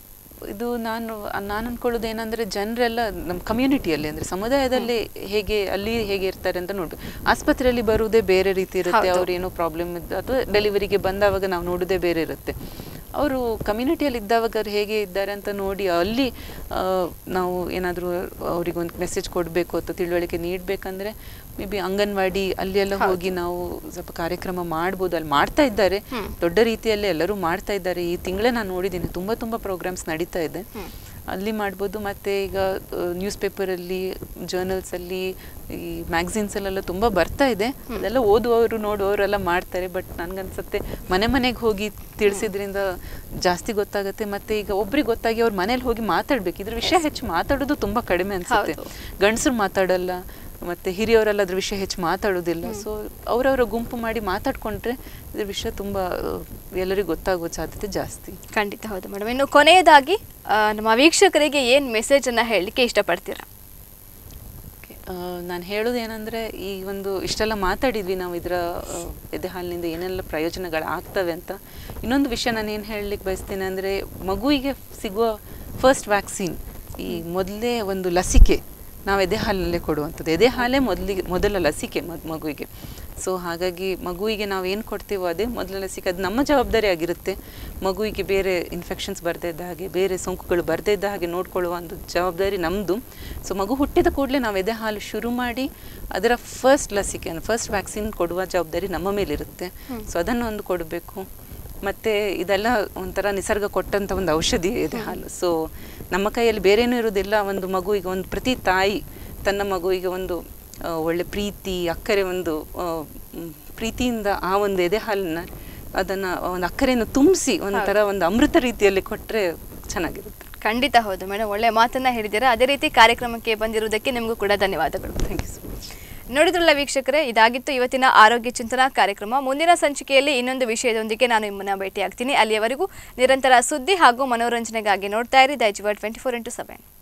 ಇದು ನಾನು ನಾನು ಅನ್ಕೊಳ್ಳೋದು ಏನಂದ್ರೆ ಜನರೆಲ್ಲ ನಮ್ಮ ಕಮ್ಯುನಿಟಿಯಲ್ಲಿ ಅಂದ್ರೆ ಸಮುದಾಯದಲ್ಲಿ ಹೇಗೆ ಅಲ್ಲಿ ಹೇಗೆ ಇರ್ತಾರೆ ಅಂತ ನೋಡ್ಬೇಕು ಆಸ್ಪತ್ರೆಯಲ್ಲಿ ಬರುವುದೇ ಬೇರೆ ರೀತಿ ಇರುತ್ತೆ ಹೌದು. ಅವ್ರು ಏನೋ ಪ್ರಾಬ್ಲಮ್ ಇದ್ದ ಅಥವಾ ಡೆಲಿವರಿಗೆ ಬಂದಾವಾಗ ನಾವು ನೋಡೋದೇ ಬೇರೆ ಇರುತ್ತೆ ಅವರು ಕಮ್ಯುನಿಟಿಯಲ್ಲಿ ಇದ್ದಾವಾಗ ಅವ್ರು ಹೇಗೆ ಇದ್ದಾರೆ ಅಂತ ನೋಡಿ ಅಲ್ಲಿ ಆ, ನಾವು ಏನಾದರೂ ಅವ್ರಿಗೊಂದು ಮೆಸೇಜ್ ಕೊಡಬೇಕು ಅಥವಾ ತಿಳುವಳಿಕೆ ನೀಡಬೇಕಂದ್ರೆ ಮೇ ಬಿ ಅಂಗನವಾಡಿ ಅಲ್ಲಿ ಎಲ್ಲ ಹೋಗಿ ನಾವು ಸ್ವಲ್ಪ ಕಾರ್ಯಕ್ರಮ ಮಾಡ್ಬೋದು ಅಲ್ಲಿ ಮಾಡ್ತಾ ಇದ್ದಾರೆ ದೊಡ್ಡ ರೀತಿಯಲ್ಲಿ ಎಲ್ಲರೂ ಮಾಡ್ತಾ ಇದ್ದಾರೆ ಈ ತಿಂಗಳೇ ನಾನು ನೋಡಿದ್ದೀನಿ ತುಂಬ ತುಂಬ ಪ್ರೋಗ್ರಾಮ್ಸ್ ನಡೀತಾ ಇದೆ ಅಲ್ಲಿ ಮಾಡ್ಬೋದು ಮತ್ತು ಈಗ ನ್ಯೂಸ್ ಪೇಪರಲ್ಲಿ ಜರ್ನಲ್ಸಲ್ಲಿ ಈ ಮ್ಯಾಗ್ಝಿನ್ಸಲ್ಲೆಲ್ಲ ತುಂಬ ಬರ್ತಾ ಇದೆ ಅದೆಲ್ಲ ಓದುವವರು ನೋಡುವವರೆಲ್ಲ ಮಾಡ್ತಾರೆ ಬಟ್ ನನಗನ್ಸುತ್ತೆ ಮನೆ ಮನೆಗೆ ಹೋಗಿ ತಿಳಿಸಿದ್ರಿಂದ ಜಾಸ್ತಿ ಗೊತ್ತಾಗುತ್ತೆ ಮತ್ತು ಈಗ ಒಬ್ರಿಗೆ ಗೊತ್ತಾಗಿ ಅವ್ರ ಮನೇಲಿ ಹೋಗಿ ಮಾತಾಡ್ಬೇಕು ಇದ್ರ ವಿಷಯ ಹೆಚ್ಚು ಮಾತಾಡೋದು ತುಂಬ ಕಡಿಮೆ ಅನ್ಸುತ್ತೆ ಹೌದು. ಗಂಡಸರು ಮಾತಾಡಲ್ಲ ಮತ್ತು ಹಿರಿಯವರೆಲ್ಲ ಅದ್ರ ವಿಷಯ ಹೆಚ್ಚು ಮಾತಾಡೋದಿಲ್ಲ ಸೊ ಅವರವರ ಗುಂಪು ಮಾಡಿ ಮಾತಾಡ್ಕೊಂಡ್ರೆ ಇದ್ರ ವಿಷಯ ತುಂಬ ಆ, ಎಲ್ಲರಿಗೂ ಗೊತ್ತಾಗುವ ಸಾಧ್ಯತೆ ಜಾಸ್ತಿ ಖಂಡಿತ ಹೌದು ಮೇಡಮ್ ಇನ್ನು ಕೊನೆಯದಾಗಿ ಆ, ನಮ್ಮ ವೀಕ್ಷಕರಿಗೆ ಏನು ಮೆಸೇಜನ್ನು ಹೇಳಲಿಕ್ಕೆ ಇಷ್ಟಪಡ್ತೀರಾ ನಾನು ಹೇಳೋದು ಏನಂದರೆ ಈ ಒಂದು ಇಷ್ಟೆಲ್ಲ ಮಾತಾಡಿದ್ವಿ ನಾವು ಇದರ ಆ, ಎದೆ ಹಾಲಿನಿಂದ ಏನೆಲ್ಲ ಪ್ರಯೋಜನಗಳು ಆಗ್ತವೆ ಅಂತ ಇನ್ನೊಂದು ವಿಷಯ ನಾನು ಏನು ಹೇಳಲಿಕ್ಕೆ ಬಯಸ್ತೀನಿ ಅಂದರೆ ಮಗುವಿಗೆ ಸಿಗುವ ಫಸ್ಟ್ ವ್ಯಾಕ್ಸಿನ್ ಈ ಮೊದಲೇ ಒಂದು ಲಸಿಕೆ ನಾವು ಎದೆ ಹಾಲಲ್ಲೇ ಕೊಡುವಂಥದ್ದು ಎದೆ ಹಾಲೇ ಮೊದಲಿಗೆ ಮೊದಲ ಲಸಿಕೆ ಮದ್ ಮಗುವಿಗೆ ಸೊ ಹಾಗಾಗಿ ಮಗುವಿಗೆ ನಾವು ಏನು ಕೊಡ್ತೀವೋ ಅದೇ ಮೊದಲ ಲಸಿಕೆ ಅದು ನಮ್ಮ ಜವಾಬ್ದಾರಿ ಆಗಿರುತ್ತೆ ಮಗುವಿಗೆ ಬೇರೆ ಇನ್ಫೆಕ್ಷನ್ಸ್ ಬರದೇ ಇದ್ದ ಹಾಗೆ ಬೇರೆ ಸೋಂಕುಗಳು ಬರದೇ ಇದ್ದ ಹಾಗೆ ನೋಡ್ಕೊಳ್ಳುವ ಒಂದು ಜವಾಬ್ದಾರಿ ನಮ್ಮದು ಸೊ ಮಗು ಹುಟ್ಟಿದ ಕೂಡಲೇ ನಾವು ಎದೆ ಹಾಲು ಶುರು ಮಾಡಿ ಅದರ ಫಸ್ಟ್ ಲಸಿಕೆಯನ್ನು ಫಸ್ಟ್ ವ್ಯಾಕ್ಸಿನ್ ಕೊಡುವ ಜವಾಬ್ದಾರಿ ನಮ್ಮ ಮೇಲಿರುತ್ತೆ ಸೊ ಅದನ್ನು ಒಂದು ಕೊಡಬೇಕು ಮತ್ತು ಇದೆಲ್ಲ ಒಂಥರ ನಿಸರ್ಗ ಕೊಟ್ಟಂಥ ಒಂದು ಔಷಧಿ ಇದೆ ಹಾಲು ಸೊ ನಮ್ಮ ಕೈಯಲ್ಲಿ ಬೇರೇನೂ ಇರೋದಿಲ್ಲ ಒಂದು ಮಗುವಿಗೆ ಒಂದು ಪ್ರತಿ ತಾಯಿ ತನ್ನ ಮಗುವಿಗೆ ಒಂದು ಆ, ಒಳ್ಳೆ ಪ್ರೀತಿ ಅಕ್ಕರೆ ಒಂದು ಆ, ಮ್, ಪ್ರೀತಿಯಿಂದ ಆ ಒಂದು ಎದೆ ಹಾಲನ್ನ ಅದನ್ನು ಒಂದು ಅಕ್ಕರೆಯನ್ನು ತುಂಬಿಸಿ ಒಂಥರ ಒಂದು ಅಮೃತ ರೀತಿಯಲ್ಲಿ ಕೊಟ್ಟರೆ ಚೆನ್ನಾಗಿರುತ್ತೆ ಖಂಡಿತ ಹೌದು ಮೇಡಮ್ ಒಳ್ಳೆ ಮಾತನ್ನ ಹೇಳಿದ್ದೀರಾ ಅದೇ ರೀತಿ ಕಾರ್ಯಕ್ರಮಕ್ಕೆ ಬಂದಿರುವುದಕ್ಕೆ ನಿಮಗೂ ಕೂಡ ಧನ್ಯವಾದಗಳು ಥ್ಯಾಂಕ್ ಯು ಸೊ ಮಚ್ ನೋಡಿದ್ರಲ್ಲ ವೀಕ್ಷಕರೇ ಇದಾಗಿತ್ತು ಇವತ್ತಿನ ಆರೋಗ್ಯ ಚಿಂತನಾ ಕಾರ್ಯಕ್ರಮ ಮುಂದಿನ ಸಂಚಿಕೆಯಲ್ಲಿ ಇನ್ನೊಂದು ವಿಷಯದೊಂದಿಗೆ ನಾನು ನಿಮ್ಮನ್ನ ಭೇಟಿಯಾಗ್ತೀನಿ ಅಲ್ಲಿಯವರೆಗೂ ನಿರಂತರ ಸುದ್ದಿ ಹಾಗೂ ಮನೋರಂಜನೆಗಾಗಿ ನೋಡ್ತಾ ಇರಿ Daijiworld twenty four into seven